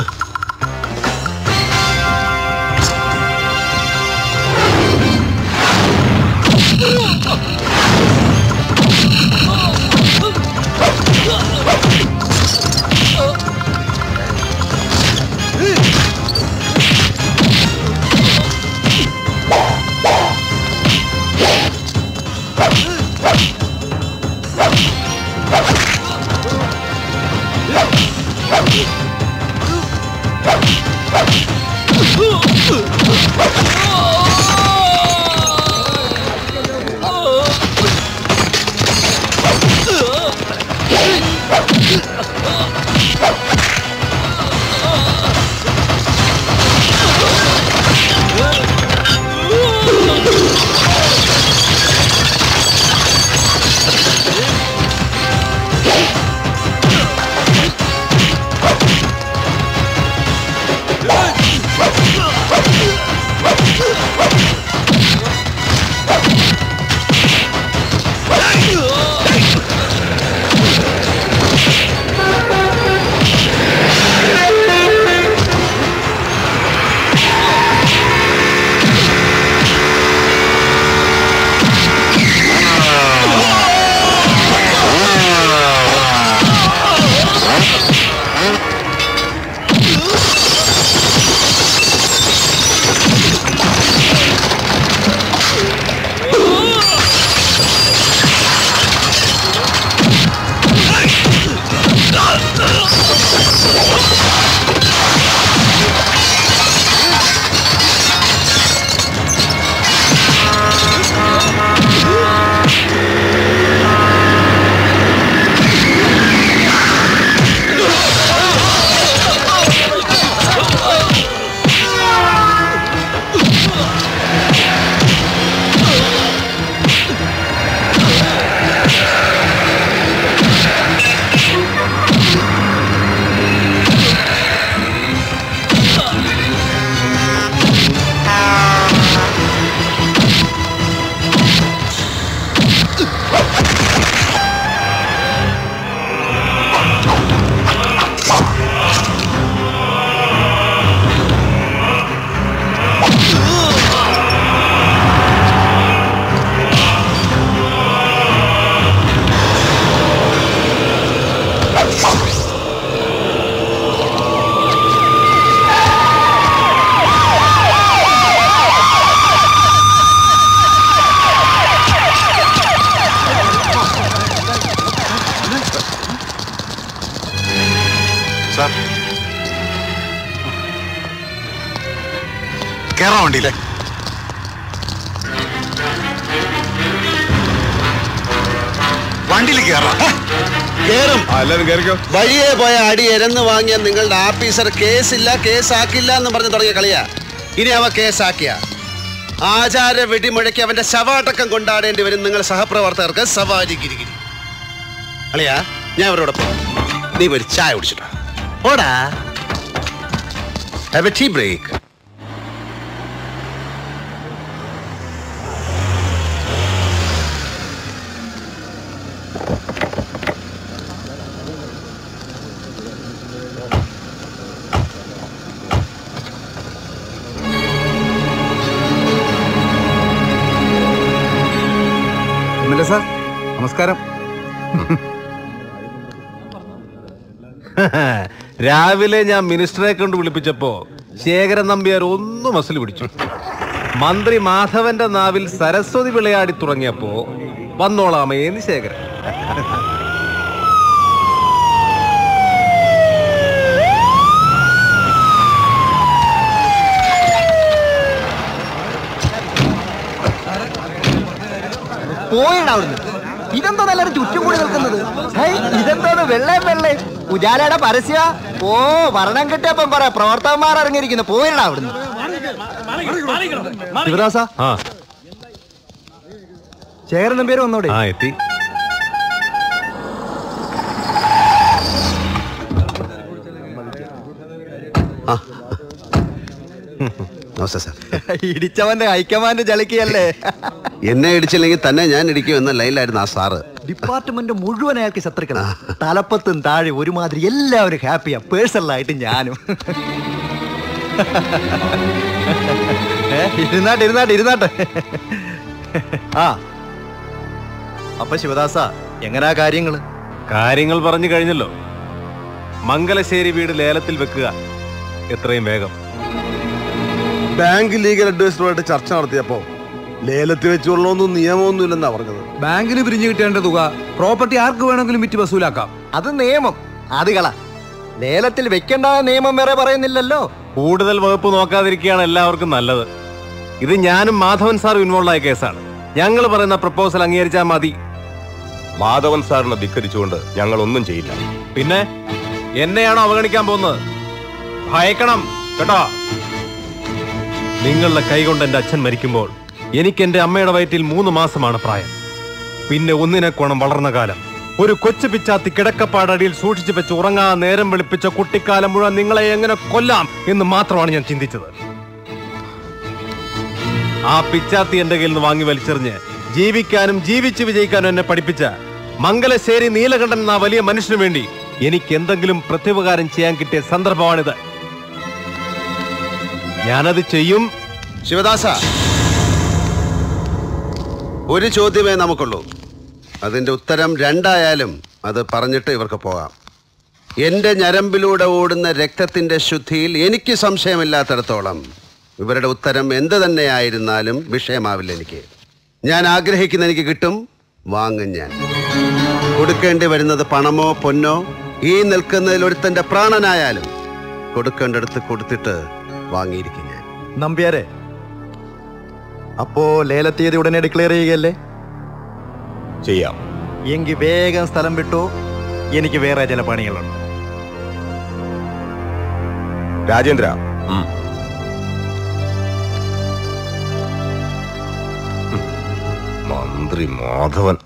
സാർ കേറാൻ വണ്ടിയില്ലേ വണ്ടിയിൽ കേറാം കേറും എല്ലാരും കയറിക്കോ വഴിയെ പോയ അടി എരന്ന് വാങ്ങിയ നിങ്ങളുടെ ആഫീസർ കേസില്ല കേസാക്കില്ല എന്ന് പറഞ്ഞ് തുടങ്ങിയ കളിയാ ഇനി അവ കേസാക്കിയ ആചാര വെടിമുഴക്കി അവന്റെ ശവാടക്കം കൊണ്ടാടേണ്ടി വരും നിങ്ങൾ സഹപ്രവർത്തകർക്ക് സവാരി ഗിരിഗിരി അളിയാ ഞാൻ അവരോടൊപ്പം നീ ഒരു ചായ കുടിച്ചിട്ടോ ഓടാ have a tea break M L A sir നമസ്കാരം രാവിലെ ഞാൻ മിനിസ്റ്ററെ കൊണ്ട് വിളിപ്പിച്ചപ്പോ ശേഖരൻ നമ്പ്യാർ ഒന്നും മസിൽ പിടിച്ചു മന്ത്രി മാധവന്റെ നാവിൽ സരസ്വതി വിളയാടി തുടങ്ങിയപ്പോ വന്നോളാമേന്ന് ശേഖരൻ പോയിടാ അവിടുന്ന് ഇതെന്താ എല്ലാരും ചുറ്റും കൂടി നിൽക്കുന്നത് ഹേയ്, ഇതെന്താണ് വെള്ളയും വെള്ളയും ഉജാലയുടെ പരസ്യ ഓ ഭരണം കിട്ടിയപ്പം പറ പ്രവർത്തകന്മാർ ഇറങ്ങിയിരിക്കുന്നു പോയിടാ അവിടുന്ന് ശിവദാസ ആ ശേഖരൻ പേര് വന്നോടെ ആ എത്തി നമസ്തേ സാർ ഇടിച്ചവന്റെ ഹൈക്കമാൻഡ് ചളിക്കയല്ലേ എന്നെ ഇടിച്ചില്ലെങ്കിൽ തന്നെ ഞാൻ ഇടിക്കും എന്ന ലൈനിലായിരുന്നു ആ സാറ് ഡിപ്പാർട്ട്മെന്റ് മുഴുവൻ അയാൾക്ക് ശത്രുക്കളാ തലപ്പത്തും താഴെ ഒരുമാതിരി എല്ലാവരും ഹാപ്പിയാ പേഴ്സണലായിട്ട് ഞാനും ഏ, ഇരുന്നാട്ടെ ഇരുന്നാട്ടെ ഇരുന്നാട്ടെ ആ അപ്പൊ ശിവദാസ എങ്ങനാ കാര്യങ്ങള് കാര്യങ്ങൾ പറഞ്ഞു കഴിഞ്ഞല്ലോ മംഗലശ്ശേരി വീട് ലേലത്തിൽ വെക്കുക എത്രയും വേഗം ബാങ്ക് ലീഗൽ അഡ്വൈസറുമായിട്ട് ചർച്ച നടത്തിയപ്പോ ലേലത്തിൽ വെച്ചുള്ളൊന്നും നിയമമൊന്നും ഇല്ലെന്നാ പറഞ്ഞത് ബാങ്കിന് പിരിഞ്ഞു കിട്ടേണ്ട തുക പ്രോപ്പർട്ടി ആർക്ക് വേണമെങ്കിലും വിറ്റ് വസൂലാക്കാം അത് നിയമം അത് കള ലേലത്തിൽ വെക്കേണ്ട നിയമം വേറെ പറയുന്നില്ലല്ലോ കൂടുതൽ വകുപ്പ് നോക്കാതിരിക്കുകയാണ് എല്ലാവർക്കും നല്ലത് ഇത് ഞാനും മാധവൻ സാറും ഇൻവോൾവ് ആയ കേസാണ് ഞങ്ങൾ പറയുന്ന പ്രപ്പോസൽ അംഗീകരിച്ചാൽ മതി മാധവൻ സാറിനെ ധിക്കരിച്ചുകൊണ്ട് ഞങ്ങൾ ഒന്നും ചെയ്യില്ല പിന്നെ എന്നെയാണോ അവഗണിക്കാൻ പോകുന്നത് ഭയക്കണം കേട്ടോ നിങ്ങളുടെ കൈകൊണ്ട് എന്റെ അച്ഛൻ മരിക്കുമ്പോൾ എനിക്ക് എന്റെ അമ്മയുടെ വയറ്റിൽ മൂന്ന് മാസമാണ് പ്രായം പിന്നെ ഒന്നിനെ കോണം വളർന്ന കാലം ഒരു കൊച്ചു പിച്ചാത്തി കിടക്കപ്പാടടിയിൽ സൂക്ഷിച്ചു വെച്ച് ഉറങ്ങാ നേരം വെളുപ്പിച്ച കുട്ടിക്കാലം മുഴുവൻ നിങ്ങളെ എങ്ങനെ കൊല്ലാം എന്ന് മാത്രമാണ് ഞാൻ ചിന്തിച്ചത് ആ പിച്ചാത്തി എന്റെ കയ്യിൽ നിന്ന് വാങ്ങി വലിച്ചെറിഞ്ഞ് ജീവിക്കാനും ജീവിച്ച് വിജയിക്കാനും എന്നെ പഠിപ്പിച്ച മംഗലശ്ശേരി നീലകണ്ഠൻ എന്ന ആ വലിയ മനുഷ്യന് വേണ്ടി എനിക്ക് എന്തെങ്കിലും പ്രത്യുപകാരം ചെയ്യാൻ കിട്ടിയ സന്ദർഭമാണിത് ഞാനത് ചെയ്യും ശിവദാസ ഒരു ചോദ്യമേ നമുക്കുള്ളൂ അതിന്റെ ഉത്തരം രണ്ടായാലും അത് പറഞ്ഞിട്ട് ഇവർക്ക് പോകാം എന്റെ ഞരമ്പിലൂടെ ഓടുന്ന രക്തത്തിന്റെ ശുദ്ധിയിൽ എനിക്ക് സംശയമില്ലാത്തിടത്തോളം ഇവരുടെ ഉത്തരം എന്ത് തന്നെയായിരുന്നാലും വിഷയമാവില്ല എനിക്ക് ഞാൻ ആഗ്രഹിക്കുന്ന എനിക്ക് കിട്ടും വാങ്ങും ഞാൻ കൊടുക്കേണ്ടി വരുന്നത് പണമോ പൊന്നോ ഈ നിൽക്കുന്നതിൽ ഒരുത്തന്റെ പ്രാണനായാലും കൊടുക്കേണ്ടടുത്ത് കൊടുത്തിട്ട് വാങ്ങിയിരിക്കും ഞാൻ നമ്പ്യാരെ അപ്പോ ലേലത്തീയതി ഉടനെ ഡിക്ലെയർ ചെയ്യുകയല്ലേ ചെയ്യാം എങ്കിൽ വേഗം സ്ഥലം വിട്ടു എനിക്ക് വേറെ ചില പണികളുണ്ട് രാജേന്ദ്ര മന്ത്രി മാധവൻ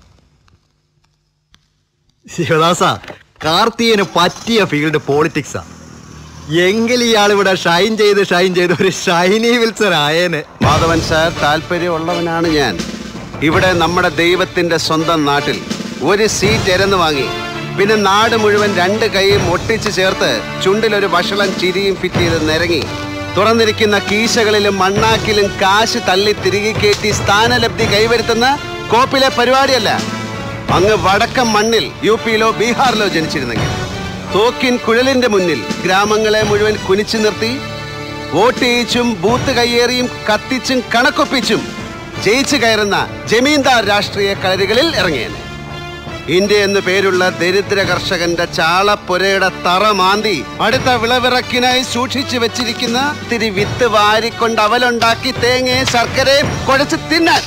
ശിവദാസ കാർത്തിയന് പറ്റിയ ഫീൽഡ് പോളിറ്റിക്സാ എങ്കിൽ ഇയാൾ ഇവിടെ ഷൈൻ ചെയ്ത് ഷൈൻ ചെയ്ത് ഒരു ഷൈനി വിൽസൺ ആയേനെ മാധവൻ സാർ താല്പര്യമുള്ളവനാണ് ഞാൻ ഇവിടെ നമ്മുടെ ദൈവത്തിന്റെ സ്വന്തം നാട്ടിൽ ഒരു സീറ്റ് എരന്ന് വാങ്ങി പിന്നെ നാട് മുഴുവൻ രണ്ട് കൈയും ഒട്ടിച്ചു ചേർത്ത് ചുണ്ടിലൊരു വഷളം ചിരിയും ഫിറ്റ് ചെയ്ത് നിരങ്ങി തുറന്നിരിക്കുന്ന കീശകളിലും മണ്ണാക്കിലും കാശ് തള്ളി തിരികെ കയറ്റി സ്ഥാനലബ്ധി കൈവരുത്തുന്ന കോപ്പിലെ പരിപാടിയല്ല അങ്ങ് വടക്കൻ മണ്ണിൽ യു പിയിലോ ബീഹാറിലോ ജനിച്ചിരുന്നെങ്കിൽ തോക്കിൻ കുഴലിന്റെ മുന്നിൽ ഗ്രാമങ്ങളെ മുഴുവൻ കുനിച്ചു നിർത്തി വോട്ട് ചെയ്യിച്ചും ബൂത്ത് കയ്യേറിയും കത്തിച്ചും കണക്കൊപ്പിച്ചും ജയിച്ചു കയറുന്ന ജമീന്ദാർ രാഷ്ട്രീയ കളരികളിൽ ഇറങ്ങിയത് ഇന്ത്യ എന്നു പേരുള്ള ദരിദ്ര കർഷകന്റെ ചാളപ്പുരയുടെ തറ മാന്തി അടുത്ത വിളവിറക്കിനായി സൂക്ഷിച്ചു വെച്ചിരിക്കുന്ന തിരി വിത്ത് വാരിക്കൊണ്ട് അവലുണ്ടാക്കി തേങ്ങയും ശർക്കരയും കുഴച്ച് തിന്നാൻ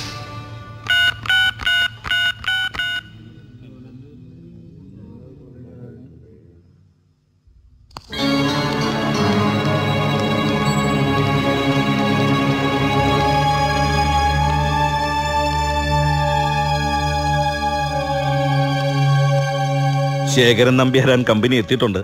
ശേഖരൻ നമ്പ്യാരാൻ കമ്പനി എത്തിയിട്ടുണ്ട്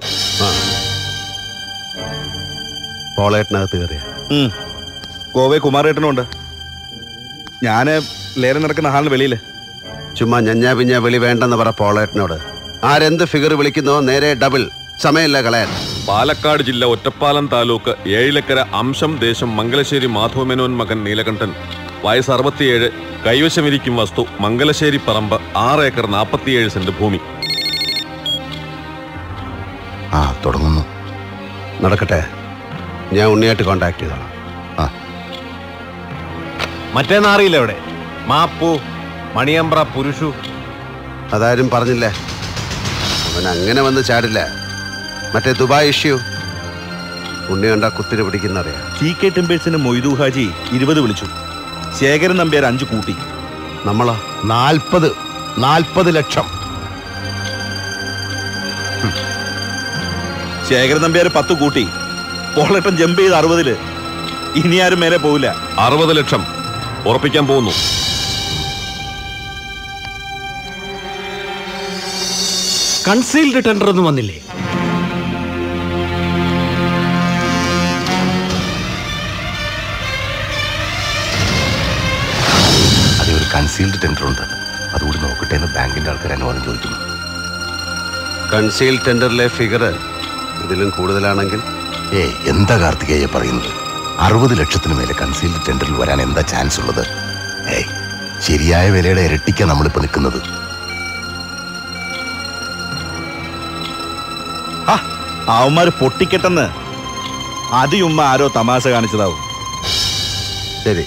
പോളേട്ടിനകത്ത് കയറിയ ഉം. ഗോവെ കുമാരേട്ടനുണ്ട് ഞാന് ലേലം നടക്കുന്ന ഹാളിന് വെളിയില് ചുമ്മാ ഞഞ്ഞാ പിഞ്ഞാ വിളി വേണ്ടെന്ന് പറ പോളേട്ടിനോട് ആരെന്ത് ഫിഗർ വിളിക്കുന്നോ നേരെ ഡബിൾ സമയമില്ല കളയാൻ പാലക്കാട് ജില്ല ഒറ്റപ്പാലം താലൂക്ക് ഏഴിലക്കര അംശം ദേശം മംഗലശ്ശേരി മാധവമേനോൻ മകൻ നീലകണ്ഠൻ വയസ്സ് അറുപത്തിയേഴ് കൈവശമിരിക്കും വസ്തു മംഗലശ്ശേരി പറമ്പ് ആറ് ഏക്കർ നാൽപ്പത്തിയേഴ് സെന്റ് ഭൂമി ആ തുടങ്ങുന്നു നടക്കട്ടെ ഞാൻ ഉണ്ണിയായിട്ട് കോണ്ടാക്ട് ചെയ്തോളാം ആ മറ്റേ നാറിയില്ല ഇവിടെ മാപ്പു മണിയമ്പ്ര പുരുഷു അതാരും പറഞ്ഞില്ലേ അവൻ അങ്ങനെ വന്ന് ചാടില്ല മറ്റേ ദുബായ് ഇഷ്യൂ ഉണ്ണി കണ്ട കുത്തിരി പിടിക്കുന്നറിയാം സി കെ ടെമ്പിൾസിന് മൊയ്തു ഹാജി ഇരുപത് വിളിച്ചു ശേഖരൻ നമ്പ്യാർ അഞ്ച് കൂട്ടി നമ്മളോ നാൽപ്പത് നാൽപ്പത് ലക്ഷം ശേഖരൻ നമ്പ്യാർ പത്ത് കൂട്ടി പോളേട്ടൻ ജമ്പ് ചെയ്ത് അറുപതില് ഇനി ആരും മേലെ പോവില്ല അറുപത് ലക്ഷം ഉറപ്പിക്കാൻ പോകുന്നു കൺസീൽഡ് ടെൻഡർ ഒന്നും വന്നില്ലേ അതേ ഒരു കൺസീൽഡ് ടെൻഡർ ഉണ്ട് അതുകൂടി നോക്കട്ടെ എന്ന് ബാങ്കിന്റെ ആൾക്കാർ അനുവാദം ചോദിക്കുന്നു കൺസീൽ ടെൻഡറിലെ ഫിഗർ ഇതിലും കൂടുതലാണെങ്കിൽ ഏ എന്താ കാർത്തികേയ പറയുന്നത് അറുപത് ലക്ഷത്തിന് മേലെ കൺസീൽഡ് ടെൻഡറിൽ വരാൻ എന്താ ചാൻസ് ഉള്ളത് ഏയ് ശരിയായ വിലയുടെ ഇരട്ടിക്കാ നമ്മളിപ്പോ നിൽക്കുന്നത് അവന്മാര് പൊട്ടിക്കെട്ടെന്ന് അതിയുമ്മ ആരോ തമാശ കാണിച്ചതാവും ശരി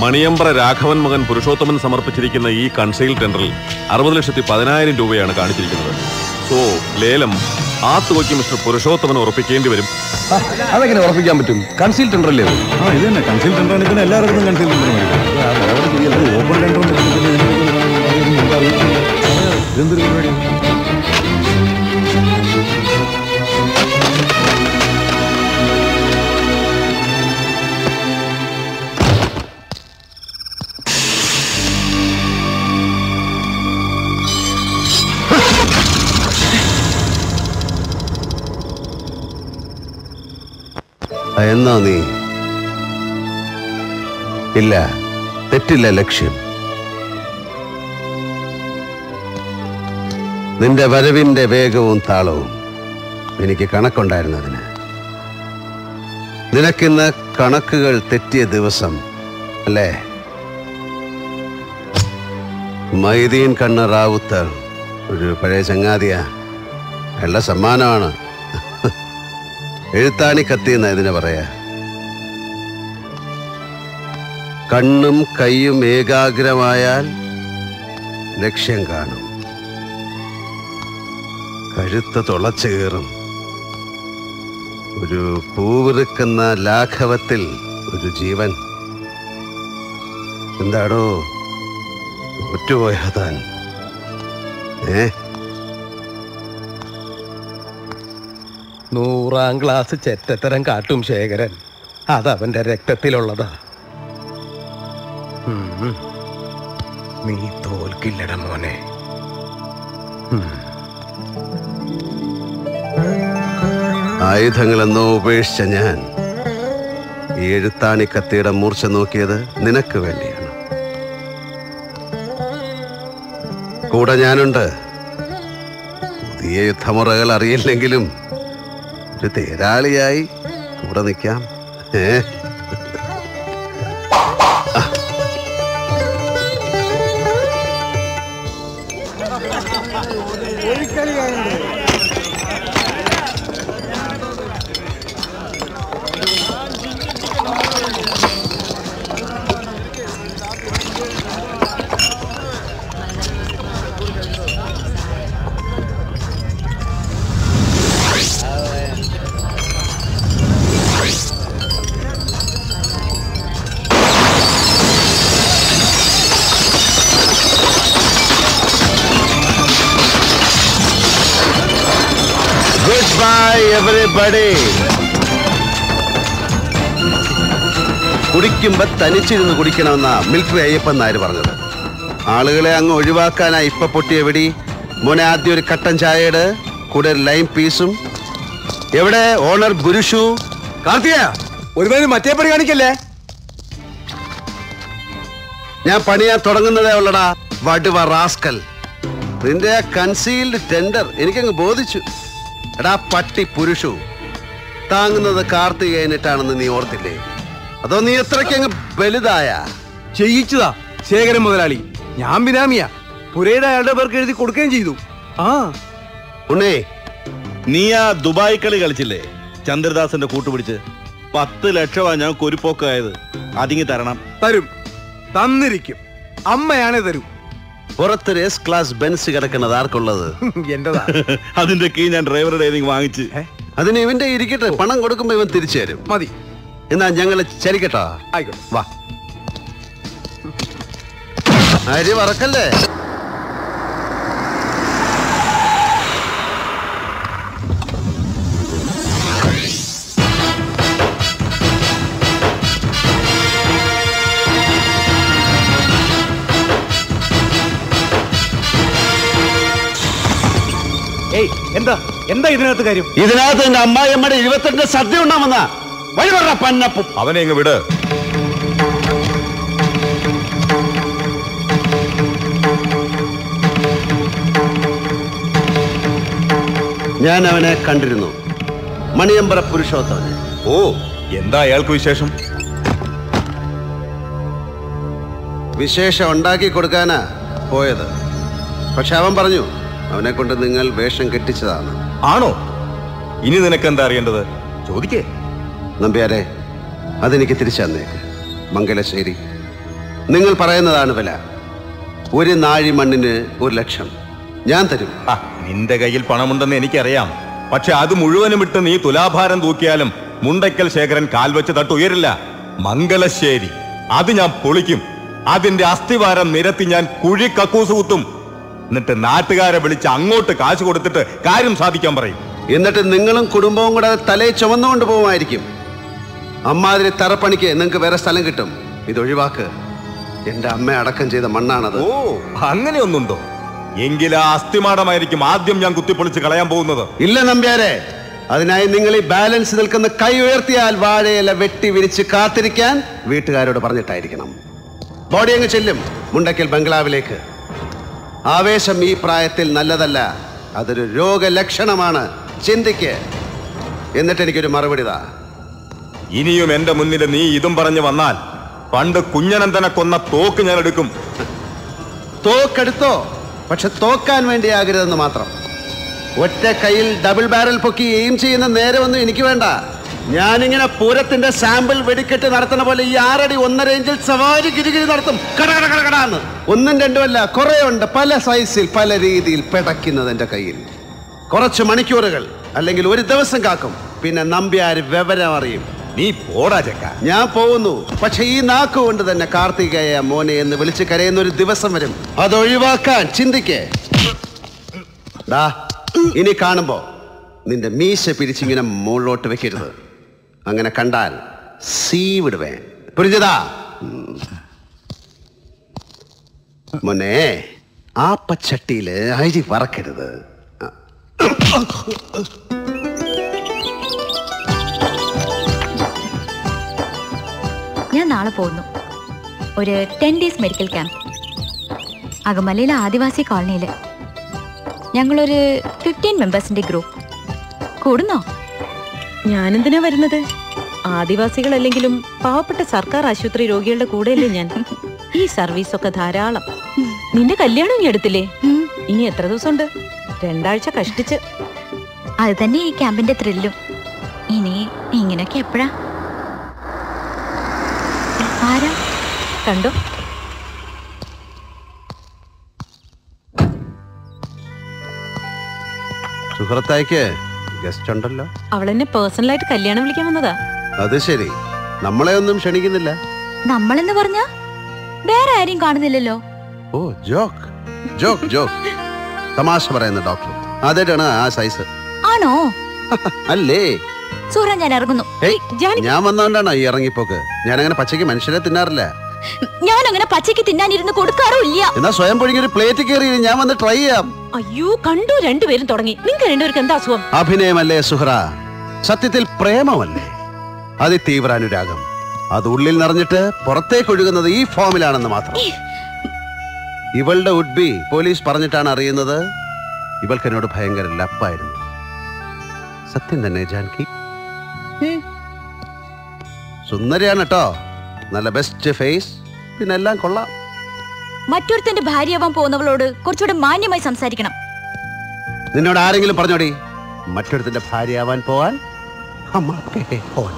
മണിയമ്പ്ര രാഘവൻ മകൻ പുരുഷോത്തമൻ സമർപ്പിച്ചിരിക്കുന്ന ഈ കൺസെയിൽ ടെൻഡറിൽ അറുപത് ലക്ഷത്തി പതിനായിരം രൂപയാണ് കാണിച്ചിരിക്കുന്നത് സോ ലേലം ആ തുകയ്ക്ക് മിസ്റ്റർ പുരുഷോത്തമൻ ഉറപ്പിക്കേണ്ടി വരും അതെങ്ങനെ ഉറപ്പിക്കാൻ പറ്റും കൺസീൽ ടെൻഡർ അല്ലേ ആ ഇത് തന്നെ കൺസീൽ ടെൻഡറാണ് ഇതിന് എല്ലായിടത്തും കൺസീൽ ടെൻഡർ മേടിക്കും ഓപ്പൺ ടെൻഡർ ഇതെന്തൊരു പരിപാടി എന്നോ നീ ഇല്ല തെറ്റില്ല ലക്ഷ്യം നിന്റെ വരവിന്റെ വേഗവും താളവും എനിക്ക് കണക്കുണ്ടായിരുന്നതിന് നിനക്കിന്ന് കണക്കുകൾ തെറ്റിയ ദിവസം അല്ലേ മൈദീൻ കണ്ണ റാവുത്തർ ഒരു പഴയ ചങ്ങാതിയാ ഉള്ള സമ്മാനമാണ് എഴുത്താണി കത്തി എന്ന ഇതിനെ പറയാ കണ്ണും കൈയും ഏകാഗ്രമായാൽ ലക്ഷ്യം കാണും കഴുത്ത് തുളച്ചു കയറും ഒരു പൂവിറുക്കുന്ന ലാഘവത്തിൽ ഒരു ജീവൻ എന്താടോ ഒറ്റുപോയാ താൻ ഏ നൂറാം ക്ലാസ് ചെറ്റത്തരം കാട്ടും ശേഖരൻ അതവന്റെ രക്തത്തിലുള്ളതാ ഉം. നീ തോൽക്കില്ലട മോനെ ഉം. ആയുധങ്ങളെന്നോ ഉപേക്ഷിച്ച ഞാൻ ഈ എഴുത്താണി കത്തിയുടെ മൂർച്ച നോക്കിയത് നിനക്ക് വേണ്ടിയാണ് കൂടെ ഞാനുണ്ട് പുതിയ യുദ്ധമുറകൾ അറിയില്ലെങ്കിലും ഒരു തേരാളിയായി കൂടെ നിൽക്കാം ഏ ഗുഡ് ബൈ എവറിബഡി കുടിക്കുമ്പോ തനിച്ചിരുന്ന് കുടിക്കണമെന്നാ മിൽക്ക് വേ അയ്യപ്പൻ നായർ പറഞ്ഞത് ആളുകളെ അങ്ങ് ഒഴിവാക്കാനാ ഇപ്പൊ പൊട്ടിയ വെടി മോനെ ആദ്യം ഒരു കട്ടൻ ചായയുടെ കൂടെ ഒരു ലൈം പീസും എവിടെ ഓണർ ഗുരുഷു കാർത്തിക ഒരുമാതിരി മറ്റേ പണി കാണിക്കല്ലേ ഞാൻ പണിയാൻ തുടങ്ങുന്നതേ ഉള്ളടാ വടുവ റാസ്കൽ നിന്റെ ആ കൺസീൽഡ് ടെൻഡർ എനിക്കങ്ങ് ബോധിച്ചു എടാ പട്ടി പുരുഷു താങ്ങുന്നത് കാർത്തികേയനിട്ടാണെന്ന് നീ ഓർത്തില്ലേ അതോ നീ എത്രയ്ക്ക് അങ്ങ് വലുതായ ചെയ്യിച്ചതാ ശേഖരൻ മുതലാളി ഞാൻ ബിനാമിയാ പുരയുടെ അയാളുടെ പേർക്ക് എഴുതി കൊടുക്കുകയും ചെയ്തു ആ ഉണ്ണേ നീ ആ ദുബായ് കളി കളിച്ചില്ലേ ചന്ദ്രദാസന്റെ കൂട്ടുപിടിച്ച് പത്ത് ലക്ഷമാ ഞാൻ കൊരുപ്പോക്കായത് അതിങ്ങി തരണം തരും തന്നിരിക്കും അമ്മയാണേ തരൂ പുറത്തൊരു എസ് ക്ലാസ് ബെൻസ് കിടക്കുന്നത് ആർക്കുള്ളത് എന്റെതാ അതിന്റെ കീ ഞാൻ ഡ്രൈവറുടെ ഏതെങ്കിലും വാങ്ങിച്ച് അതിന് ഇവന്റെ ഇരിക്കട്ടെ പണം കൊടുക്കുമ്പോ ഇവൻ തിരിച്ചു തരും മതി എന്നാ ഞങ്ങള് ചരിക്കട്ടോ ആയിക്കോട്ടെ വാ അരി വറക്കല്ലേ ഏയ് എന്താ എന്താ ഇതിനകത്ത് കാര്യം ഇതിനകത്ത് എന്റെ അമ്മായിയമ്മയുടെ ഇരുപത്തെട്ട് സദ്യ ഉണ്ടാമെന്ന വഴി പറഞ്ഞ പന്നപ്പും അവനെ ഇങ്ങ് വിട് ഞാൻ അവനെ കണ്ടിരുന്നു മണിയമ്പറ പുരുഷോത്തമനെ ഓ എന്താ അയാൾക്ക് വിശേഷം വിശേഷം ഉണ്ടാക്കി കൊടുക്കാനാ പോയത് പക്ഷെ അവൻ പറഞ്ഞു അവനെ കൊണ്ട് നിങ്ങൾ വേഷം കെട്ടിച്ചതാണ് ആണോ ഇനി നിനക്ക് എന്താ അറിയേണ്ടത് ചോദിക്കേ നമ്പ്യാരെ അതെനിക്ക് തിരിച്ചു തന്നേക്ക് മംഗലശ്ശേരി നിങ്ങൾ പറയുന്നതാണ് വില ഒരു നാഴി മണ്ണിന് ഒരു ലക്ഷം ഞാൻ തരും ആ, നിന്റെ കയ്യിൽ പണമുണ്ടെന്ന് എനിക്കറിയാം പക്ഷെ അത് മുഴുവനും ഇട്ട് നീ തുലാഭാരം തൂക്കിയാലും മുണ്ടയ്ക്കൽ ശേഖരൻ കാൽവെച്ച് തട്ടുയരില്ല മംഗലശ്ശേരി അത് ഞാൻ പൊളിക്കും അതിന്റെ അസ്ഥിവാരം നിരത്തി ഞാൻ കുഴി കക്കൂസ് കുത്തും എന്നിട്ട് നാട്ടുകാരെ വിളിച്ച് അങ്ങോട്ട് കാശ് കൊടുത്തിട്ട് കാര്യം സാധിക്കാൻ പറയും എന്നിട്ട് നിങ്ങളും കുടുംബവും കൂടെ അത് തലയിൽ ചുമന്നുകൊണ്ട് പോകുമായിരിക്കും അമ്മാതിരി തറപ്പണിക്ക് നിങ്ങൾക്ക് വേറെ സ്ഥലം കിട്ടും ഇത് ഒഴിവാക്ക് എന്റെ അമ്മ അടക്കം ചെയ്ത മണ്ണാണത് ഓ അങ്ങനെയൊന്നുണ്ടോ എങ്കിൽ ആ അസ്ഥിമാടമായിരിക്കും ആദ്യം ഞാൻ കുത്തിപ്പൊളിച്ച് കളയാൻ പോകുന്നത് ഇല്ല നമ്പ്യാരെ അതിനായി നിങ്ങൾ ഈ ബാലൻസ് നിൽക്കുന്ന കൈ ഉയർത്തിയാൽ വാഴയില വെട്ടി വിരിച്ച് കാത്തിരിക്കാൻ വീട്ടുകാരോട് പറഞ്ഞിട്ടായിരിക്കണം ബോഡി അങ്ങ് ചെല്ലും മുണ്ടക്കൽ ബംഗ്ലാവിലേക്ക് ആവേശം ഈ പ്രായത്തിൽ നല്ലതല്ല അതൊരു രോഗലക്ഷണമാണ് ചിന്തിക്ക് എന്നിട്ട് എനിക്കൊരു മറുപടി താ ഇനിയും എന്റെ മുന്നിൽ നീ ഇതും പറഞ്ഞു വന്നാൽ പണ്ട് കുഞ്ഞനന്തനെ കൊന്ന തോക്ക് ഞാൻ എടുക്കും തോക്കെടുത്തോ പക്ഷെ തോക്കാൻ വേണ്ടിയാകരുതെന്ന് മാത്രം ഒറ്റ കയ്യിൽ ഡബിൾ ബാരൽ പൊക്കി എയിം ചെയ്യുന്ന നേരമൊന്നും എനിക്ക് വേണ്ട ഞാനിങ്ങനെ പൂരത്തിന്റെ സാമ്പിൾ വെടിക്കെട്ട് നടത്തുന്ന പോലെ ഈ ആറടി ഒന്നര ഇഞ്ചിൽ സവാരി ഗിരിഗിരി നടത്തും കട കട കട കടാന്ന് ഒന്നും രണ്ടും അല്ല കുറെ ഉണ്ട് പല സൈസിൽ പല രീതിയിൽ പെടയ്ക്കുന്നത് എന്റെ കയ്യിൽ കുറച്ച് മണിക്കൂറുകൾ അല്ലെങ്കിൽ ഒരു ദിവസം കാക്കും പിന്നെ നമ്പ്യാര് വിവരം അറിയും നീ പോടാ ചക്ക ഞാൻ പോകുന്നു പക്ഷെ ഈ നാക്ക് കൊണ്ട് തന്നെ കാർത്തികേയ മോനെ എന്ന് വിളിച്ച് കരയുന്ന ഒരു ദിവസം വരും അതൊഴിവാക്കാൻ ചിന്തിക്കേ ഡാ ഇനി കാണുമ്പോ നിന്റെ മീശ പിരിച്ചിങ്ങനെ മുകളിലോട്ട് വെക്കരുത് അങ്ങനെ കണ്ടാൽ സീ വിടുവേ പുരിഞ്ഞതാ മോനെ ആ പച്ചട്ടിയില് അരി വറക്കരുത് ഞാൻ നാളെ പോകുന്നു ഒരു ടെൻ ഡേയ്സ് മെഡിക്കൽ ക്യാമ്പ് അകമലയിലെ ആദിവാസി കോളനിയിൽ ഞങ്ങളൊരു ഫിഫ്റ്റീൻ മെമ്പേഴ്സിന്റെ ഗ്രൂപ്പ് കൂടുന്നോ ഞാനെന്തിനാ വരുന്നത് ആദിവാസികളല്ലെങ്കിലും പാവപ്പെട്ട സർക്കാർ ആശുപത്രി രോഗികളുടെ കൂടെയല്ലേ ഞാൻ ഈ സർവീസ് ഒക്കെ ധാരാളം നിന്റെ കല്യാണം ഇനി എടുത്തില്ലേ ഇനി എത്ര ദിവസമുണ്ട് രണ്ടാഴ്ച കഷ്ടിച്ച് അത് തന്നെ ഈ ക്യാമ്പിന്റെ ത്രില്ലും ഇനി ഇങ്ങനെയൊക്കെ എപ്പോഴാ ആരാ കണ്ടോ സുഹൃത്തായിക്ക് ഗസ്റ്റ് ഉണ്ടല്ലോ അവളെന്നെ പേഴ്സണലായിട്ട് കല്യാണം വിളിക്കാൻ വന്നതാ അത് ശരി നമ്മളെ ഒന്നും ക്ഷണിക്കുന്നില്ല നമ്മളെന്ന് പറഞ്ഞ വേറെ ആരെയും കാണുന്നില്ലല്ലോ ഓ ജോക്ക് ജോക്ക് ജോക്ക് തമാശ പറയുന്ന ഡോക്ടർ ആദ്യമായിട്ടാണ് ആ സൈസ് ആണോ അല്ലേ സൂറ ഞാൻ ഇറങ്ങുന്നു ഏയ്, ഞാൻ വന്നോണ്ടാണോ ഈ ഇറങ്ങിപ്പോക്ക് ഞാൻ അങ്ങനെ പച്ചയ്ക്ക് മനുഷ്യരെ തിന്നാറില്ല ഞാൻ അങ്ങനെ പച്ചയ്ക്ക് തിന്നാനിരുന്ന് കൊടുക്കാറുമില്ല എന്നാ സ്വയം പൊഴുങ്ങി ഒരു പ്ലേറ്റ് കയറി ഞാൻ വന്ന് ട്രൈ ചെയ്യാം അയ്യോ കണ്ടു രണ്ടുപേരും തുടങ്ങി നിങ്ങൾക്ക് രണ്ടുപേർക്ക് എന്താ അസുഖം അഭിനയമല്ലേ സുഹ്ര സത്യത്തിൽ പ്രേമമല്ലേ അതിതീവ്ര അനുരാഗം അത് ഉള്ളിൽ നിറഞ്ഞിട്ട് പുറത്തേക്ക് ഒഴുകുന്നത് ഈ ഫോമിലാണെന്ന് മാത്രം ഇവളുടെ ഉഡ്ബി പോലീസ് പറഞ്ഞിട്ടാണ് അറിയുന്നത് ഇവൾക്ക് എന്നോട് ഭയങ്കര ലപ്പായിരുന്നു സത്യം തന്നെ ജാൻകി സുന്ദരിയാണ് കേട്ടോ നല്ല ബെസ്റ്റ് ഫേസ് പിന്നെ എല്ലാം കൊള്ളാം മറ്റൊരുത്തന്റെ ഭാര്യയാവാൻ പോകുന്നവളോട് കുറച്ചുകൂടെ മാന്യമായി സംസാരിക്കണം നിന്നോട് ആരെങ്കിലും പറഞ്ഞോടി മറ്റൊരുത്തിന്റെ ഭാര്യയാവാൻ പോവാൻ അമ്മ കേ ഫോൺ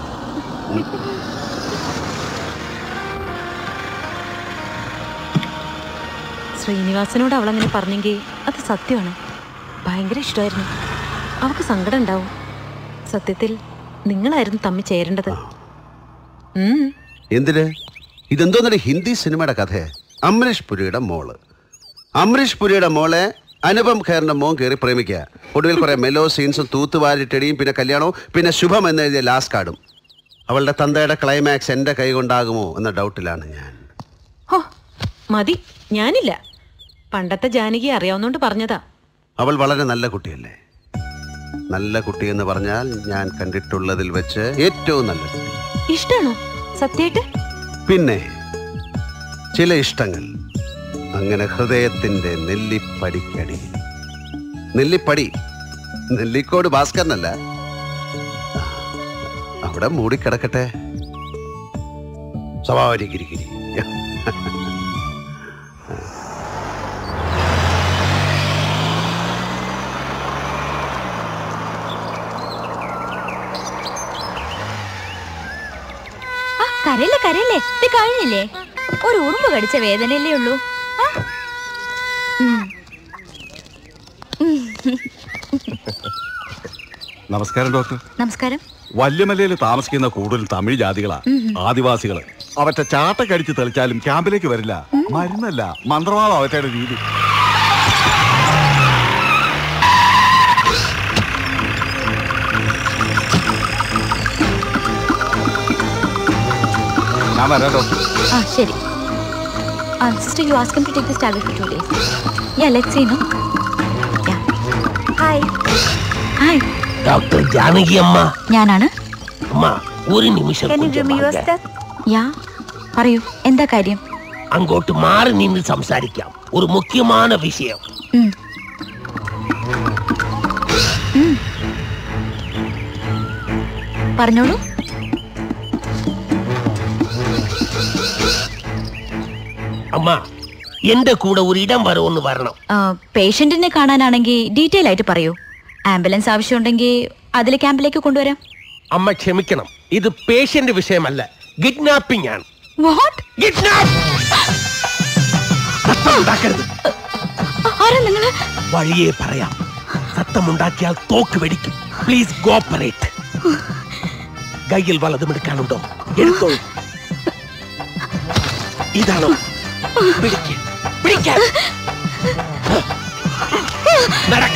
ശ്രീനിവാസനോട് അവളങ്ങനെ പറഞ്ഞെങ്കിൽ അത് സത്യമാണ് ഭയങ്കര ഇഷ്ടമായിരുന്നു അവൾക്ക് സങ്കടം ഉണ്ടാവും സത്യത്തിൽ നിങ്ങളായിരുന്നു തമ്മിൽ ചേരേണ്ടത് ഉം എന്തിന് ഇതെന്തോന്നൊരു ഹിന്ദി സിനിമയുടെ കഥ അമരീഷ് പുരിയുടെ മോള് അമരീഷ് പുരിയുടെ മോളെ അനുപം ഖേറിന്റെ മോൻ കയറി പ്രേമിക്കുക ഒടുവിൽ കുറെ മെലോ സീൻസും തൂത്തുവാരിട്ടടിയും പിന്നെ കല്യാണവും പിന്നെ ശുഭം എന്നെഴുതിയ ലാസ്റ്റ് കാർഡും അവളുടെ തന്തയുടെ ക്ലൈമാക്സ് എൻ്റെ കൈ കൊണ്ടാകുമോ എന്ന ഡൗട്ടിലാണ് ഞാൻ ഹോ മതി ഞാനില്ല പണ്ടത്തെ ജാനകി അറിയാവുന്നോണ്ട് പറഞ്ഞതാ അവൾ വളരെ നല്ല കുട്ടിയല്ലേ നല്ല കുട്ടി എന്ന് പറഞ്ഞാൽ ഞാൻ കണ്ടിട്ടുള്ളതിൽ വെച്ച് ഏറ്റവും നല്ല കുട്ടി ഇഷ്ടാണോ സത്യായിട്ട് പിന്നെ ചില ഇഷ്ടങ്ങൾ അങ്ങനെ ഹൃദയത്തിന്റെ നെല്ലിപ്പടിക്കടി നെല്ലിപ്പടി നെല്ലിക്കോട് ഭാസ്കരനല്ല അവിടെ മൂടിക്കിടക്കട്ടെ സ്വഭാവരി ഗിരിഗിരി ആ കരയല്ലേ കരയല്ലേ ഇത് കഴിഞ്ഞില്ലേ ഒരു ഉറുമ്പ് കടിച്ച വേദനയല്ലേ ഉള്ളൂ ആ? ഉം. ഉം. നമസ്കാരം ഡോക്ടർ നമസ്കാരം വല്യമലയിൽ താമസിക്കുന്ന കൂടുതൽ തമിഴ് ജാതികളാ ഉം. ആദിവാസികള് അവറ്റ ചാട്ടക്കടിച്ച് തെളിച്ചാലും ക്യാമ്പിലേക്ക് വരില്ല മരുന്നല്ല മന്ത്രവാദം അവറ്റയുടെ രീതി ഞാൻ വരാം ഡോക്ടർ ആ ശരി sister you ask to take this tablet for two days yeah let's see no hi hi doctor Janaki അമ്മ ഞാനാണ് അമ്മ ഒരു നിമിഷം கொஞ்சம் வாங்க. യാ പറയൂ എന്താ കാര്യം അങ്ങോട്ട് മാറി നിന്ന് സംസാരിക്കാം ഒരു മുഖ്യமான വിഷയം ഉം. ഉം. പറഞ്ഞോളൂ അമ്മ എന്റെ കൂടെ ഒരു ഇടം വരെ ഒന്ന് വരണം പേഷ്യന്റിനെ കാണാനാണെങ്കിൽ ഡീറ്റെയിൽ ആയിട്ട് പറയൂ ആംബുലൻസ് ആവശ്യമുണ്ടെങ്കിൽ അതിലെ ക്യാമ്പിലേക്ക് കൊണ്ടുവരാം അമ്മ ക്ഷമിക്കണം ഇത് പേഷ്യന്റ് വിഷയമല്ല കിഡ്നാപ്പിംഗ് ആണ് വാട്ട് കിഡ്നാപ്പ് ഉണ്ടാക്കരുത് ആരാ നിങ്ങള് വഴിയേ പറയാം സത്തമുണ്ടാക്കിയാൽ തോക്ക് വെടിക്കും പ്ലീസ് കോപ്പറേറ്റ് കയ്യിൽ വലതുമെടുക്കാനുണ്ടോ എടുത്തോളൂ ഇതാണോ പിടിക്ക് പിടിക്കാൻ നടക്ക്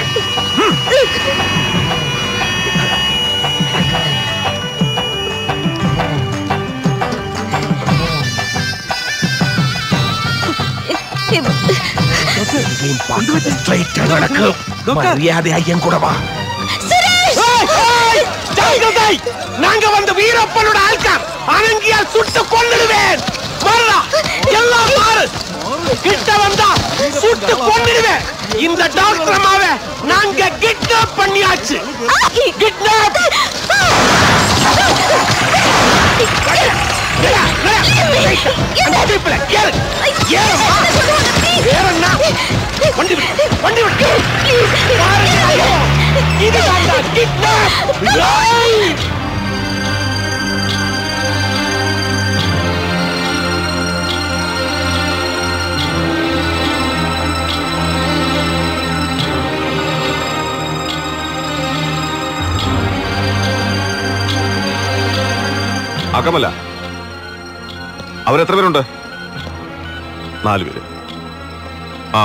സ്ട്രൈറ്റ് നടക്ക് മര്യാദയായി എൻ കൂടെ വാ ஏய், ஜாகிரதை! நாங்க வந்து வீரப்பனோட ஆட்கள் அணங்கியால் சுட்டு கொன்னுடுவேன் வரலா எல்லாம் மாறு கிட்ட வந்தா சுட்டு கொன்னுடுவேன் இந்த டாக்டர் அம்மாவை நாங்க கிட்னாப் பண்ணியாச்சு கிட்னாப் வண்டி விடு வண்டி விடு இது கிட்னாப் അകമല അവരെത്ര പേരുണ്ട് നാല് പേര് ആ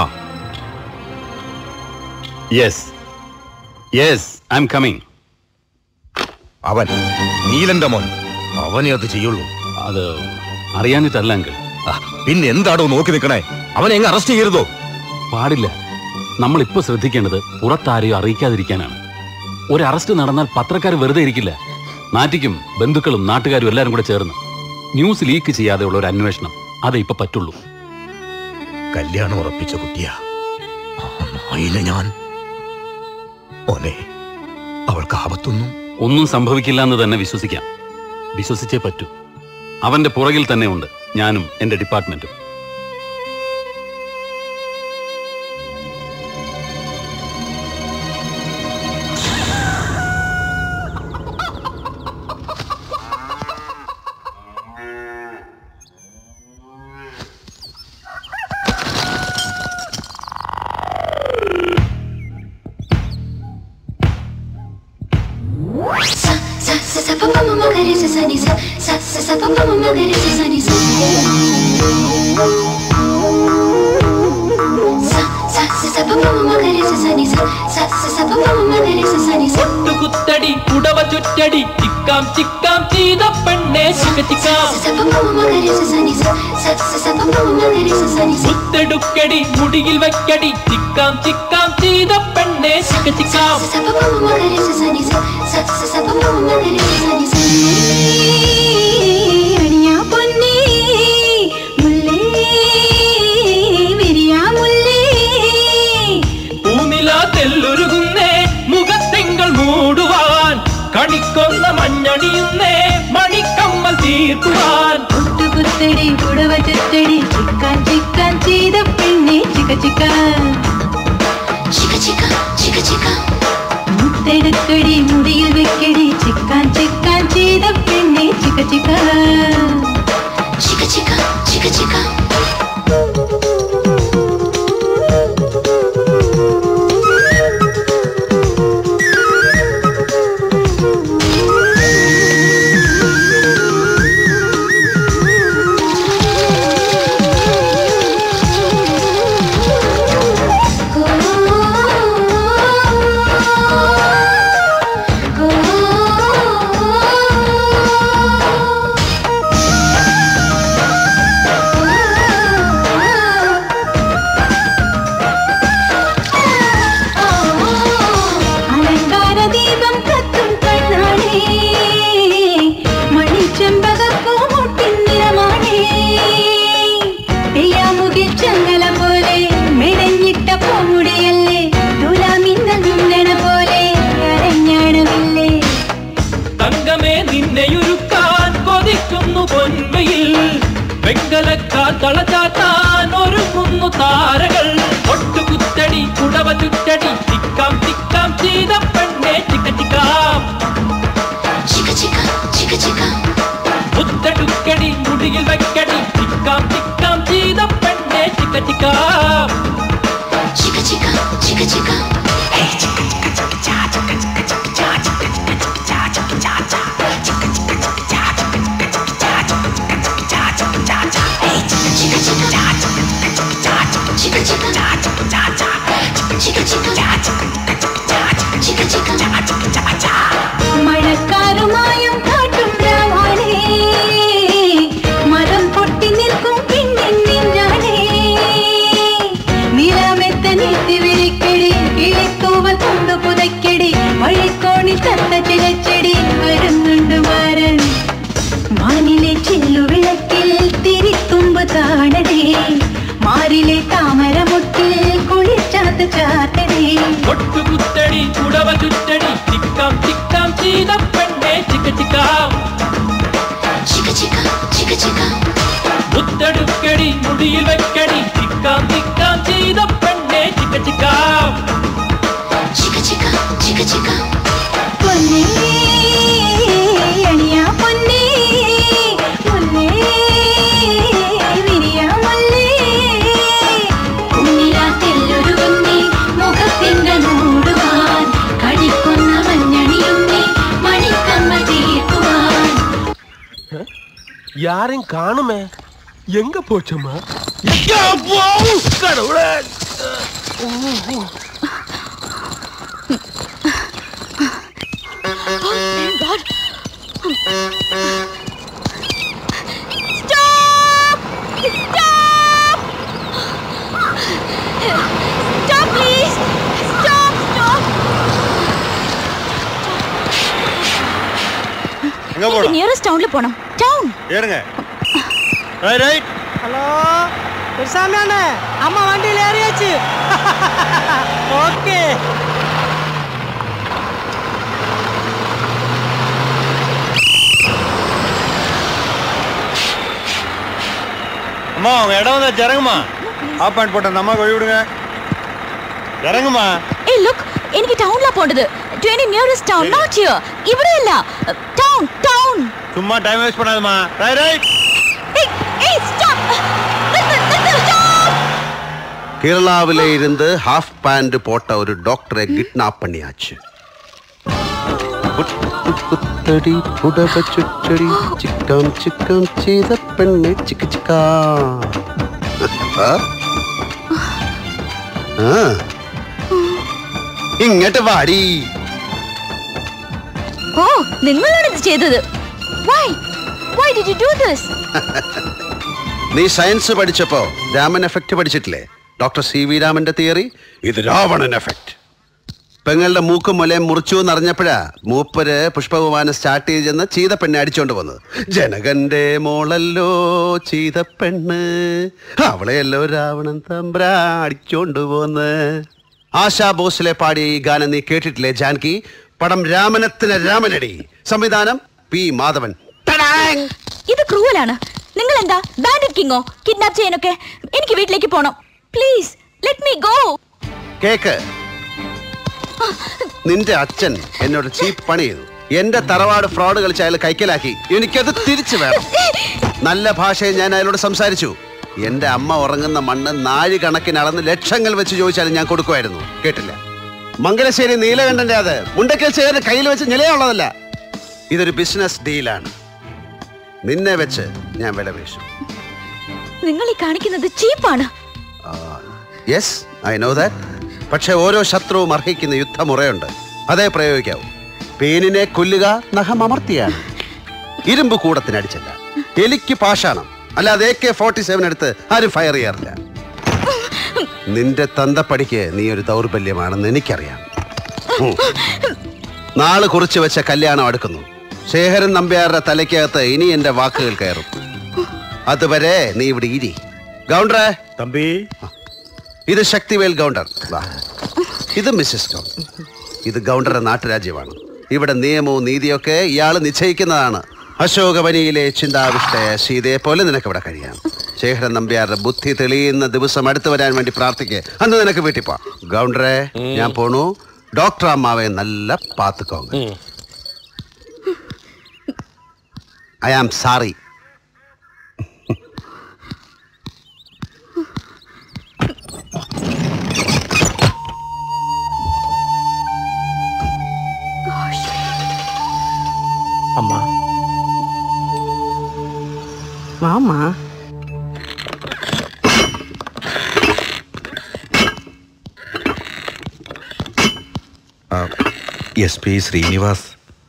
yes yes I'm coming അവൻ നീലന്റെ മോൻ അവനെ അത് ചെയ്യുള്ളൂ അത് അറിയാനിട്ടല്ല അങ്കിൾ പിന്നെ എന്താടോ നോക്കി നിൽക്കണേ അവനെ എങ്ങ് അറസ്റ്റ് ചെയ്യരുതോ പാടില്ല നമ്മൾ ഇപ്പൊ ശ്രദ്ധിക്കേണ്ടത് പുറത്താരെയോ അറിയിക്കാതിരിക്കാനാണ് ഒരു അറസ്റ്റ് നടന്നാൽ പത്രക്കാർ വെറുതെ ഇരിക്കില്ല നാറ്റിക്കും ബന്ധുക്കളും നാട്ടുകാരും എല്ലാരും കൂടെ ചേർന്ന് ന്യൂസ് ലീക്ക് ചെയ്യാതെയുള്ള ഒരു അന്വേഷണം അതേ ഇപ്പൊ പറ്റുള്ളൂ കല്യാണം ഉറപ്പിച്ച കുട്ടിയാ ആ നായിനെ ഞാൻ ഓനെ അവൾക്ക് ആപത്തൊന്നും ഒന്നും സംഭവിക്കില്ല എന്ന് തന്നെ വിശ്വസിക്കാം വിശ്വസിച്ചേ പറ്റൂ അവന്റെ പുറകിൽ തന്നെ ഉണ്ട് ഞാനും എന്റെ ഡിപ്പാർട്ട്മെന്റും sa sa sa sa pa pa ma ma ga re sa sa ni sa sa sa sa pa pa ma ma ga re sa sa ni sa sa sa sa sa pa pa ma ma ga re sa sa ni sa sa sa sa pa pa ma ma ga re sa sa ni sa കുത്തടി കുടവ ചുറ്റടി ചിക്കാം ചിക്കാം ചെയ്ത പെണ്ണെ ചിക്ക ചിക്കാം sa pa pa ma ma ga re sa sa ni sa sa sa sa pa pa ma ma ga re sa sa ni sa മുത്തെടുക്കടി മുടിയിൽ വെക്കടി ചിക്കാം ചിക്കാം ചെയ്ത പെണ്ണെ ചിക്ക ചിക്കാം sa pa pa ma ma ga re sa sa ni sa sa sa sa pa pa ma ma ga re sa sa ni sa അണിയാ പൊന്നേ മുല്ലേ വിരിയാ മുല്ലേ പൂനില തെല്ലുരുകുന്നേ മുഖത്തെങ്കൾ മൂടുവാൻ കണിക്കൊന്ന മഞ്ഞണിയുന്നേ മണിക്കമ്മൽ തീർക്കുവാൻ കുത്തടി പുടവ ചുറ്റടി ചിക്കാൻ ചിക്കാൻ ചെയ്ത പെണ്ണെ ചിക്ക ചിക്കാൻ ചിക്ക ചിക്ക ചിക്ക ചിക്ക മുത്തെടുക്കടി മുടിയിൽ വെക്കടി ചിക്കാൻ ചിക്കാൻ ചെയ്ത പെണ്ണെ ചിക്ക ചിക്ക ചിക്ക ചിക്ക ചിക്ക ചിക്ക മുടിയിൽ വെക്കടി ചിക്കാം ചിക്കാം ചെയ്ത പെണ്ണെ ചിക്ക ചിക്കാം ചിക്ക ചിക്ക ചിക്ക ചിക്ക ഹേയ് ചിക്ക ചിക്ക ചിക്ക ചാ ചിക്ക ചിക്ക ചിക്ക ചാ ചിക്ക ചിക്ക ചിക്ക ചാ ചിക്ക ചാ ചാ ചിക്ക ചിക്ക ചിക്ക ചാ ചിക്ക ചിക്ക ചിക്ക ചാ ചിക്ക ചിക്ക ചിക്ക ചാ ചിക്ക ചാ ചാ ഹേയ് ചിക്ക ചിക്ക ചിക്ക ചാ ചിക്ക ചിക്ക ചിക്ക ചാ ചിക്ക ചിക്ക ചാ ചിക്ക ചാ ചാ ചിക്ക ചിക്ക ചാ ചിക്ക ചിക്ക ചിക്ക ചാ ചിക്ക ചിക്ക ചാ ചിക്ക ചാ ചാ മഴക്കാറുമായും കാട്ടും രാവാണേ മരം പൊട്ടി നിൽക്കും പിന്നിൻ നിന്നാണേ നിലമെത്ത നീത്തി വിളിക്കടി കിളിത്തൂവൽ കൊണ്ടു പുതയ്ക്കടി വഴിക്കോണി തത്ത ചിലച്ചെടി വരുന്നുണ്ട് മാരൻ വാനിലെ ചെല്ലുവിളക്കിൽ തിരിത്തുമ്പ് താണടേ മാറിലെ താമരമുട്ടിൽ കുളിച്ചാത്ത ചാത്തടേ ഒട്ടുകുത്തടി ഉടവ ചുറ്റടി ചിക്കാം ചിക്കാം ചെയ്ത പെണ്ണെ ചിക്ക ചിക്കാം ചിക്ക ചിക്ക ചിക്ക ചിക്ക മുത്തെടുക്കടി മുടിയിൽ വെക്കടി ചിക്കാം ചിക്കാം ചെയ്ത പെണ്ണെ ചിക്ക ചിക്കാം ചിക്ക ചിക്ക ചിക്ക ചിക്ക പൊന്നേ അണിയാ പൊന്നേ മുല്ലേ വിരിയാ മുല്ലേ ഉണ്ണിരാത്തെല്ലൊരുങ്ങി മുഖത്തിങ്കൾ മൂടുവാൻ കടിക്കുന്ന മഞ്ഞണിയുണ്ണി മണിക്കമ്മ തീർക്കുവാൻ யாரையும் காணுமே எங்க போச்சம்மா Thank God. Stop! Stop! Stop, please! Stop! Stop! எங்க போலாம் നിയറസ്റ്റ് ടൗണിൽ പോണം ടൗൺ ஏறுங்க ரைட் ரைட் ஹலோ பெருசாமி அண்ணே அம்மா வண்டியில் ஏறியாச்சு ஓகே அம்மா உங்க இடம் வந்தாச்சு இறங்குமா ஆப் பாயிண்ட் போட்ட அந்த அம்மா வழி விடுங்க இறங்குமா ഏയ് ലുക്ക് എനിക്ക് ടൗണിലാ പോണ്ടത് to any nearest town not here ഇവിടെയല്ല ടൗൺ ടൗൺ சும்மா டைம் வேஸ்ட் பண்ணாதம்மா ரைட் ரைட் ഏയ് സ്റ്റോപ്പ് கேரளாவிலே இருந்து ஹாஃப் பேண்ட் போட்ட ஒரு டாக்டரை கிட்னாப் பண்ணியாச்சு புட் புட் புத்தடி புடவ சுற்றடி சிக்கம் சிக்கம் செய்த பெண்ணை சிக்க சிக்கா ആ? ആ. ഇങ്ങോട്ട് വാടി ഓ നിങ്ങളാണ് ഇത് ചെയ്തത് why why did you do this നീ സയൻസ് പഠിച്ചപ്പോ രാമൻ എഫക്റ്റ് പഠിച്ചിട്ടില്ലേ ഡോക്ടർ സി വി രാമന്റെ തിയറി ഇത് രാവണൻ എഫക്റ്റ് പെങ്ങളുടെ മൂക്കും മുലയും മുറിച്ചു എന്നറിഞ്ഞപ്പോഴാ മൂപ്പര് പുഷ്പവിമാനം സ്റ്റാർട്ട് ചെയ്ത് ചെന്ന് ചീതപ്പെണ്ണെ അടിച്ചോണ്ട് വന്നത് ജനകന്റെ മോളല്ലോ ചീതപ്പെണ്ണ് അവളെയല്ലോ രാവണൻ തമ്പ്ര അടിച്ചോണ്ട് പോന്ന് ആശാ ഭോസ്ലെ പാടിയ ഈ ഗാനം നീ കേട്ടിട്ടില്ലേ ജാൻകി പടം രാമനത്തിന് രാമനടി സംവിധാനം പി മാധവൻ ഇത് ക്രൂവലാണ് നിങ്ങൾ എന്താ ബാൻഡിറ്റ് കിങ്ങോ കിഡ്നാപ്പ് ചെയ്യാനൊക്കെ എനിക്ക് വീട്ടിലേക്ക് പോണം പ്ലീസ് ലെറ്റ് മീ ഗോ കേക്ക് നിന്റെ അച്ഛൻ എന്നോട് ചീപ്പ് പണി ചെയ്തു എന്റെ തറവാട് ഫ്രോഡ് കളിച്ച് അയാൾ കൈക്കലാക്കി എനിക്കത് തിരിച്ചു വേണം നല്ല ഭാഷയിൽ ഞാൻ അയാളോട് സംസാരിച്ചു എന്റെ അമ്മ ഉറങ്ങുന്ന മണ്ണ് നാഴി കണക്കിന് അളന്ന് ലക്ഷങ്ങൾ വെച്ച് ചോദിച്ചാലും ഞാൻ കൊടുക്കുമായിരുന്നു കേട്ടില്ല മംഗലശ്ശേരി നീലകണ്ഠന്റെ അത് മുണ്ടക്കൽ ചേർന്ന് കയ്യിൽ വെച്ച് നിലയുള്ളതല്ല ഇതൊരു ബിസിനസ് ഡീലാണ് നിന്നെ വെച്ച് ഞാൻ വില വീശും നിങ്ങൾ ഈ കാണിക്കുന്നത് ചീപ്പാണ് യെസ് ഐ നോ ദാറ്റ് പക്ഷെ ഓരോ ശത്രുവും അർഹിക്കുന്ന യുദ്ധമുറയുണ്ട് അതേ പ്രയോഗിക്കാവൂ പേനിനെ കൊല്ലുക നഖമമർത്തിയാണ് ഇരുമ്പ് കൂടത്തിനടിച്ചല്ല എലിക്ക് പാഷാണം അല്ലാതെ എ കെ ഫോർട്ടി സെവൻ എടുത്ത് ആരും ഫയർ ചെയ്യാറില്ല നിന്റെ തന്തപ്പടിക്ക് നീ ഒരു ദൗർബല്യമാണെന്ന് എനിക്കറിയാം ഉം. നാള് കുറിച്ച് വെച്ച കല്യാണം അടുക്കുന്നു ശേഖരൻ നമ്പ്യാരുടെ തലയ്ക്കകത്ത് ഇനി എന്റെ വാക്കുകൾ കയറും അതുവരെ നീ ഇവിടെ ഇരി ഗൗണ്ടറേ തമ്പി ഇത് ശക്തിവേൽ ഗൗണ്ടർ വാ. ഇത് മിസ്സസ് ഗൗണ്ടർ ഇത് ഗൗണ്ടറുടെ നാട്ടുരാജ്യമാണ് ഇവിടെ നിയമവും നീതിയൊക്കെ ഇയാൾ നിശ്ചയിക്കുന്നതാണ് അശോകവനിയിലെ ചിന്താവിഷ്ടയ സീതയെ പോലെ നിനക്ക് ഇവിടെ കഴിയാം ശേഖരൻ നമ്പ്യാരുടെ ബുദ്ധി തെളിയുന്ന ദിവസം അടുത്ത് വരാൻ വേണ്ടി പ്രാർത്ഥിക്ക് അന്ന് നിനക്ക് വീട്ടിൽ പോ ഗൗണ്ടറെ ഞാൻ പോണു ഡോക്ടർ അമ്മാവെ നല്ല പാത്തുക്കോங்க ഐ ആം സാറി അമ്മ വാമ്മ S P Srinivas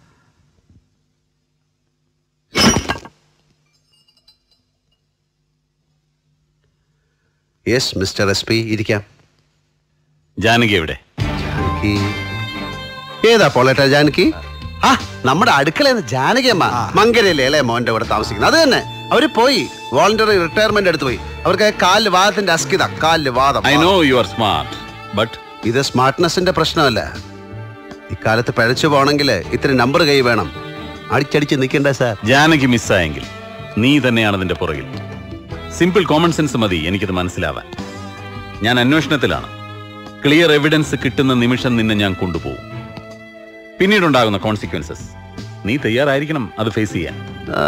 yes mister S P ഇരിക്കാം ജാനകി എവിടെ ജാനകി ഏതാ പോളേട്ടാ ജാനകി ആ നമ്മുടെ അടുക്കളയിൽ ജാനകിയമ്മ മങ്കരയിലെ ഇളയ മോന്റെ കൂടെ താമസിക്കുന്നത് അത് തന്നെ അവര് പോയി വോളണ്ടറി റിട്ടയർമെന്റ് എടുത്തു പോയി അവർക്ക് കാലില് വാദത്തിന്റെ അസ്കിത കാലില് വാദം I know you are smart but ഇത് സ്മാർട്ട്നെസിന്റെ പ്രശ്നമല്ല ഇക്കാലത്ത് പഴച്ചു പോണെങ്കിൽ ഇത്തിരി നമ്പർ കൈ വേണം അടിച്ചടിച്ച് നിൽക്കണ്ട സാർ ജാനകി മിസ്സായെങ്കിൽ നീ തന്നെയാണ് അതിന്റെ പുറകിൽ സിമ്പിൾ കോമൺ സെൻസ് മതി എനിക്കത് മനസ്സിലാവാൻ ഞാൻ അന്വേഷണത്തിലാണ് ക്ലിയർ എവിഡൻസ് കിട്ടുന്ന നിമിഷം നിന്നെ ഞാൻ കൊണ്ടുപോകും പിന്നീടുണ്ടാകുന്ന കോൺസിക്വൻസസ് നീ തയ്യാറായിരിക്കണം അത് ഫേസ് ചെയ്യാൻ ആ,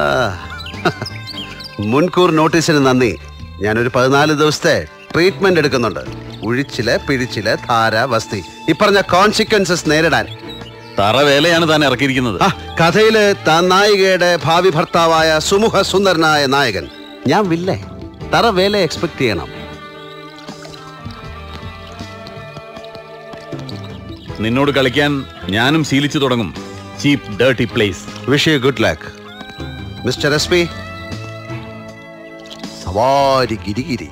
മുൻകൂർ നോട്ടീസിന് നന്ദി ഞാനൊരു പതിനാല് ദിവസത്തെ ട്രീറ്റ്മെന്റ് എടുക്കുന്നുണ്ട് ഉഴിച്ചില് പിഴിച്ചില് ധാര വസ്തി ഇപ്പറഞ്ഞ കോൺസിക്വൻസസ് നേരിടാൻ തറ വേലയാണ് താൻ ഇറക്കിയിരിക്കുന്നത് ആ കഥയില് താൻ നായികയുടെ ഭാവി ഭർത്താവായ സുമുഖ സുന്ദരനായ നായകൻ ഞാൻ വില്ലേ തറ വേല എക്സ്പെക്ട് ചെയ്യണം നിന്നോട് കളിക്കാൻ ഞാനും ശീലിച്ചു തുടങ്ങും cheap dirty place wish you good luck mister S P സവാരി ഗിരിഗിരി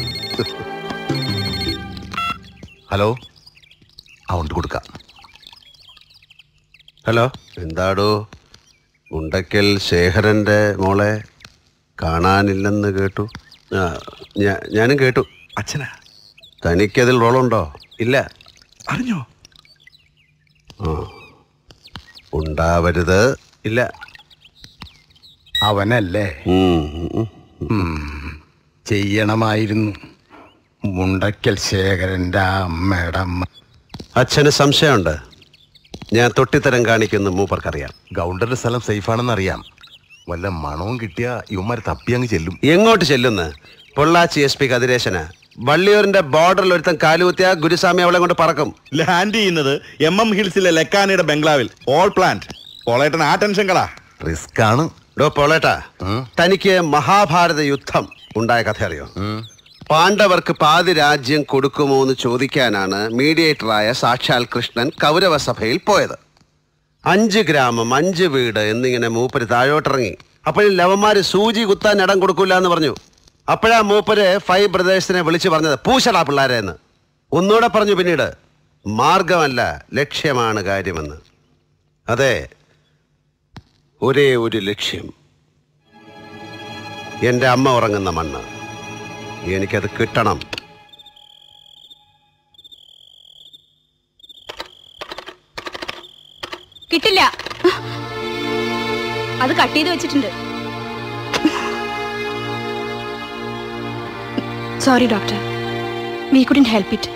ഹലോ അതുകൊണ്ട് കൊടുക്കാം ഹലോ എന്താടോ ഉണ്ടക്കൽ ശേഖരന്റെ മോളെ കാണാനില്ലെന്ന് കേട്ടു ആ, ഞാ- ഞാനും കേട്ടു അച്ഛനാ തനിക്കതിൽ റോളുണ്ടോ ഇല്ല അറിഞ്ഞോ ആ ഉണ്ടാവരുത് ഇല്ല അവനല്ലേ ഉം. ചെയ്യണമായിരുന്നു മുണ്ടക്കൽ ശേഖരന്റെ അമ്മയുടെ അമ്മ അച്ഛന് സംശയമുണ്ട് ഞാൻ തൊട്ടിത്തരം കാണിക്കുന്ന മൂപ്പർക്കറിയാം ഗൗണ്ടറുടെ സ്ഥലം സേഫാണെന്ന് അറിയാം വല്ല മണവും കിട്ടിയ ഇവന്മാർ തപ്പി അങ്ങ് ചെല്ലും എങ്ങോട്ട് ചെല്ലുന്നു പൊള്ളാച്ചി എസ് പി കതിരേശന് വള്ളിയൂരിന്റെ ബോർഡറിൽ ഒരുത്തൻ കാലുകുത്തിയ ഗുരുസ്വാമി അവളെ കൊണ്ട് പറക്കും ലാൻഡ് ചെയ്യുന്നത് എം എം ഹിൽസിലെ ലെക്കാനയുടെ ബംഗ്ലാവിൽ ഓൾ പ്ലാന്റ് പോളേട്ടൻ ആ ടെൻഷൻ കളാ റിസ്ക് ആണ് ഡോ പോളേട്ടാ തനിക്ക് മഹാഭാരത യുദ്ധം ഉണ്ടായ കഥ അറിയോ പാണ്ഡവർക്ക് പാതി രാജ്യം കൊടുക്കുമോ എന്ന് ചോദിക്കാനാണ് മീഡിയേറ്ററായ സാക്ഷാൽ കൃഷ്ണൻ കൗരവ സഭയിൽ പോയത് അഞ്ച് ഗ്രാമം അഞ്ച് വീട് എന്നിങ്ങനെ മൂപ്പര് താഴോട്ടിറങ്ങി അപ്പോഴും ലവന്മാര് സൂചി കുത്താൻ ഇടം കൊടുക്കൂല എന്ന് പറഞ്ഞു അപ്പോഴാ മൂപ്പര് ഫൈവ് ബ്രദേഴ്സിനെ വിളിച്ചു പറഞ്ഞത് പൂശടാ പിള്ളാരെ എന്ന് ഒന്നുകൂടെ പറഞ്ഞു പിന്നീട് മാർഗമല്ല ലക്ഷ്യമാണ് കാര്യമെന്ന് അതെ ഒരേ ഒരു ലക്ഷ്യം എൻ്റെ അമ്മ ഉറങ്ങുന്ന മണ്ണ് എനിക്കത് കിട്ടണം കിട്ടില്ല അത് കട്ട് ചെയ്ത് വെച്ചിട്ടുണ്ട് sorry doctor we couldn't help it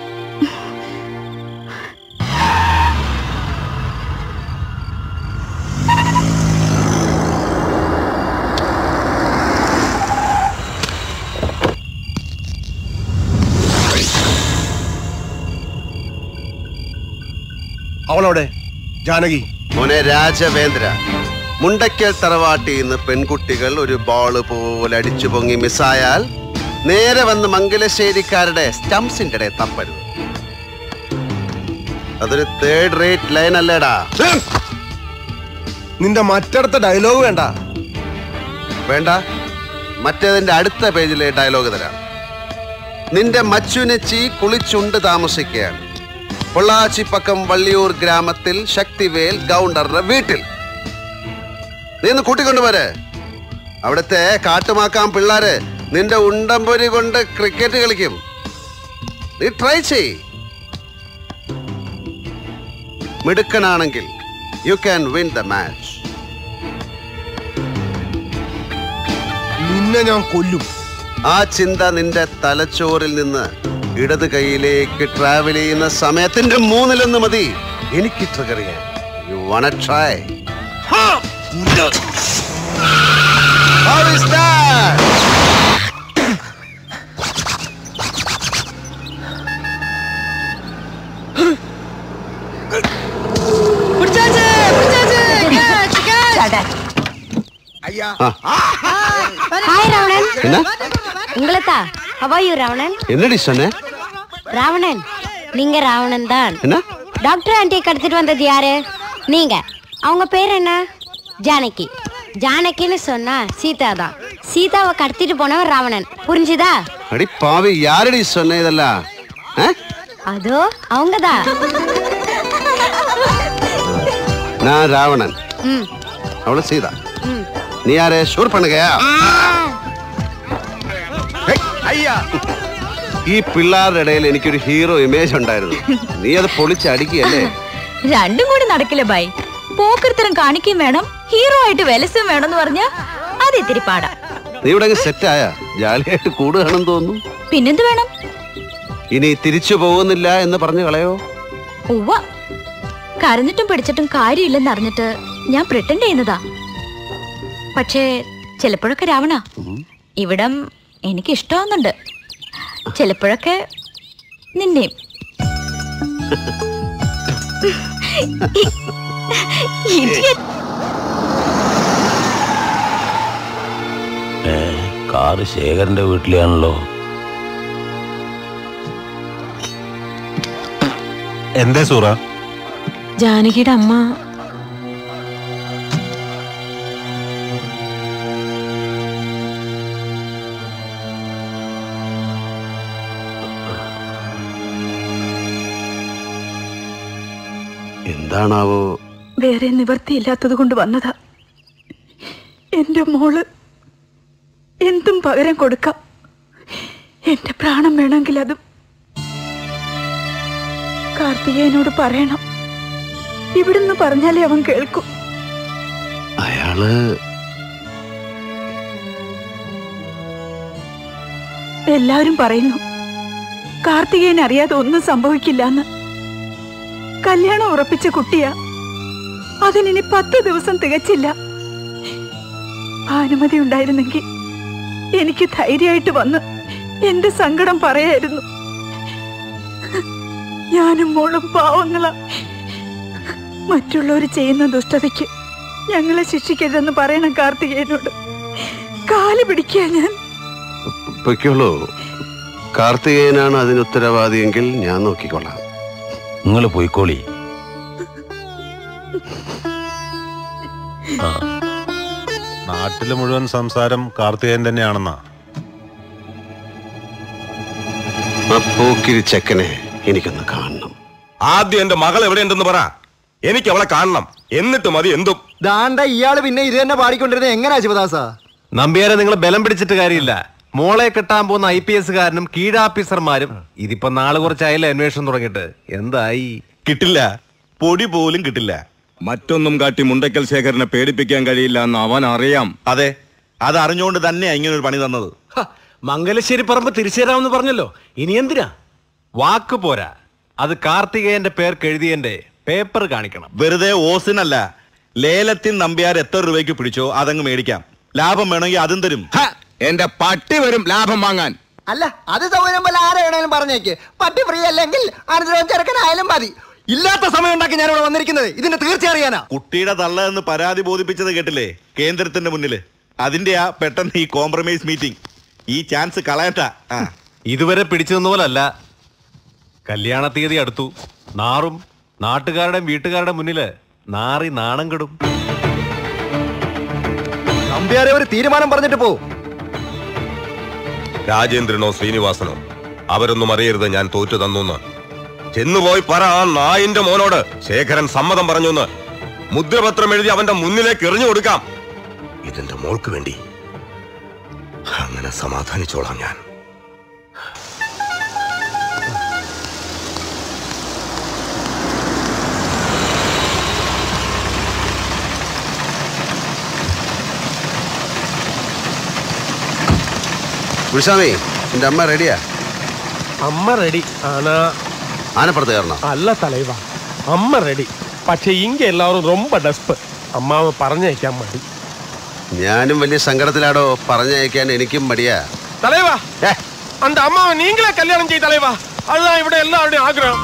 അവളവിടെ ജാനകി മോനെ രാജവേന്ദ്ര മുണ്ടയ്ക്കൽ തറവാട്ടിൽ നിന്ന് പെൺകുട്ടികൾ ഒരു ബോള് പോലെ അടിച്ചു പൊങ്ങി മിസ്സായാൽ നേരെ വന്ന് മംഗലശ്ശേരിക്കാരുടെ സ്റ്റംസിന്റെ ഇടയിൽ തപ്പരുത് അതൊരു തേർഡ് റേറ്റ് ലൈൻ അല്ലേടാ നിന്റെ മറ്റടുത്ത ഡയലോഗ് വേണ്ട വേണ്ട മറ്റേതിന്റെ അടുത്ത പേജിലെ ഡയലോഗ് തരാം നിന്റെ മച്ചുനച്ചി കുളിച്ചുണ്ട് താമസിക്കുകയാണ് പൊള്ളാച്ചിപ്പക്കം വള്ളിയൂർ ഗ്രാമത്തിൽ ശക്തിവേൽ ഗൗണ്ടറുടെ വീട്ടിൽ നീ ഒന്ന് കൂട്ടിക്കൊണ്ടുപോരെ അവിടുത്തെ കാട്ടുമാക്കാൻ പിള്ളാര് നിന്റെ ഉണ്ടംപൊരി കൊണ്ട് ക്രിക്കറ്റ് കളിക്കും നീ ട്രൈ ചെയ് മിടുക്കനാണെങ്കിൽ you can win the match നിന്നെ ഞാൻ കൊല്ലും ആ ചിന്ത നിന്റെ തലച്ചോറിൽ നിന്ന് ഇടത് കൈയിലേക്ക് ട്രാവൽ ചെയ്യുന്ന സമയത്തിന്റെ മൂന്നിലൊന്ന് മതി എനിക്ക് ട്രിഗർ ചെയ്യാൻ you wanna try How is that? പിടിച്ചാച്ചേ, പിടിച്ചാച്ചേ, catch, catch. என்ன உங்களைத்தா ஹவாயு ராவணன் என்னடி சொன்ன ராவணன் நீங்க ராவணன் தான் என்ன டாக்டர் ஆண்டியை கடத்திட்டு வந்தது யாரு நீங்க அவங்க பேர் என்ன ஜானகி ஜானகின்னு சொன்னா சீதா தான் சீதாவை கடத்திட்டு போனவன் ராவணன் புரிஞ்சுதா அடி பாவி யாரடி சொன்ன இதெல்லாம் ஆ? அதோ அவங்கதான் நான் ராவணன் ம் அவளு சீதா ம் നീ ആരെ ഷൂർ പണുകയാ അയ്യാ ഈ പിള്ളേരുടെ ഇടയിൽ എനിക്കൊരു ഹീറോ ഇമേജ് ഉണ്ടായിരുന്നു നീ അത് പൊളിച്ച് അടിക്കുകയല്ലേ രണ്ടും കൂടി നടക്കില്ല ബൈ പോക്കർത്തരം കാണിക്കുകയും വേണം ഹീറോ ആയിട്ട് വിലസും വേണം എന്ന് പറഞ്ഞാ അത് ഇത്തിരി പാടാ നീ ഇവിടെ സെറ്റായ ജാലിയായിട്ട് കൂടുകയാണെന്ന് തോന്നുന്നു പിന്നെന്ത് വേണം ഇനി തിരിച്ചു പോകുന്നില്ല എന്ന് പറഞ്ഞു കളയോ ഉവ്വ കരഞ്ഞിട്ടും പിടിച്ചിട്ടും കാര്യമില്ലെന്ന് അറിഞ്ഞിട്ട് ഞാൻ പ്രിട്ടൻഡ് ചെയ്യുന്നതാ പക്ഷേ ചിലപ്പോഴൊക്കെ രാവണ ഇവിടം എനിക്ക് ഇഷ്ടമാവുന്നുണ്ട് ചിലപ്പോഴൊക്കെ നിന്നെയും Idiot. കാറ് ശേഖരന്റെ വീട്ടിലാണല്ലോ എന്തേ സൂറ ജാനകിയുടെ അമ്മ എന്താണാവോ വേറെ നിവർത്തിയില്ലാത്തത് കൊണ്ട് വന്നതാ എന്റെ മോള് എന്തും പകരം കൊടുക്കാം എന്റെ പ്രാണം വേണമെങ്കിൽ അതും കാർത്തികേയനോട് പറയണം ഇവിടുന്ന് പറഞ്ഞാലേ അവൻ കേൾക്കും അയാള് എല്ലാവരും പറയുന്നു കാർത്തികേയൻ അറിയാതെ ഒന്നും സംഭവിക്കില്ലെന്ന് കല്യാണം ഉറപ്പിച്ച കുട്ടിയാ അതിനി പത്ത് ദിവസം തികച്ചില്ല ഭാനുമതി ഉണ്ടായിരുന്നെങ്കിൽ എനിക്ക് ധൈര്യമായിട്ട് വന്ന് എന്റെ സങ്കടം പറയായിരുന്നു ഞാനും മോളും പാവങ്ങളാ മറ്റുള്ളവർ ചെയ്യുന്ന ദുഷ്ടതയ്ക്ക് ഞങ്ങളെ ശിക്ഷിക്കരുതെന്ന് പറയണം കാർത്തികേയനോട് കാല് പിടിക്കുക ഞാൻ പൊയ്ക്കോളൂ കാർത്തികേയനാണ് അതിന് ഉത്തരവാദിയെങ്കിൽ ഞാൻ നോക്കിക്കൊള്ളാം നിങ്ങൾ പോയിക്കോളി നാട്ടില് മുഴുവൻ സംസാരം കാർത്തികേയൻ തന്നെയാണെന്നാ ആ പോക്കിരി ചെക്കനെ എനിക്കൊന്ന് കാണണം ആദ്യം എന്റെ മകൾ എവിടെയുണ്ടെന്ന് പറ എനിക്ക് അവളെ കാണണം എന്നിട്ട് മതി എന്തും ദാണ്ട ഇയാള് പിന്നെ ഇത് തന്നെ പാടിക്കൊണ്ടിരുന്നത് എങ്ങനെയാ ശിവദാസ നമ്പ്യാരെ നിങ്ങൾ ബലം പിടിച്ചിട്ട് കാര്യമില്ല മോളെ കെട്ടാൻ പോകുന്ന ഐ പി എസുകാരനും കീഴാഫീസർമാരും ഇതിപ്പോ നാളെ കുറച്ചായാലും അന്വേഷണം തുടങ്ങിയിട്ട് എന്തായി കിട്ടില്ല പൊടി പോലും കിട്ടില്ല മറ്റൊന്നും കാട്ടി മുണ്ടക്കൽ ശേഖരനെ പേടിപ്പിക്കാൻ കഴിയില്ല എന്ന് അവൻ അറിയാം അതെ അത് അറിഞ്ഞുകൊണ്ട് തന്നെയാ ഇങ്ങനെ ഒരു പണി തന്നത് മംഗലശ്ശേരി പറമ്പ് തിരിച്ചു തരാമെന്ന് പറഞ്ഞല്ലോ ഇനി എന്തിനാ വാക്ക് പോരാ അത് കാർത്തികേയന്റെ പേർക്ക് എഴുതിയന്റെ പേപ്പർ കാണിക്കണം വെറുതെ ഓസിനല്ല ലേലത്തിൽ നമ്പ്യാർ എത്ര രൂപയ്ക്ക് പിടിച്ചോ അതങ്ങ് മേടിക്കാം ലാഭം വേണമെങ്കിൽ അതും തരും എന്റെ പട്ടി വരും ലാഭം വാങ്ങാൻ അല്ല അത് സൗകര്യം പോലെ ആരെ വേണേലും പറഞ്ഞേക്ക് പട്ടി ഫ്രീ അല്ലെങ്കിൽ അനുദ്രവം ചെറുക്കനായാലും മതി ഇല്ലാത്ത സമയം ഉണ്ടാക്കി ഞാൻ ഇവിടെ വന്നിരിക്കുന്നത് ഇതിന്റെ തീർച്ച അറിയാനാ കുട്ടിയുടെ തള്ള എന്ന് പരാതി ബോധിപ്പിച്ചത് കേട്ടില്ലേ കേന്ദ്രത്തിന്റെ മുന്നില് അതിന്റെയാ പെട്ടെന്ന് ഈ കോംപ്രമൈസ് മീറ്റിംഗ് ഈ ചാൻസ് കളയട്ട ആ ഇതുവരെ പിടിച്ചു നിന്ന പോലല്ല കല്യാണ തീയതി അടുത്തു നാറും നാട്ടുകാരുടെയും വീട്ടുകാരുടെ മുന്നില് നാറി നാണം കെടും നമ്പ്യാരെ ഒരു തീരുമാനം പറഞ്ഞിട്ട് പോ രാജേന്ദ്രനോ ശ്രീനിവാസനോ അവരൊന്നും അറിയരുത് ഞാൻ തോറ്റു തന്നു ചെന്നുപോയി പറ ആ നായിന്റെ മോനോട് ശേഖരൻ സമ്മതം പറഞ്ഞു മുദ്രപത്രം എഴുതി അവന്റെ മുന്നിലേക്ക് എറിഞ്ഞു കൊടുക്കാം ഇതെന്റെ മോൾക്ക് വേണ്ടി അങ്ങനെ സമാധാനിച്ചോളാം ഞാൻ ഗുരുസ്വാമി എന്റെ അമ്മ റെഡിയാ അമ്മ റെഡി ആനാ ആനപ്പുറത്ത് കയറണം அல்ல தலைவா அம்மா ரெடி പക്ഷേ ഇങ്ങ എല്ലാവരും ரொம்ப ഡെസ്പ് അമ്മാവ് പറഞ്ഞയക്കാൻ മടി ഞാനും വലിയ സങ്കടത്തിലാടോ പറഞ്ഞയക്കാൻ എനിക്കും മടിയാ தலைவா அந்த அம்மாவை நீங்களே கல்யாணம் செய்ய தலைவா அதுதான் ഇവിടെ எல்லாருடைய ஆഗ്രഹம்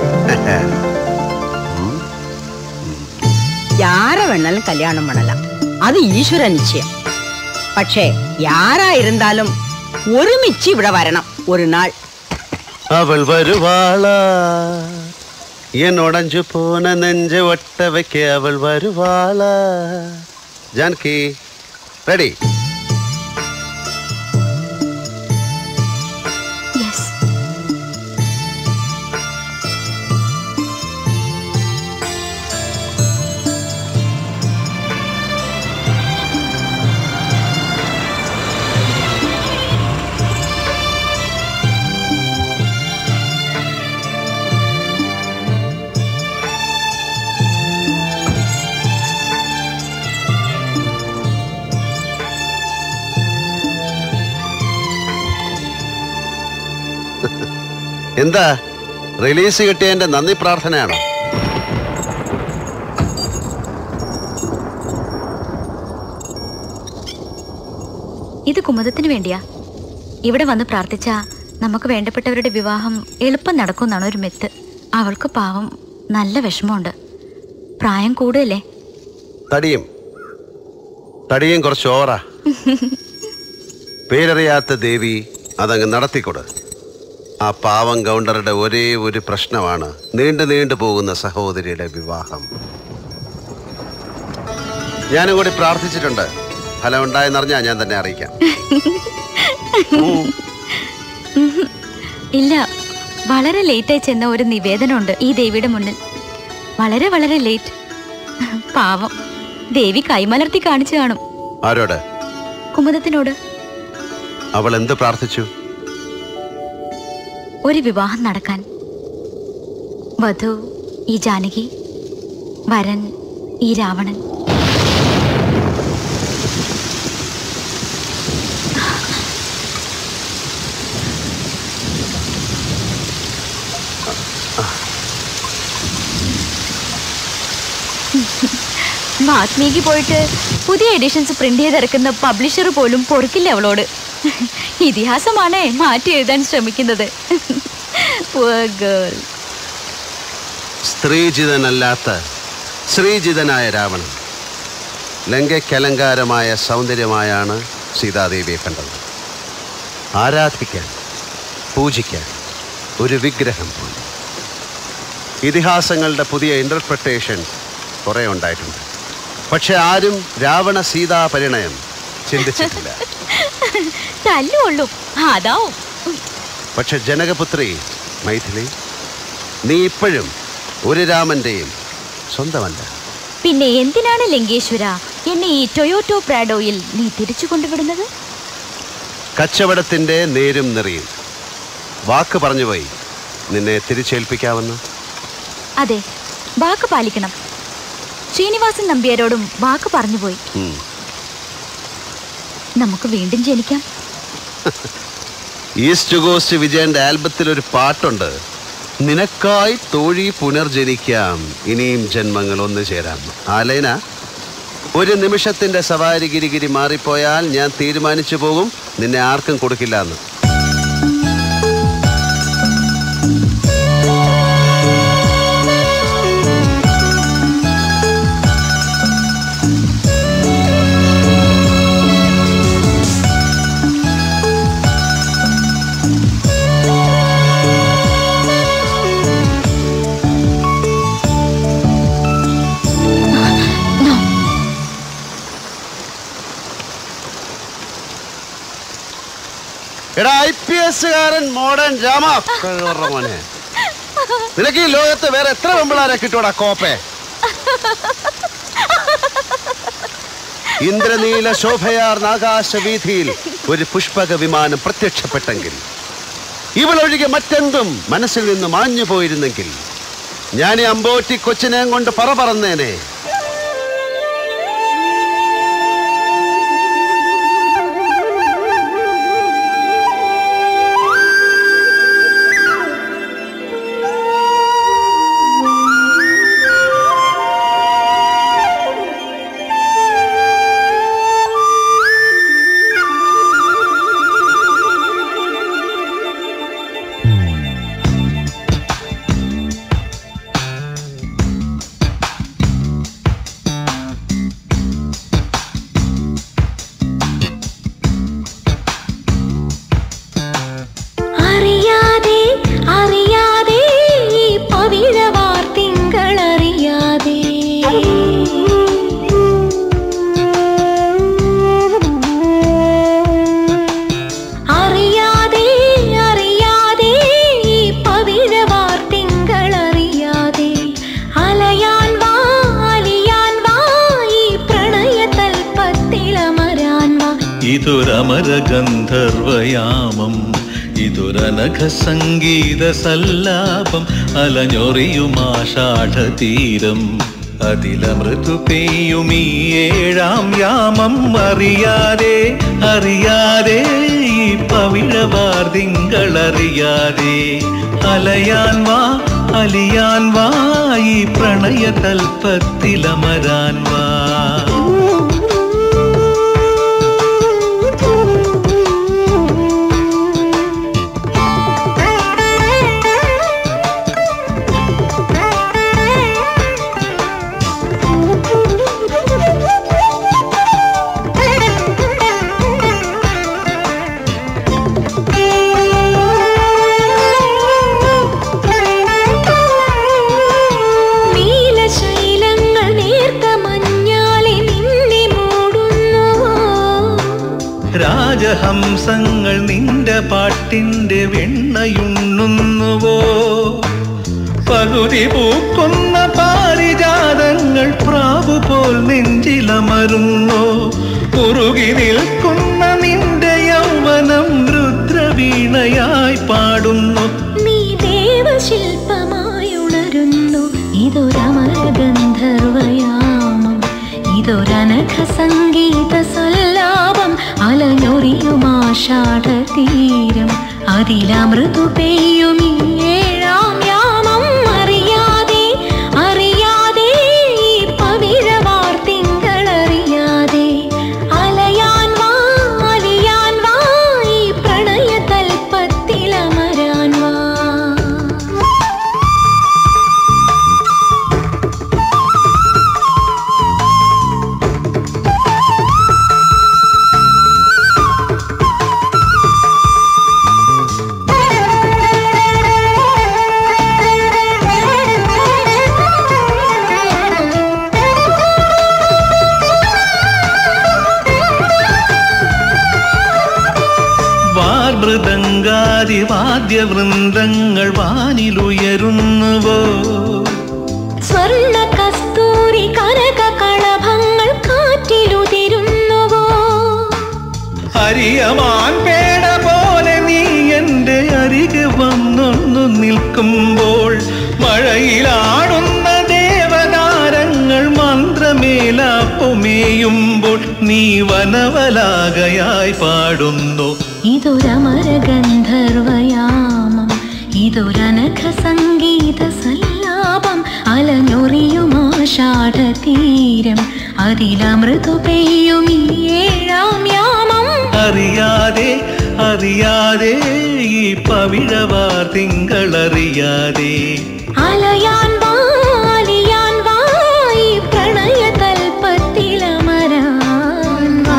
யார வேணாலும் கல்யாணம் பண்ணலாம் അത് ഈശ്വര നിശ്ചയം പക്ഷേ യാരായിരുന്നാലും ഒരുമിച്ച് ഇവിടെ വരണം ഒരു നാൾ അവൾ വരുവാളാ എൻ ഉടഞ്ചു പോന നെഞ്ച് ഒട്ട വയ്ക്ക അവൾ വരുവാളാ ജാൻകി റെഡി എന്താ റിലീസ് കിട്ടിയതിന്റെ നന്ദി പ്രാർത്ഥനയാണോ ഇത് കുമുദത്തിന് വേണ്ടിയാ ഇവിടെ വന്ന് പ്രാർത്ഥിച്ച നമുക്ക് വേണ്ടപ്പെട്ടവരുടെ വിവാഹം എളുപ്പം നടക്കുമെന്നാണ് ഒരു മെത്ത് അവൾക്ക് പാവം നല്ല വിഷമമുണ്ട് പ്രായം കൂടുതലേ തടിയും തടിയും കുറച്ച് ഓവറാ പേരറിയാത്ത ദേവി അതങ്ങ് നടത്തിക്കൊട് ആ പാവം ഗൗണ്ടറുടെ ഒരേ ഒരു പ്രശ്നമാണ് നീണ്ടു നീണ്ടു പോകുന്ന സഹോദരിയുടെ വിവാഹം ഞാനും കൂടി പ്രാർത്ഥിച്ചിട്ടുണ്ട് ഫലം ഉണ്ടായെന്നറിഞ്ഞാ ഞാൻ തന്നെ അറിയിക്കാം ഉം. ഇല്ല വളരെ ലേറ്റായി ചെന്ന ഒരു നിവേദനമുണ്ട് ഈ ദേവിയുടെ മുന്നിൽ വളരെ വളരെ ലേറ്റ് പാവം ദേവി കൈമലർത്തി കാണിച്ചു കാണും ആരോട് കുമുദത്തിനോട് അവൾ എന്ത് പ്രാർത്ഥിച്ചു ഒരു വിവാഹം നടക്കാൻ വധു ഈ ജാനകി വരൻ ഈ രാവണൻ വാത്മീകി പോയിട്ട് പുതിയ എഡിഷൻസ് പ്രിന്റ് ചെയ്തിറക്കുന്ന പബ്ലിഷർ പോലും പൊറുക്കില്ല അവളോട് ഇതിഹാസമാണേ മാറ്റി എഴുതാൻ ശ്രമിക്കുന്നത് Poor girl. സ്ത്രീജിതനല്ലാത്ത ശ്രീജിതനായ രാവണൻ ലങ്കയ്ക്കലങ്കാരമായ സൗന്ദര്യമായാണ് സീതാദേവിയെ കണ്ടത് ആരാധിക്കാൻ പൂജിക്കാൻ ഒരു വിഗ്രഹം പോലെ ഇതിഹാസങ്ങളുടെ പുതിയ ഇന്റർപ്രിട്ടേഷൻ കുറേ ഉണ്ടായിട്ടുണ്ട് പക്ഷെ ആരും രാവണ സീതാ പരിണയം ചിന്തിച്ചിട്ടില്ല തല്ലുകൊള്ളും അതാവും പക്ഷെ ജനകപുത്രി മൈഥിലി നീ ഇപ്പോഴും ഒരു രാമന്റെയും സ്വന്തമല്ല പിന്നെ എന്തിനാണ് ലങ്കേശ്വര എന്നെ ഈ ടൊയോട്ടോ പ്രാഡോയിൽ നീ തിരിച്ചു കൊണ്ടുവിടുന്നത് കച്ചവടത്തിന്റെ നേരും നിറയും വാക്ക് പറഞ്ഞുപോയി നിന്നെ തിരിച്ചേൽപ്പിക്കാമെന്ന് അതെ വാക്ക് പാലിക്കണം ശ്രീനിവാസൻ നമ്പ്യാരോടും വാക്ക് പറഞ്ഞുപോയി ഉം. നമുക്ക് വീണ്ടും ജനിക്കാം ഈസ്റ്റ് കോസ്റ്റ് വിജയന്റെ ആൽബത്തിൽ ഒരു പാട്ടുണ്ട് നിനക്കായി തോഴി പുനർജനിക്കാം ഇനിയും ജന്മങ്ങൾ ഒന്നു ചേരാം ആലൈന ഒരു നിമിഷത്തിന്റെ സവാരി ഗിരിഗിരി മാറിപ്പോയാൽ ഞാൻ തീരുമാനിച്ചു പോകും നിന്നെ ആർക്കും കൊടുക്കില്ല എന്ന് എടാ ഐ പി എസ് കാരൻ മോഡേൺ രാമ കഴിവറ മോനെ നിനക്ക് ഈ ലോകത്ത് വേറെ എത്ര വെമ്പിളാരെ കിട്ടൂടാ കോപ്പെ ഇന്ദ്രനീല ശോഭയാർന്ന ആകാശവീഥിയിൽ ഒരു പുഷ്പക വിമാനം പ്രത്യക്ഷപ്പെട്ടെങ്കിൽ ഇവളൊഴികെ മറ്റെന്തും മനസ്സിൽ നിന്ന് മാഞ്ഞു പോയിരുന്നെങ്കിൽ ഞാൻ ഈ അമ്പോറ്റി കൊച്ചിനെയും കൊണ്ട് പറ പറന്നേനെ ഇതൊരമര ഗന്ധർവയാമം ഇതൊരനഘ സംഗീത സല്ലാപം അലഞ്ഞൊറിയുമാഷാഢതീരം അതിലമൃതു പെയ്യും ഈ ഏഴാം യാമം അറിയാതെ അറിയാതെ ഈ പവിഴവാർദിങ്കളറിയാതെ അലയാൻ വാ അലിയാൻ വാ ഈ പ്രണയതൽപ്പത്തിലമരാൻ വാ നീലശൈലങ്ങൾ നേർത്ത മഞ്ഞാലെ നിന്നെ മൂടുന്നുവോ രാജഹംസങ്ങൾ നിന്റെ പാട്ടിന്റെ വെണ്ണയുണ്ണുന്നുവോ പകുതി പൂക്കുന്ന പാരിജാതങ്ങൾ പ്രാവു പോൽ നെഞ്ചിലമരുന്നോ കുറുകി നിൽക്കുന്ന നിന്റെ യൗവനം രുദ്രവീണയായി പാടുന്നു നീ ദേവശില്പമായി ഉണരുന്നു ഇതൊരമരഗന്ധർവയാമം ഇതൊരനഘ സംഗീത സല്ലാപം അലഞ്ഞൊറിയുമാഷാഢതീരം അതിലമൃതു പെയ്യും ഈ ഏഴാം യാമം അറിയാതെ അറിയാതെ ഈ പവിഴവാർത്തിങ്കളറിയാതെ അലയാൻ വാ അലിയാൻ വാ ഈ പ്രണയതൽപ്പത്തിലമരാൻ വാ വാർമൃദംഗാതി വാദ്യവൃന്ദങ്ങൾ വാനിലുയരുന്നുവോ സ്വർണ്ണ കസ്തൂരി കനക കളഭങ്ങൾ കാറ്റിലുതിരുന്നുവോ അരിയമാൻ പേട പോലെ നീ എന്റെ അരികെ വന്നൊന്നു നിൽക്കുമ്പോൾ മഴയിലാടുന്ന ദേവതാരങ്ങൾ മന്ത്രമേലാപ്പുമേയുമ്പോൾ നീ വനവലാകയായി പാടുന്നു ഇതൊരമരഗന്ധർവയാമം ഇതൊരനഘ സംഗീത സല്ലാപം അലഞ്ഞൊറിയുമാഷാഢതീരം അതിലമൃതു പെയ്യും ഈ ഏഴാം യാമം അറിയാതെ അറിയാതെ ഈ പവിഴവാർ തിങ്കളറിയാതെ അലയാൻ വാ അലിയാൻ വാ ഈ പ്രണയതൽപ്പത്തിലമരാൻ വാ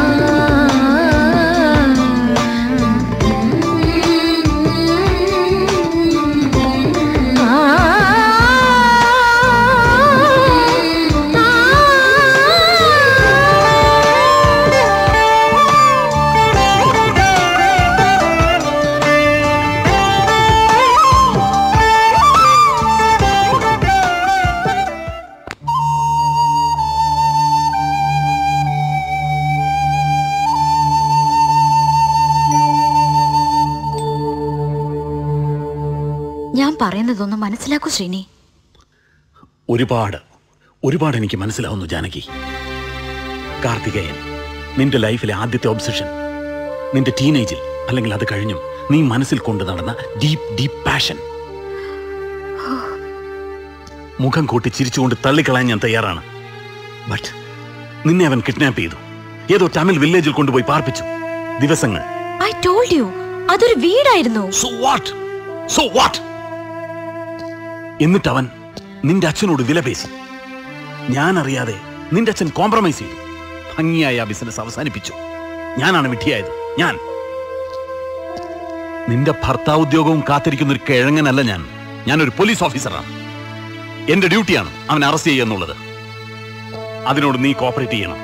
ഞാൻ പറയുന്നതൊന്നും മനസ്സിലാക്കൂ ശ്രീനി ഒരുപാട് ഒരുപാട് എനിക്ക് മനസ്സിലാവുന്നു ജാനകി കാർത്തികേയൻ നിന്റെ ലൈഫിലെ ആദ്യത്തെ ഒബ്സഷൻ നിന്റെ ടീനേജിൽ അല്ലെങ്കിൽ അത് കഴിഞ്ഞും നീ മനസ്സിൽ കൊണ്ടു നടന്ന ഡീപ് ഡീപ് പാഷൻ മുഖം കൂട്ടി ചിരിച്ചുകൊണ്ട് തള്ളിക്കളയാൻ ഞാൻ തയ്യാറാണ് ബട്ട് നിന്നെ അവൻ കിഡ്നാപ്പ് ചെയ്തു ഏതോ തമിഴ് വില്ലേജിൽ കൊണ്ടുപോയി പാർപ്പിച്ചു ദിവസങ്ങൾ ഐ ടോൾഡ് യു അതൊരു വീടായിരുന്നു സോ വാട്ട് സോ വാട്ട് എന്നിട്ട് അവൻ നിന്റെ അച്ഛനോട് വിലപേശി ഞാൻ അറിയാതെ നിന്റെ അച്ഛൻ കോംപ്രമൈസ് ചെയ്തു ഭംഗിയായി ആ ബിസിനസ് അവസാനിപ്പിച്ചു ഞാനാണ് വിട്ടിയായത് ഞാൻ നിന്റെ ഭർത്താവ് ഉദ്യോഗവും കാത്തിരിക്കുന്ന ഒരു കിഴങ്ങനല്ല ഞാൻ ഞാനൊരു പോലീസ് ഓഫീസറാണ് എന്റെ ഡ്യൂട്ടിയാണ് അവൻ അറസ്റ്റ് ചെയ്യുക എന്നുള്ളത് അതിനോട് നീ കോപ്പറേറ്റ് ചെയ്യണം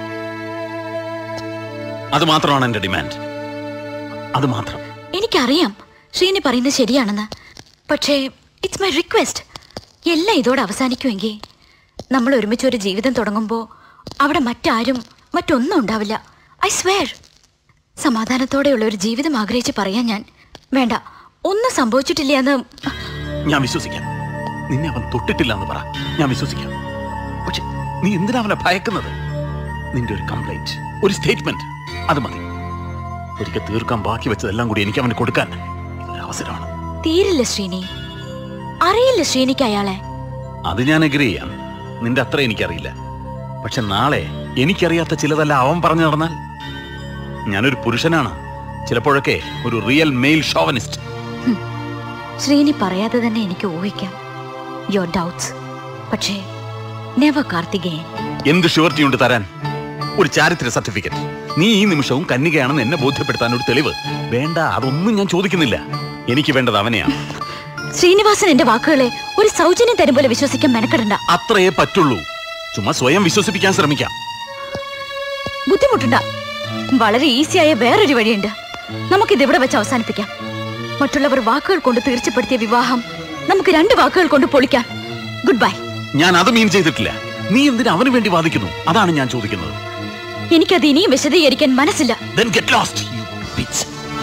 അത് മാത്രമാണ് എന്റെ ഡിമാൻഡ് അത് മാത്രം എനിക്കറിയാം ശ്രീനി പറയുന്നത് ശരിയാണെന്ന് പക്ഷേ ഇറ്റ്സ് മൈ റിക്വസ്റ്റ് എല്ലാം ഇതോടെ അവസാനിക്കുമെങ്കിൽ നമ്മൾ ഒരുമിച്ച് ഒരു ജീവിതം തുടങ്ങുമ്പോൾ അവിടെ മറ്റാരും മറ്റൊന്നും ഉണ്ടാവില്ല ഐ സ്വേർ സമാധാനത്തോടെയുള്ള ഒരു ജീവിതം ആഗ്രഹിച്ച് പറയാൻ ഞാൻ വേണ്ട ഒന്നും സംഭവിച്ചിട്ടില്ല എന്ന് ഞാൻ വിശ്വസിക്കാം നിന്നെ അവൻ തൊട്ടിട്ടില്ല എന്ന് പറ ഞാൻ വിശ്വസിക്കാം പക്ഷെ നീ എന്തിനാ അവനെ ഭയക്കുന്നത് നിന്റെ ഒരു കംപ്ലൈന്റ് ഒരു സ്റ്റേറ്റ്മെന്റ് അത് മതി ഒരിക്കൽ തീർക്കാൻ ബാക്കി വെച്ചതെല്ലാം കൂടി എനിക്ക് അവന് കൊടുക്കാൻ ഇതൊരു അവസരമാണ് തീരില്ല ശ്രീനി അറിയില്ല ശ്രീനിക്ക് അയാളെ അത് ഞാൻ അഗ്രി ചെയ്യാം നിന്റെ അത്ര എനിക്കറിയില്ല പക്ഷെ നാളെ എനിക്കറിയാത്ത ചിലതല്ല അവൻ പറഞ്ഞു നടന്നാൽ ഞാനൊരു പുരുഷനാണ് ചിലപ്പോഴൊക്കെ ഒരു റിയൽ മെയിൽ ഷോവനിസ്റ്റ് ശ്രീനി പറയാതെ തന്നെ എനിക്ക് ഊഹിക്കാം യുവർ ഡൗട്ട്സ് പക്ഷേ നെവർ കാർത്തികേയൻ എന്ത് ഷുവർട്ടി ഉണ്ട് തരാൻ ഒരു ചാരിത്ര സർട്ടിഫിക്കറ്റ് നീ ഈ നിമിഷവും കന്യകയാണെന്ന് എന്നെ ബോധ്യപ്പെടുത്താൻ ഒരു തെളിവ് വേണ്ട അതൊന്നും ഞാൻ ചോദിക്കുന്നില്ല എനിക്ക് വേണ്ടത് അവനെയാണ് ശ്രീനിവാസൻ എന്റെ വാക്കുകളെ ഒരു സൗജന്യം തരും പോലെ വിശ്വസിക്കാൻ മെനക്കെടണ്ട അത്രയേ പറ്റുള്ളൂ ചുമ്മാ സ്വയം വിശ്വസിപ്പിക്കാൻ ശ്രമിക്കാം ബുദ്ധിമുട്ടുണ്ട വളരെ ഈസിയായ വേറൊരു വഴിയുണ്ട് നമുക്കിത് ഇവിടെ വെച്ച് അവസാനിപ്പിക്കാം മറ്റുള്ളവർ വാക്കുകൾ കൊണ്ട് തീർച്ചപ്പെടുത്തിയ വിവാഹം നമുക്ക് രണ്ട് വാക്കുകൾ കൊണ്ട് പൊളിക്കാം ഗുഡ് ബൈ ഞാൻ അത് മീൻ ചെയ്തിട്ടില്ല നീ എന്തിനാ അവന് വേണ്ടി വാദിക്കുന്നു അതാണ് ഞാൻ ചോദിക്കുന്നത് എനിക്കത് ഇനിയും വിശദീകരിക്കാൻ മനസ്സില്ല Then get lost, you bitch.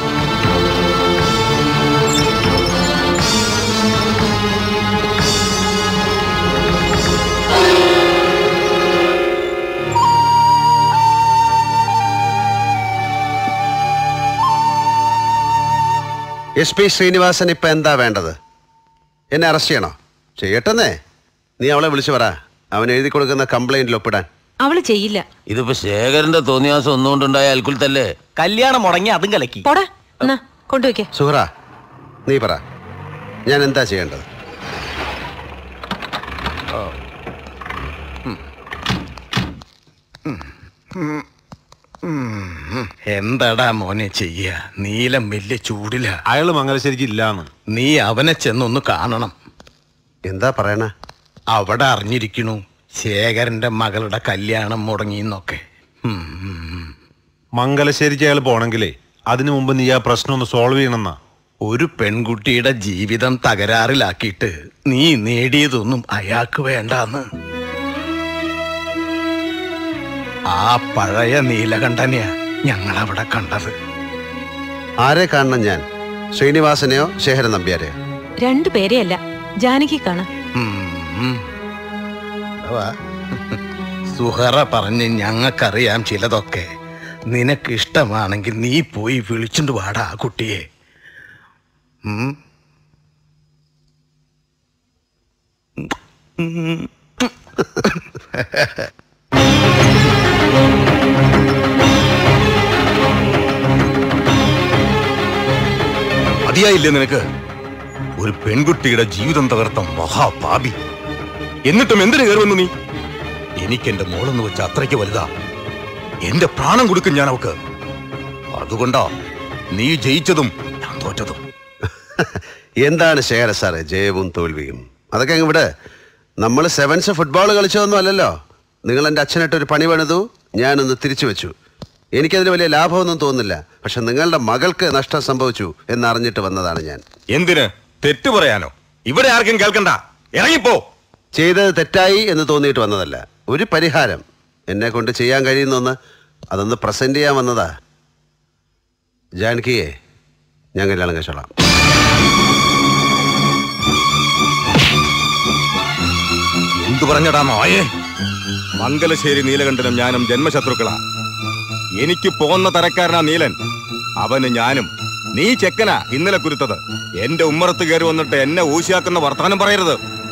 S P Srinivasan ഇപ്പൊ എന്താ വേണ്ടത് എന്നെ അറസ്റ്റ് ചെയ്യണോ ചെയ്യട്ടെന്നേ നീ അവളെ വിളിച്ചു പറ അവൻ എഴുതി കൊടുക്കുന്ന കംപ്ലൈന്റിൽ ഒപ്പിടാൻ അവള് ചെയ്യില്ല ഇതിപ്പോ ശേഖരന്റെ തോന്നിയാസം ഒന്നുകൊണ്ടുണ്ടായ അൽക്കുലത്തല്ലേ കല്യാണം മുടങ്ങി അതും കലക്കി പോടാ എന്നാ കൊണ്ടുവയ്ക്കേ സുഹറ നീ പറ ഞാൻ എന്താ ചെയ്യേണ്ടത് എന്താടാ മോനെ ചെയ്യ നീലം വലിയ ചൂടില അയാള് മംഗലശ്ശേരിക്ക് ഇല്ലാന്ന് നീ അവനെ ചെന്നൊന്ന് കാണണം എന്താ പറയണ അവിടെ അറിഞ്ഞിരിക്കണു ശേഖരന്റെ മകളുടെ കല്യാണം മുടങ്ങിന്നൊക്കെ മംഗലശ്ശേരിക്ക് അയാൾ പോണെങ്കിലേ അതിനു മുമ്പ് നീ ആ പ്രശ്നം ഒന്ന് സോൾവ് ചെയ്യണമെന്നാ ഒരു പെൺകുട്ടിയുടെ ജീവിതം തകരാറിലാക്കിയിട്ട് നീ നേടിയതൊന്നും അയാൾക്ക് വേണ്ടാന്ന് ആ പഴയ നീലകണ്ഠനെയാ ഞങ്ങളവിടെ കണ്ടത് ആരെ കാണണം ഞാൻ ശ്രീനിവാസനെയോ ശേഖരൻ നമ്പ്യാരെയോ രണ്ടു പേരെയല്ല ജാനകി കാണാം സുഹറ പറഞ്ഞ് ഞങ്ങൾക്കറിയാം ചിലതൊക്കെ നിനക്ക് ഇഷ്ടമാണെങ്കിൽ നീ പോയി വിളിച്ചുകൊണ്ട് വാടാ ആ കുട്ടിയെ ഉം. മതിയായില്ലേ നിനക്ക് ഒരു പെൺകുട്ടിയുടെ ജീവിതം തകർത്ത മഹാപാപി എന്നിട്ടും എന്തിനു കയറുമെന്ന് നീ എനിക്ക് എന്റെ മോളെന്ന് വെച്ച അത്രയ്ക്ക് വലുതാ എന്റെ പ്രാണം കൊടുക്കും ഞാൻ അവക്ക് അതുകൊണ്ടാ നീ ജയിച്ചതും ഞാൻ തോറ്റതും എന്താണ് ശേഖര സാറേ ജയവും തോൽവിയും അതൊക്കെ അങ്ങ് വിട് നമ്മൾ സെവൻസ് ഫുട്ബോൾ കളിച്ചതൊന്നും അല്ലല്ലോ നിങ്ങൾ എൻ്റെ അച്ഛനിട്ട് ഒരു പണി പണിതു ഞാനൊന്ന് തിരിച്ചു വെച്ചു എനിക്കതിന് വലിയ ലാഭമൊന്നും തോന്നുന്നില്ല പക്ഷെ നിങ്ങളുടെ മകൾക്ക് നഷ്ടം സംഭവിച്ചു എന്നറിഞ്ഞിട്ട് വന്നതാണ് ഞാൻ എന്തിന് തെറ്റു പറയാനോ ഇവിടെ ആർക്കും കേൾക്കണ്ട ഇറങ്ങിപ്പോ ചെയ്തത് തെറ്റായി എന്ന് തോന്നിയിട്ട് വന്നതല്ല ഒരു പരിഹാരം എന്നെ കൊണ്ട് ചെയ്യാൻ കഴിയുന്ന ഒന്ന് അതൊന്ന് പ്രസന്റ് ചെയ്യാൻ വന്നതാ ജാനകിയെ ഞാൻ കല്യാണം കഴിച്ചോളാം എന്തു പറഞ്ഞടാ നായേ മംഗലശ്ശേരി നീലകണ്ഠനും ഞാനും ജന്മശത്രുക്കളാ എനിക്ക് പോന്ന തരക്കാരനാ നീലൻ അവന് ഞാനും നീ ചെക്കനാ ഇന്നലെ കുരുത്തത് എന്റെ ഉമ്മറത്ത് കയറി വന്നിട്ട് എന്നെ ഊശിയാക്കുന്ന വർത്തമാനം പറയരുത്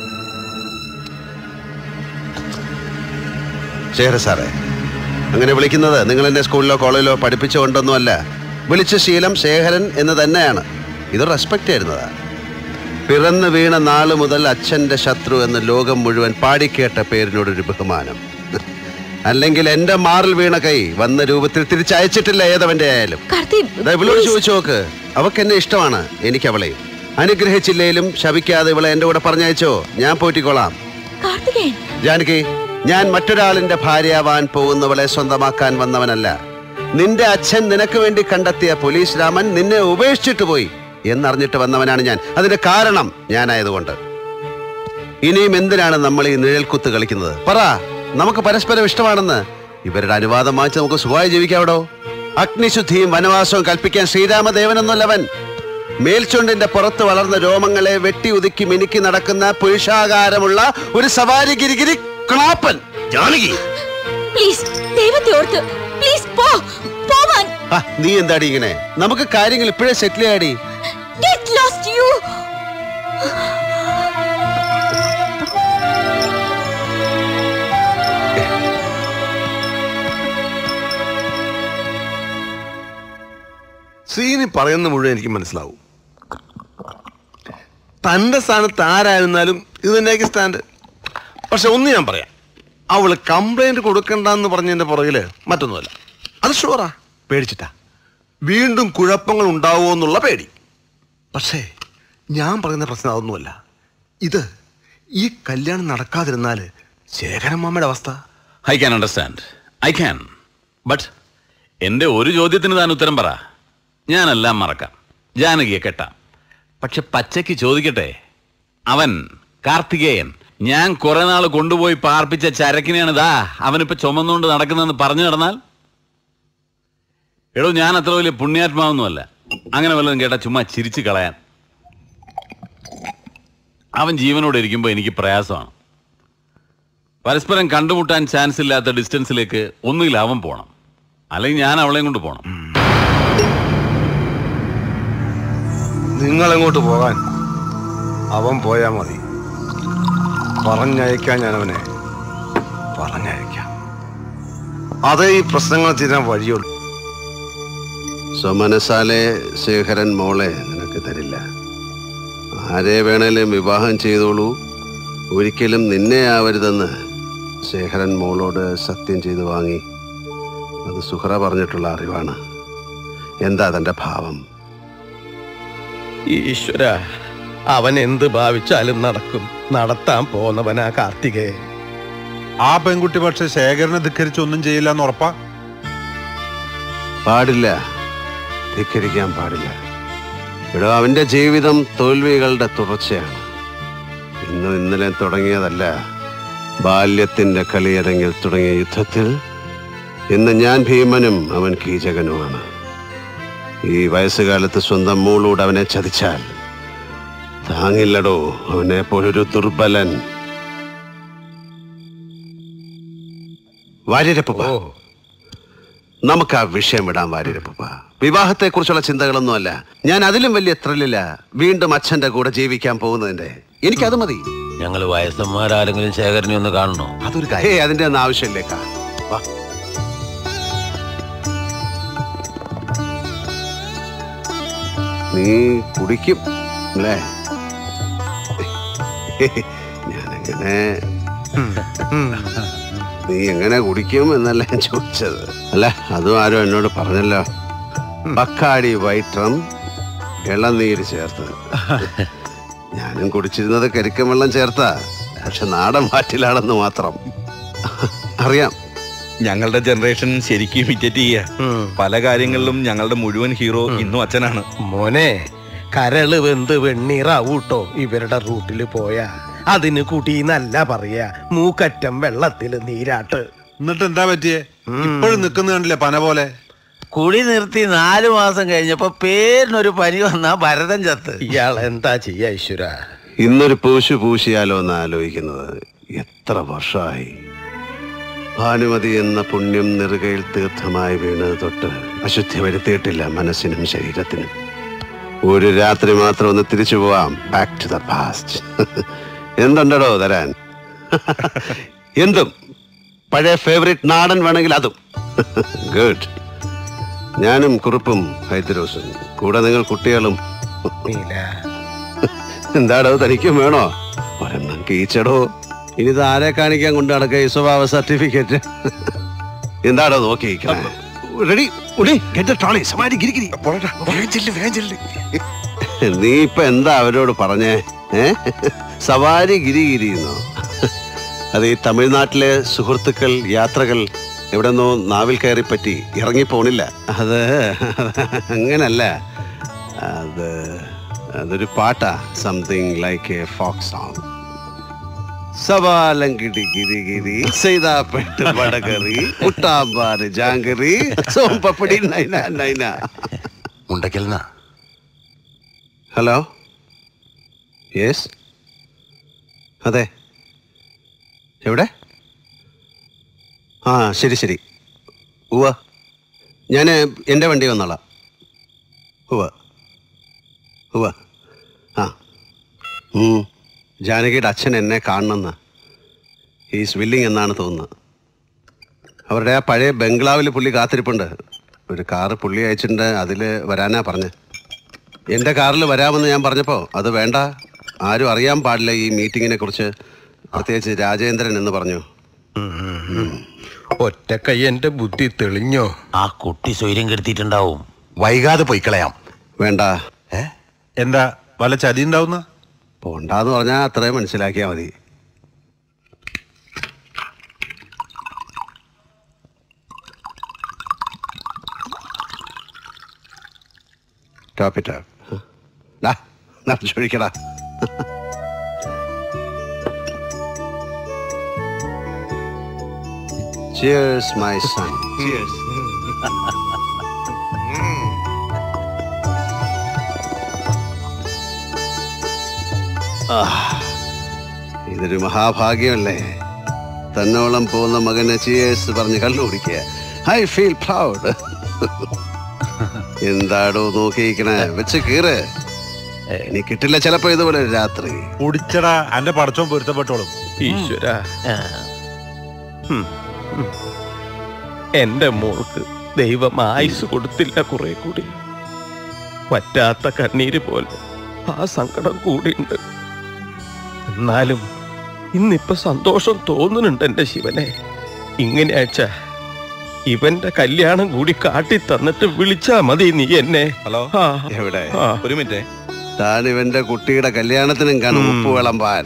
ശേഖര സാറേ അങ്ങനെ വിളിക്കുന്നത് നിങ്ങൾ എന്നെ സ്കൂളിലോ കോളേജിലോ പഠിപ്പിച്ചുകൊണ്ടൊന്നുമല്ല വിളിച്ച ശീലം ശേഖരൻ എന്ന് തന്നെയാണ് ഇത് റെസ്പെക്ട് ചെയ്യുന്നതാ പിറന്നു വീണ നാള് മുതൽ അച്ഛന്റെ ശത്രു എന്ന് ലോകം മുഴുവൻ പാടിക്കേട്ട പേരിനോടൊരു ബഹുമാനം അല്ലെങ്കിൽ എന്റെ മാറിൽ വീണ കൈ വന്ന രൂപത്തിൽ തിരിച്ചയച്ചിട്ടില്ല ഏതവന്റെ ആയാലും ദാ ഇവളോട് ചോദിച്ചു നോക്ക് അവക്ക് എന്നെ ഇഷ്ടമാണ് എനിക്ക് അവളെയും അനുഗ്രഹിച്ചില്ലേലും ശപിക്കാതെ ഇവളെ എന്റെ കൂടെ പറഞ്ഞയച്ചോ ഞാൻ പോറ്റിക്കോളാം കാർത്തികേയൻ ജാനകി ഞാൻ മറ്റൊരാളിന്റെ ഭാര്യയാവാൻ പോകുന്നവളെ സ്വന്തമാക്കാൻ വന്നവനല്ല നിന്റെ അച്ഛൻ നിനക്ക് വേണ്ടി കണ്ടെത്തിയ പോലീസ് രാമൻ നിന്നെ ഉപേക്ഷിച്ചിട്ട് പോയി എന്നറിഞ്ഞിട്ട് വന്നവനാണ് ഞാൻ അതിന്റെ കാരണം ഞാനായതുകൊണ്ട് ഇനിയും എന്തിനാണ് നമ്മൾ ഈ നിഴൽക്കുത്ത് കളിക്കുന്നത് പറ നമുക്ക് പരസ്പരം ഇഷ്ടമാണെന്ന് ഇവരുടെ അനുവാദം വാങ്ങിച്ച് നമുക്ക് സുഖമായി ജീവിക്കാവിടോ അഗ്നിശുദ്ധിയും വനവാസവും കൽപ്പിക്കാൻ ശ്രീരാമദേവനൊന്നുമല്ലവൻ മേൽച്ചുണ്ടിന്റെ പുറത്ത് വളർന്ന രോമങ്ങളെ വെട്ടി ഒതുക്കി മിനുക്കി നടക്കുന്ന പുരുഷാകാരമുള്ള ഒരു സവാരി ഗിരിഗിരി ക്ലാപ്പൻ ജാനകി പ്ലീസ് ദൈവത്തെ ഓർത്ത് പ്ലീസ് പോ പോവാൻ ആ, നീ എന്താടി ഇങ്ങനെ നമുക്ക് കാര്യങ്ങൾ ഇപ്പോഴേ സെറ്റിൽ ചെയ്യാടി ഗെറ്റ് ലോസ്റ്റ് യു ശ്രീനി പറയുന്ന മുഴുവൻ എനിക്ക് മനസ്സിലാവും തന്റെ സ്ഥാനത്ത് ആരായിരുന്നാലും ഇത് തന്നെയായിരിക്കും സ്റ്റാൻഡ് പക്ഷെ ഒന്ന് ഞാൻ പറയാം അവള് കംപ്ലൈന്റ് കൊടുക്കണ്ടെന്ന് പറഞ്ഞതിന്റെ പുറകില് മറ്റൊന്നുമല്ല അത് ഷുവറാ പേടിച്ചിട്ടാ വീണ്ടും കുഴപ്പങ്ങൾ ഉണ്ടാവുമോ എന്നുള്ള പേടി പക്ഷേ ഞാൻ പറയുന്ന പ്രശ്നം അതൊന്നുമല്ല ഇത് ഈ കല്യാണം നടക്കാതിരുന്നാല് ശേഖരമ്മയുടെ അവസ്ഥ I can understand I can but എന്റെ ഒരു ചോദ്യത്തിന് താൻ ഉത്തരം പറ ഞാനെല്ലാം മറക്കാം ജാനകിയെ കെട്ടാം പക്ഷെ പച്ചയ്ക്ക് ചോദിക്കട്ടെ അവൻ കാർത്തികേയൻ ഞാൻ കുറെ നാൾ കൊണ്ടുപോയി പാർപ്പിച്ച ചരക്കിനെയാണ് ദാ അവനിപ്പോ ചുമന്നുകൊണ്ട് നടക്കുന്നതെന്ന് പറഞ്ഞു നടന്നാൽ എടോ ഞാൻ അത്ര വലിയ പുണ്യാത്മാവൊന്നുമല്ല അങ്ങനെ വല്ലതും കേട്ടാ ചുമ്മാ ചിരിച്ചു കളയാൻ അവൻ ജീവനോടെ ഇരിക്കുമ്പോൾ എനിക്ക് പ്രയാസമാണ് പരസ്പരം കണ്ടുമുട്ടാൻ ചാൻസ് ഇല്ലാത്ത ഡിസ്റ്റൻസിലേക്ക് ഒന്നുകിൽ അവൻ പോണം അല്ലെങ്കിൽ ഞാൻ അവളെയും കൊണ്ട് പോണം നിങ്ങൾ എങ്ങോട്ട് പോകാൻ അവൻ പോയാ മതി പറഞ്ഞയക്കാൻ ഞാൻ അവനെ പറഞ്ഞയക്കാം അതേ ഈ പ്രശ്നങ്ങൾ തീരാൻ വഴിയുള്ളൂ സ്വമനസാലെ ശേഖരൻ മോളെ നിനക്ക് തരില്ല ആരെ വേണേലും വിവാഹം ചെയ്തോളൂ ഒരിക്കലും നിന്നെ ആവരുതെന്ന് ശേഖരൻ മോളോട് സത്യം ചെയ്തു വാങ്ങി അത് സുഹറ പറഞ്ഞിട്ടുള്ള അറിവാണ് എന്താ തന്റെ ഭാവം ഈശ്വര അവൻ എന്ത് ഭാവിച്ചാലും നടക്കും നടത്താൻ പോന്നവനാ കാർത്തികേ ആ പെൺകുട്ടി പക്ഷെ ശേഖരനെ ധിക്കരിച്ച് ഒന്നും ചെയ്യില്ല എന്ന് ഉറപ്പാ പാടില്ല ധിക്കരിക്കാൻ പാടില്ല ഇവിടെ അവന്റെ ജീവിതം തോൽവികളുടെ തുടർച്ചയാണ് ഇന്നും ഇന്നലെ തുടങ്ങിയതല്ല ബാല്യത്തിന്റെ കളിയരങ്ങിൽ തുടങ്ങിയ യുദ്ധത്തിൽ ഇന്ന് ഞാൻ ഭീമനും അവൻ കീചകനുമാണ് ഈ വയസ്സുകാലത്ത് സ്വന്തം മോളോട് അവനെ ചതിച്ചാൽ താങ്ങില്ലടോ അവനെ പോലൊരു ദുർബലൻ വാര്യരപ്പ നമുക്ക് ആ വിഷയം വിടാൻ വാര്യരപ്പ വിവാഹത്തെ കുറിച്ചുള്ള ചിന്തകളൊന്നുമല്ല ഞാൻ അതിലും വലിയ ത്രില്ലില്ല വീണ്ടും അച്ഛന്റെ കൂടെ ജീവിക്കാൻ പോകുന്നതിന്റെ എനിക്കത് മതി ഞങ്ങൾ വയസ്സന്മാരാരെങ്കിലും ശേഖരനെ ഒന്ന് കാണണോ അതൊരു കാര്യം അതിന്റെ ഒന്നും ആവശ്യമില്ലേക്കാ വാ നീ കുടിക്കും അല്ലേ ഞാനെങ്ങനെ നീ എങ്ങനെ കുടിക്കും എന്നല്ല ഞാൻ ചോദിച്ചത് അല്ല അതും ആരും എന്നോട് പറഞ്ഞല്ലോ ബക്കാടി വൈറ്റം ഇളനീര് ചേർത്ത് ഞാനും കുടിച്ചിരുന്നത് കരിക്കം വെള്ളം ചേർത്താ പക്ഷെ നാടൻ മാറ്റിലാണെന്ന് മാത്രം അറിയാം ഞങ്ങളുടെ ജനറേഷൻ ശരിക്കും ഇമിറ്റേറ്റ് ചെയ്യുക പല കാര്യങ്ങളിലും ഞങ്ങളുടെ മുഴുവൻ ഹീറോ ഇന്നും അച്ഛനാണ് മോനെ കരള് വെന്ത് വെണ്ണീറാവൂട്ടോ ഇവരുടെ റൂട്ടിൽ പോയാ അതിന് കുടീന്നല്ല പറയാ മൂക്കറ്റം വെള്ളത്തില് നീരാട്ട് എന്നിട്ട് എന്താ പറ്റിയേ ഇപ്പോഴും നിൽക്കുന്ന കണ്ടില്ലേ പന പോലെ കുടി നിർത്തി നാലു മാസം കഴിഞ്ഞപ്പോ പേരിനൊരു പനി വന്നാ ഭരതൻ ചത്ത് ഇയാൾ എന്താ ചെയ്യാ ഈശ്വര ഇന്നൊരു പൂശു പൂശിയാലോ എന്ന് ആലോചിക്കുന്നത് എത്ര വർഷമായി ഭാനുമതി എന്ന പുണ്യം നെറുകയിൽ തീർത്ഥമായി വീണത് തൊട്ട് അശുദ്ധി വരുത്തിയിട്ടില്ല മനസ്സിനും ശരീരത്തിനും ഒരു രാത്രി മാത്രം ഒന്ന് തിരിച്ചു പോവാം ബാക്ക് ടു ദ പാസ്റ്റ് എന്തുണ്ടോ തരാൻ എന്തും പഴയ ഫേവറേറ്റ് നാടൻ വേണമെങ്കിൽ അതും ഗുഡ് ഞാനും കുറുപ്പും ഹൈദ്രോസും കൂടെ നിങ്ങൾ കുട്ടികളും എന്താടോ തനിക്കും വേണോ ഒരെണ്ണം കീച്ചടോ ഇനി ഇത് ആരെ കാണിക്കാൻ കൊണ്ട് നടക്കുക ഈ സ്വഭാവ സർട്ടിഫിക്കറ്റ് എന്താടോ നോക്കി റെഡി ഉടി ഗെറ്റ് ട്രോളി സമാരി ഗിരി ഗിരി നീ ഇപ്പൊ എന്താ അവരോട് പറഞ്ഞേ ഏ സവാരി ഗിരി ഗിരി എന്നോ അത് ഈ തമിഴ്നാട്ടിലെ സുഹൃത്തുക്കൾ യാത്രകൾ എവിടെ നിന്നോ നാവിൽ കയറി പറ്റി ഇറങ്ങിപ്പോണില്ല അത് അങ്ങനല്ല അത് അതൊരു പാട്ടാ something like a folk song സവാലം കിടി കിരി കിരി സൈതാപ്പെട്ട് വടകറി മുട്ടാമ്പാറ് ജാങ്കറി സോമ്പപ്പടി നൈന നൈന ഉണ്ടക്കൽനാ ഹലോ യെസ് അതെ എവിടെ ആ ശരി ശരി ഉവ്വ ഞാൻ എൻ്റെ വണ്ടി വന്നോളാം ഉവ്വ ഉവ്വ ആ ഉം. ജാനകിയുടെ അച്ഛൻ എന്നെ കാണണമെന്ന് ഈസ് വില്ലിങ് എന്നാണ് തോന്നുന്നത് അവരുടെ ആ പഴയ ബംഗ്ലാവിൽ പുള്ളി കാത്തിരിപ്പുണ്ട് ഒരു കാറ് പുള്ളി അയച്ചിട്ടുണ്ട് അതിൽ വരാനാ പറഞ്ഞ് എൻ്റെ കാറിൽ വരാമെന്ന് ഞാൻ പറഞ്ഞപ്പോൾ അത് വേണ്ട ആരും അറിയാൻ പാടില്ല ഈ മീറ്റിങ്ങിനെ കുറിച്ച് പ്രത്യേകിച്ച് രാജേന്ദ്രൻ എന്ന് പറഞ്ഞു ഒറ്റ കൈ എന്റെ ബുദ്ധി തെളിഞ്ഞോ ആ കുട്ടി സ്വൈര്യം കെടുത്തിട്ടുണ്ടാവും വൈകാതെ പോയി കളയാം വേണ്ട എന്താ വല്ല ചതി ഉണ്ടാവുന്ന പോണ്ടാന്ന് പറഞ്ഞാൽ അത്രയും മനസ്സിലാക്കിയാൽ മതി ടോപ്പ് ടോപ്പ് ഡാ നിറച്ചൊഴിക്കടാ Cheers, my son. Cheers. ആ, ഇതൊരു മഹാഭാഗ്യമല്ലേ തന്നോളം പോകുന്ന മകനെ ചിയേഴ്സ് പറഞ്ഞ് കള്ളു കുടിക്കുക ഐ ഫീൽ പ്രൗഡ് എന്താടോ നോക്കിയിരിക്കണേ വെച്ച് കീറ് ഇനി കിട്ടില്ല ചിലപ്പോ ഇതുപോലെ ഒരു രാത്രി കുടിച്ചടാ അന്റെ പടച്ചോൻ പൊരുത്തപ്പെട്ടോളും ഈശ്വര എന്റെ മോൾക്ക് ദൈവം ആയുസ് കൊടുത്തില്ല കുറെ കൂടി പറ്റാത്ത കണ്ണീര് പോലെ ആ സങ്കടം കൂടിയുണ്ട് എന്നാലും ഇന്നിപ്പൊ സന്തോഷം തോന്നുന്നുണ്ട് എന്റെ ശിവനെ ഇങ്ങനെയാച്ച ഇവന്റെ കല്യാണം കൂടി കാട്ടി തന്നിട്ട് വിളിച്ചാ മതി നീ എന്നെ ഹലോ എവിടെ ഒരു മിനിറ്റ് താൻ ഇവന്റെ കുട്ടിയുടെ കല്യാണത്തിനും കാണും ഉപ്പ് വിളമ്പാൻ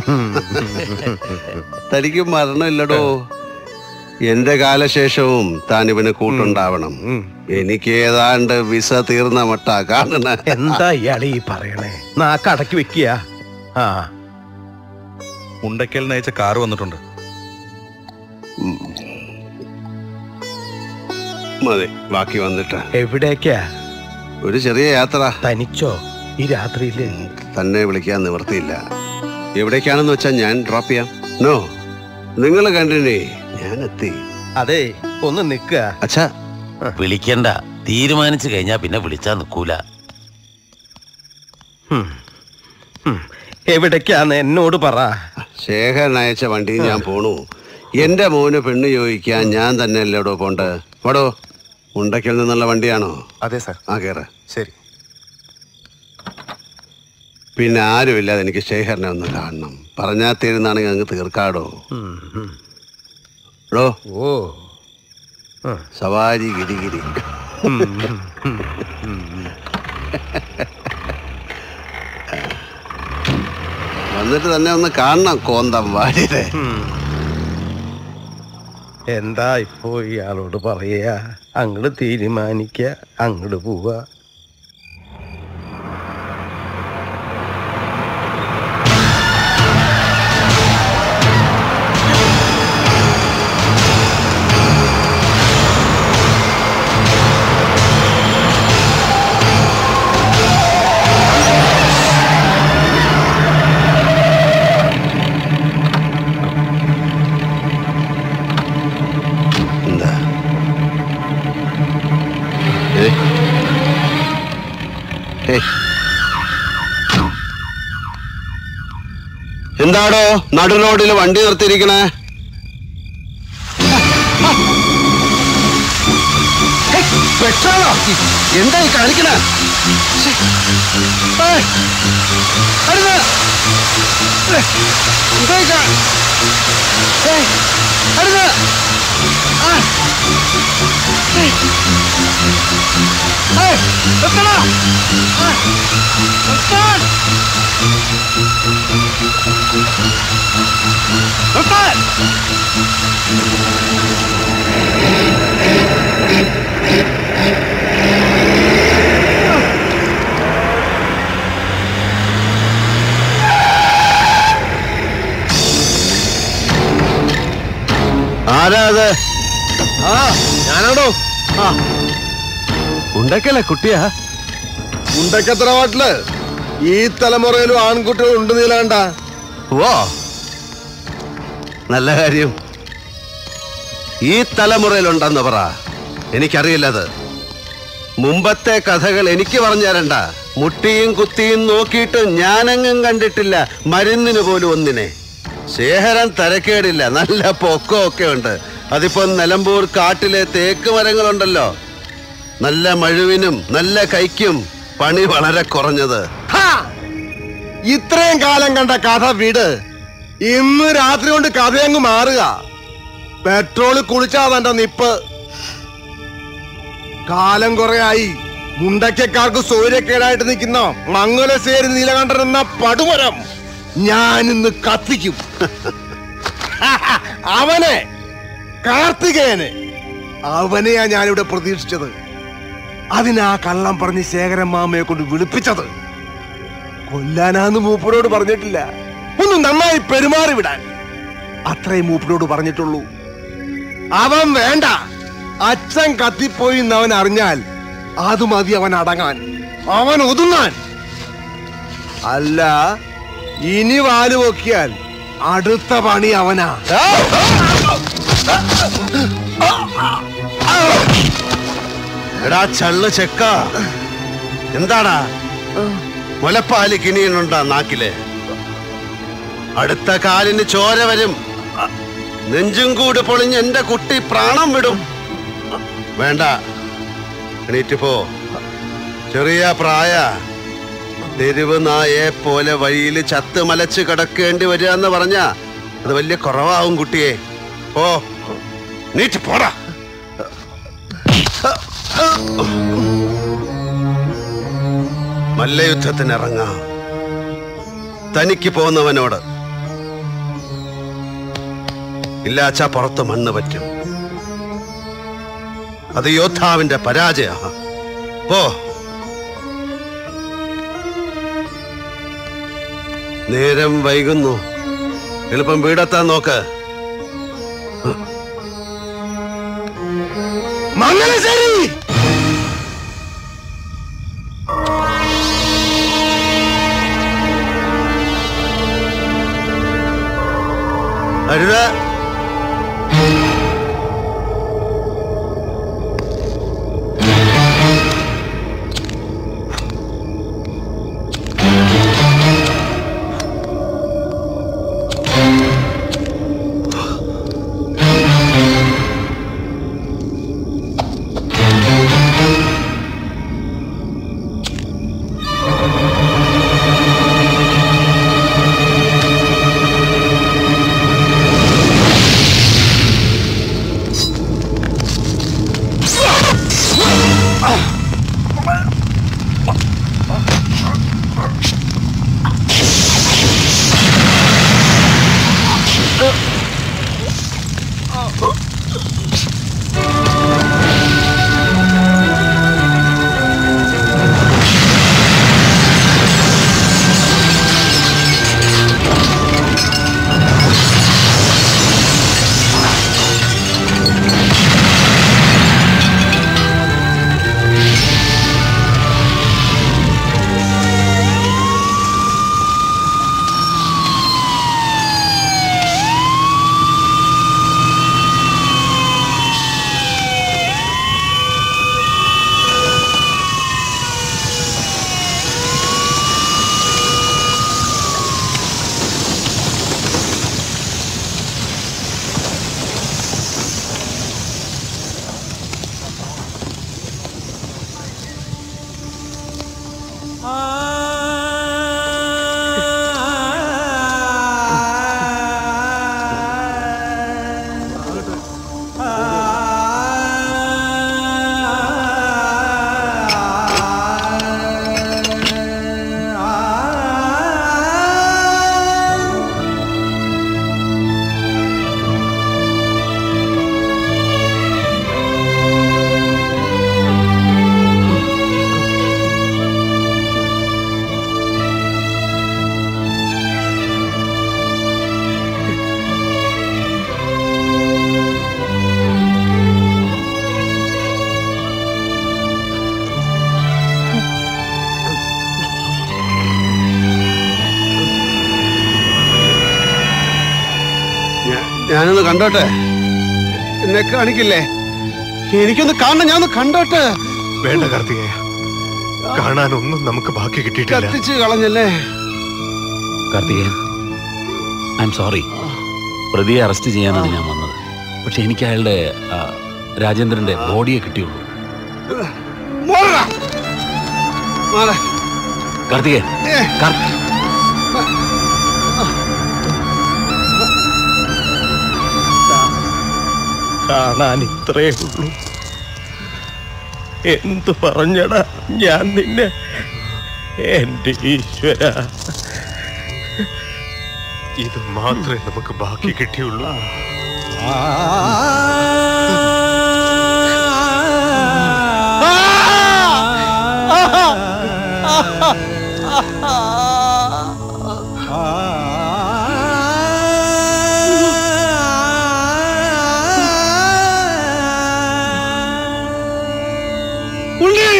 തനിക്ക് മരണമില്ലടോ എന്റെ കാലശേഷവും താൻ ഇവന് കൂട്ടുണ്ടാവണം എനിക്ക് ഏതാണ്ട് വിസ തീർന്ന മട്ട കാണണ എന്താ ഇയാളെ ഈ പറയണേ നാക്കടക്കി വെക്കുക ആ ഉണ്ടക്കലിന് അയച്ച കാറ് വന്നിട്ടുണ്ട് മതി ബാക്കി വന്നിട്ട് എവിടേക്കാ ഒരു ചെറിയ യാത്ര തനിച്ചോ ഈ രാത്രിയില് തന്നെ വിളിക്കാൻ നിവൃത്തിയില്ല എവിടേക്കാണെന്ന് വെച്ചാൽ ഞാൻ ഡ്രോപ്പ് ചെയ്യാം നോ നിങ്ങൾ കണ്ടിനെ ഞാൻ എത്തി അതെ ഒന്ന് നിക്കുക അച്ഛാ വിളിക്കണ്ട തീരുമാനിച്ചു കഴിഞ്ഞാ പിന്നെ വിളിച്ചാ നിക്കൂല എവിടേക്കാന്ന് എന്നോട് പറ ശേഖരൻ അയച്ച വണ്ടിയിൽ ഞാൻ പോണു എന്റെ മോന് പെണ്ണ് ചോദിക്കാൻ ഞാൻ തന്നെ അല്ലേടോ പോണ്ട് പോടോ ഉണ്ടക്കൽ നിന്നുള്ള വണ്ടിയാണോ അതെ സാർ ആ കേറ ശരി പിന്നെ ആരുമില്ലാതെ എനിക്ക് ശേഖരനെ ഒന്ന് കാണണം പറഞ്ഞാൽ തീരുന്നാണെങ്കിൽ അങ്ങ് തീർക്കാടോ എടോ ഓ സവാരി ഗിരിഗിരി വന്നിട്ട് തന്നെ ഒന്ന് കാണണം കോന്തം വാര്യരെ എന്താ ഇപ്പോ ഇയാളോട് പറയാ അങ്ങട് തീരുമാനിക്ക അങ്ങട് പോവാ എന്താ ഏ? ഏയ്. എന്താടോ നടുറോഡിൽ വണ്ടി നിർത്തിയിരിക്കണേ പെട്രോളോ എന്താ ഈ കാണിക്കണേ ശ്ശെ. ഏയ്. അരുത്. ഏയ്. എന്താ ഈ കാ- ഏയ്. അരുത്. ആ. ഏയ്. ഏയ്. നിർത്തടാ. ആ. നിർത്താൻ. നിർത്താൻ. ആരാ അത് ആ ഞാനാണോ ആ ഉണ്ടക്കല്ലേ കുട്ടിയാ ഉണ്ടക്കത്ര വാട്ടില് ഈ തലമുറയിലും ആൺകുട്ടികൾ ഉണ്ട് നീലാണ്ട ഓ നല്ല കാര്യം ഈ തലമുറയിലുണ്ടെന്ന് പറ എനിക്കറിയില്ലത് മുമ്പത്തെ കഥകൾ എനിക്ക് പറഞ്ഞു തരണ്ട മുട്ടിയും കുത്തിയും നോക്കിയിട്ട് ഞാനെങ്ങും കണ്ടിട്ടില്ല മരുന്നിന് പോലും ഒന്നിനെ ശേഖരൻ തരക്കേടില്ല നല്ല പൊക്കമൊക്കെ ഉണ്ട് അതിപ്പോ നിലമ്പൂർ കാട്ടിലെ തേക്ക് മരങ്ങളുണ്ടല്ലോ നല്ല മഴുവിനും നല്ല കൈക്കും പണി വളരെ കുറഞ്ഞത് ഹാ! ഇത്രയും കാലം കണ്ട കഥ വിട് ഇന്ന് രാത്രി കൊണ്ട് കഥയങ്ങ് മാറുക പെട്രോള് കുളിച്ചാതെ നിപ്പ് കാലം കുറയായി മുണ്ടക്കക്കാർക്ക് സൗര്യക്കേടായിട്ട് നിൽക്കുന്ന മംഗലശ്ശേരി നീലകണ്ഠൻ എന്ന പടുമരം ഞാൻ ഇന്ന് കത്തിക്കും അവനെ കാർത്തികേയനെ അവനെയാ ഞാനിവിടെ പ്രതീക്ഷിച്ചത് അതിനാ കള്ളം പറഞ്ഞ് ശേഖരൻ മാമയെ കൊണ്ട് വിളിപ്പിച്ചത് കൊല്ലാനാന്ന് മൂപ്പനോട് പറഞ്ഞിട്ടില്ല ഒന്ന് നന്നായി പെരുമാറി വിടാൻ അത്രയും മൂപ്പനോട് പറഞ്ഞിട്ടുള്ളൂ അവൻ വേണ്ട അച്ഛൻ കത്തിപ്പോയി എന്ന് അവൻ അറിഞ്ഞാൽ അത് മതി അവൻ അടങ്ങാൻ അവൻ ഒതുങ്ങാൻ അല്ല ഇനി വാല് പൊക്കിയാൽ അടുത്ത പണി അവനാ എടാ ചള്ളു ചെക്ക എന്താടാ മുലപ്പാല് കിനിയനുണ്ടാ നാക്കില് അടുത്ത കാലിന് ചോര വരും നെഞ്ചും കൂട് പൊളിഞ്ഞ് എന്റെ കുട്ടി പ്രാണം വിടും വേണ്ട എണീറ്റ് പോ ചെറിയ പ്രായ തെരുവ് നായെ പോലെ വഴിയിൽ ചത്ത് മലച്ച് കിടക്കേണ്ടി വരിക എന്ന് പറഞ്ഞ അത് വലിയ കുറവാവും കുട്ടിയെ ഓ നീറ്റ് പോടാ മല്ലയുദ്ധത്തിന് ഇറങ്ങാം തനിക്ക് പോകുന്നവനോട് ഇല്ലാച്ച പുറത്ത് മണ്ണ് പറ്റും അത് യോദ്ധാവിന്റെ പരാജയ പോ നേരം വൈകുന്നു എളുപ്പം വീടെത്താൻ നോക്ക് മംഗലശ്ശേരി അരുത് ആ ഞാനൊന്ന് കണ്ടോട്ടെ എന്നെ കാണിക്കില്ലേ എനിക്കൊന്ന് കാണണം ഞാനൊന്ന് കണ്ടോട്ടെ വേണ്ട കാർത്തികേയ കാണാനൊന്നും നമുക്ക് ബാക്കി കിട്ടിയിട്ടില്ല കത്തിച്ച് കളഞ്ഞല്ലേ കാർത്തികേയൻ ഐ എം സോറി പ്രതിയെ അറസ്റ്റ് ചെയ്യാനാണ് ഞാൻ വന്നത് പക്ഷെ എനിക്ക് അയാളുടെ ആ, രാജേന്ദ്രന്റെ ബോഡിയെ കിട്ടിയുള്ളൂ മോളാ മാറെ കാർത്തികേയൻ ഏ. കാർ- കാണാൻ ഇത്രേ ഉള്ളൂ എന്തു പറഞ്ഞടാ ഞാൻ നിന്നെ എന്റെ ഈശ്വര ഇത് മാത്രമേ നമുക്ക് ബാക്കി കിട്ടിയുള്ളൂ ഉണ്ണി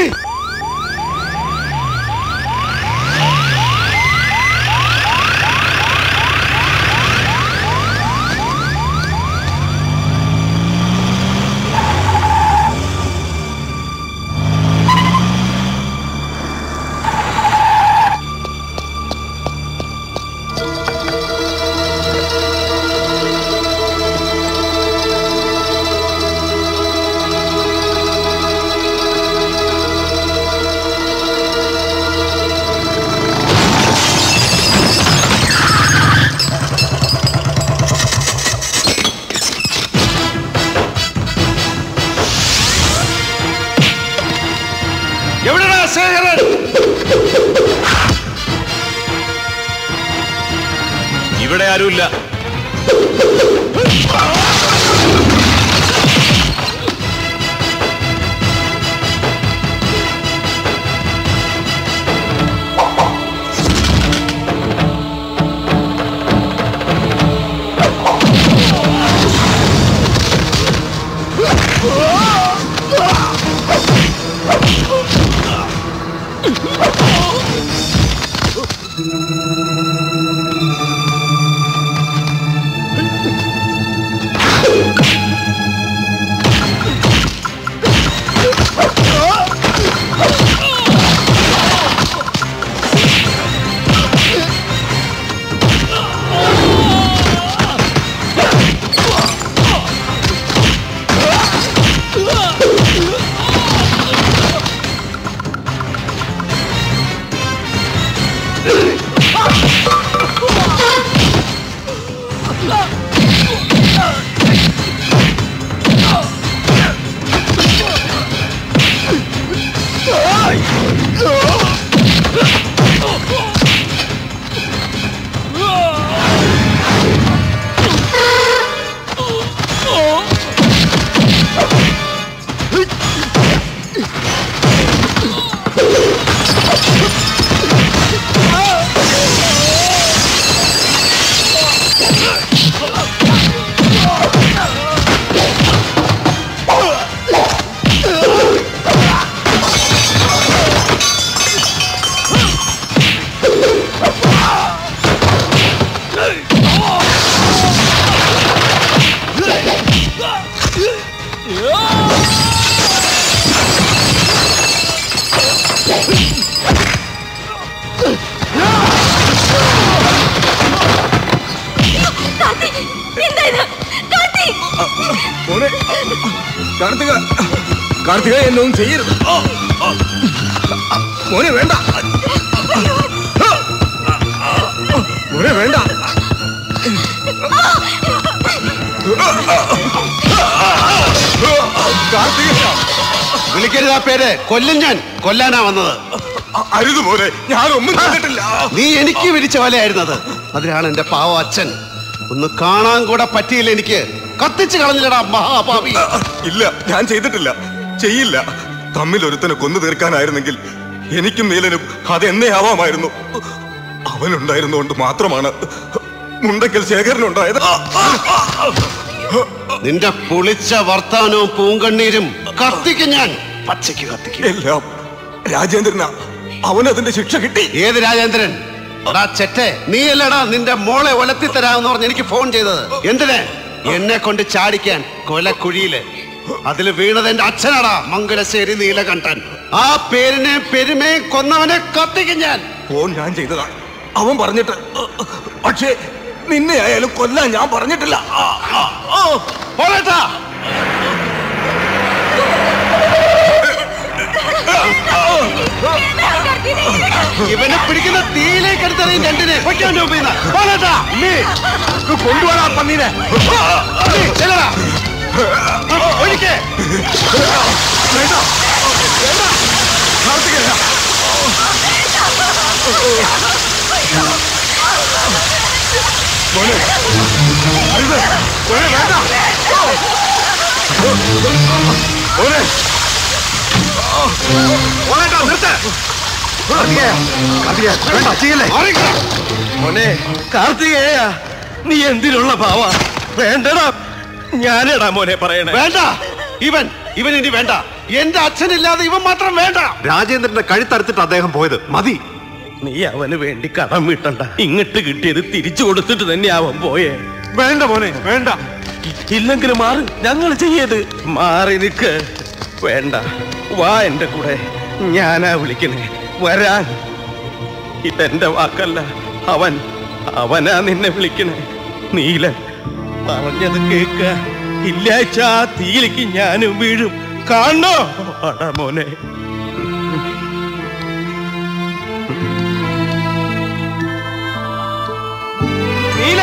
എവിടെടാ ശേഖരൻ ഇവിടെ ആരുമില്ല മോനെ കാർത്തിക കാർത്തിക എന്നെ ഒന്നും ചെയ്യരുത് മോനെ വേണ്ട മോനെ വേണ്ട വിളിക്കരുത് ആ പേര് കൊല്ലും ഞാൻ കൊല്ലാനാ വന്നത് അരുത് പോലെ ഞാനൊന്നും ചെയ്തിട്ടില്ല നീ എനിക്ക് വിരിച്ച വലയായിരുന്നത് അതിനാണ് എന്റെ പാവ അച്ഛൻ ഒന്ന് കാണാൻ കൂടെ പറ്റിയില്ല എനിക്ക് കത്തിച്ച് കളഞ്ഞില്ലടാ മഹാപാവി ഇല്ല ഞാൻ ചെയ്തിട്ടില്ല ചെയ്യില്ല തമ്മിൽ ഒരുത്തനെ കൊന്നു തീർക്കാനായിരുന്നെങ്കിൽ എനിക്കും നീലനും അതെന്നേ ആവാമായിരുന്നു അവനുണ്ടായിരുന്നുകൊണ്ട് മാത്രമാണ് മുണ്ടക്കൽ ശേഖരനുണ്ടായത് നിന്റെ പുളിച്ച വർത്താനവും പൂങ്കണ്ണീരും കത്തിക്കും ഞാൻ പച്ചയ്ക്ക് കത്തിക്കും എല്ലാം രാജേന്ദ്രനാ അവനതിന്റെ ശിക്ഷ കിട്ടി ഏത് രാജേന്ദ്രൻ എടാ ചെറ്റെ നീ അല്ലടാ നിന്റെ മോളെ ഒലത്തി തരാമെന്ന് പറഞ്ഞ് എനിക്ക് ഫോൺ ചെയ്തത് എന്തിന് എന്നെ കൊണ്ട് ചാടിക്കാൻ കൊലക്കുഴിയില് അതിൽ വീണത് എന്റെ അച്ഛനാടാ മംഗലശ്ശേരി നീലകണ്ഠൻ ആ പേരിനെ പെരുമയും കൊന്നവനെ കത്തിക്കും ഞാൻ ഫോൺ ഞാൻ ചെയ്തതാ അവൻ പറഞ്ഞിട്ട് പക്ഷേ നിന്നെ ആയാലും കൊല്ലാൻ ഞാൻ പറഞ്ഞിട്ടില്ല ആ, ആ, ആ. പോരട്ടാ ഇവനെ പിടിക്കുന്ന തീയിലേക്ക് എടുത്തറിയും രണ്ടിനെ പൊയ്ക്കാൻ രൂപീന്ന് പോരട്ടാ കൊണ്ടുപോടാ പന്നീനെ ചെല്ലടാ ഒഴിക്കേ വേണ്ട വേണ്ട കാർത്തികേയ മോനെ അരുത് മോനെ വേണ്ട മോനെ മോനേട്ടാ നിർത്ത് കാർത്തികേയ കാർത്തികേയ വേണ്ട ചെയ്യല്ലേ മോനെ കാർത്തികേയ നീ എന്തിനുള്ള ഭാവ വേണ്ടടാ ഞാനടാ മോനെ പറയണേ വേണ്ട ഇവൻ ഇവൻ ഇനി വേണ്ട എന്റെ അച്ഛനില്ലാതെ ഇവൻ മാത്രം വേണ്ട രാജേന്ദ്രന്റെ കഴുത്തറുത്തിട്ട് അദ്ദേഹം പോയത് മതി നീ അവന് വേണ്ടി കടം വീട്ടണ്ട ഇങ്ങോട്ട് കിട്ടിയത് തിരിച്ചു കൊടുത്തിട്ട് തന്നെ അവൻ പോയേ വേണ്ട മോനെ വേണ്ട ഇല്ലെങ്കിൽ മാറി ഞങ്ങൾ ചെയ്യത് മാറി നിക്ക് വേണ്ട വാ എന്റെ കൂടെ ഞാനാ വിളിക്കണേ വരാൻ ഇതെന്റെ വാക്കല്ല അവൻ അവനാ നിന്നെ വിളിക്കണേ നീലൻ പറഞ്ഞത് കേക്ക ഇല്ലാച്ച ആ തീയിലേക്ക് ഞാനും വീഴും കാണോ അടാ മോനെ നീല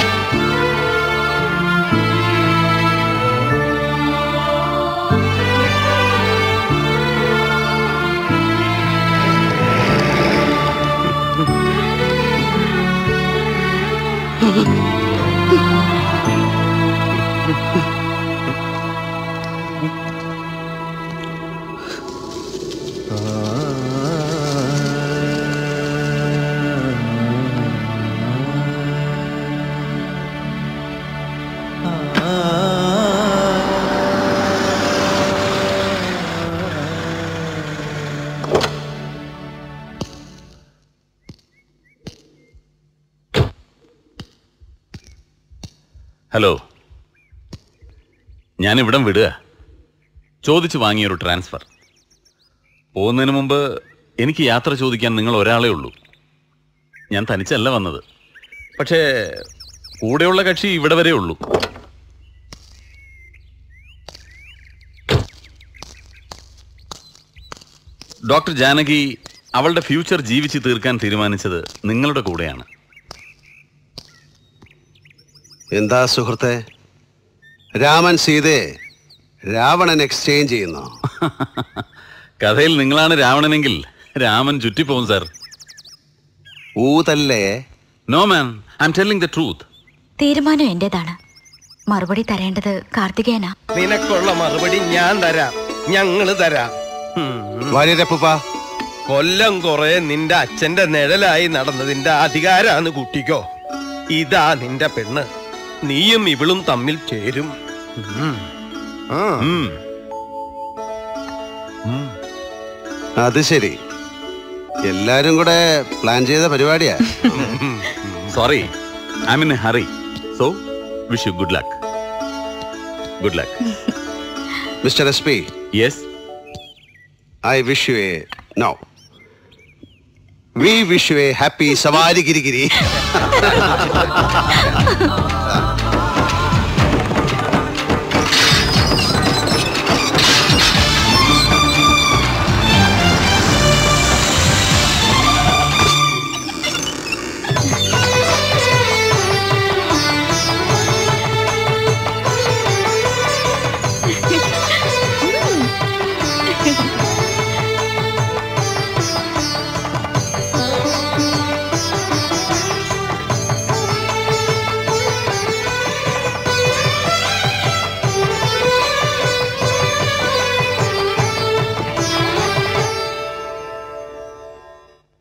ഹലോ ഞാൻ ഇവിടം വിടുക ചോദിച്ചു വാങ്ങിയൊരു ട്രാൻസ്ഫർ പോകുന്നതിന് മുമ്പ് എനിക്ക് യാത്ര ചോദിക്കാൻ നിങ്ങൾ ഒരാളേ ഉള്ളൂ ഞാൻ തനിച്ചല്ല വന്നത് പക്ഷേ കൂടെയുള്ള കക്ഷി ഇവിടെ വരെ ഉള്ളൂ ഡോക്ടർ ജാനകി അവളുടെ ഫ്യൂച്ചർ ജീവിച്ച് തീർക്കാൻ തീരുമാനിച്ചത് നിങ്ങളുടെ കൂടെയാണ് എന്താ സുഹൃത്തെ രാമൻ സീതയെ രാവണൻ എക്സ്ചേഞ്ച് ചെയ്യുന്നു കഥയിൽ നിങ്ങളാണ് രാവണനെങ്കിൽ രാമൻ ചുറ്റിപ്പോവും സാർ ഊതല്ലേ no man I'm telling the truth തീരുമാനം എന്റേതാണ് മറുപടി തരേണ്ടത് കാർത്തികേയനാ നിനക്കുള്ള മറുപടി ഞാൻ തരാം ഞങ്ങള് തരാം വാര്യരപ്പൂപ്പ കൊല്ലം കുറെ നിന്റെ അച്ഛന്റെ നിഴലായി നടന്നതിന്റെ അധികാരാണ് കുട്ടിക്കോ ഇതാ നിന്റെ പെണ്ണ് നീയും ഇവളും തമ്മിൽ ചേരും ഉം. ഉം. അത് ശരി എല്ലാരും കൂടെ പ്ലാൻ ചെയ്ത പരിപാടിയാ sorry I mean hurry so wish you good luck good luck mister S P yes I wish you a no we wish you a happy സവാരി ഗിരിഗിരി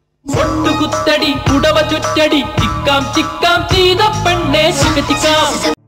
ഒട്ടുകുത്തടി ഉടവ ചുറ്റടി ചിക്കാം ചിക്കാം ചെയ്ത പെണ്ണെ ചിക്ക ചിക്കാം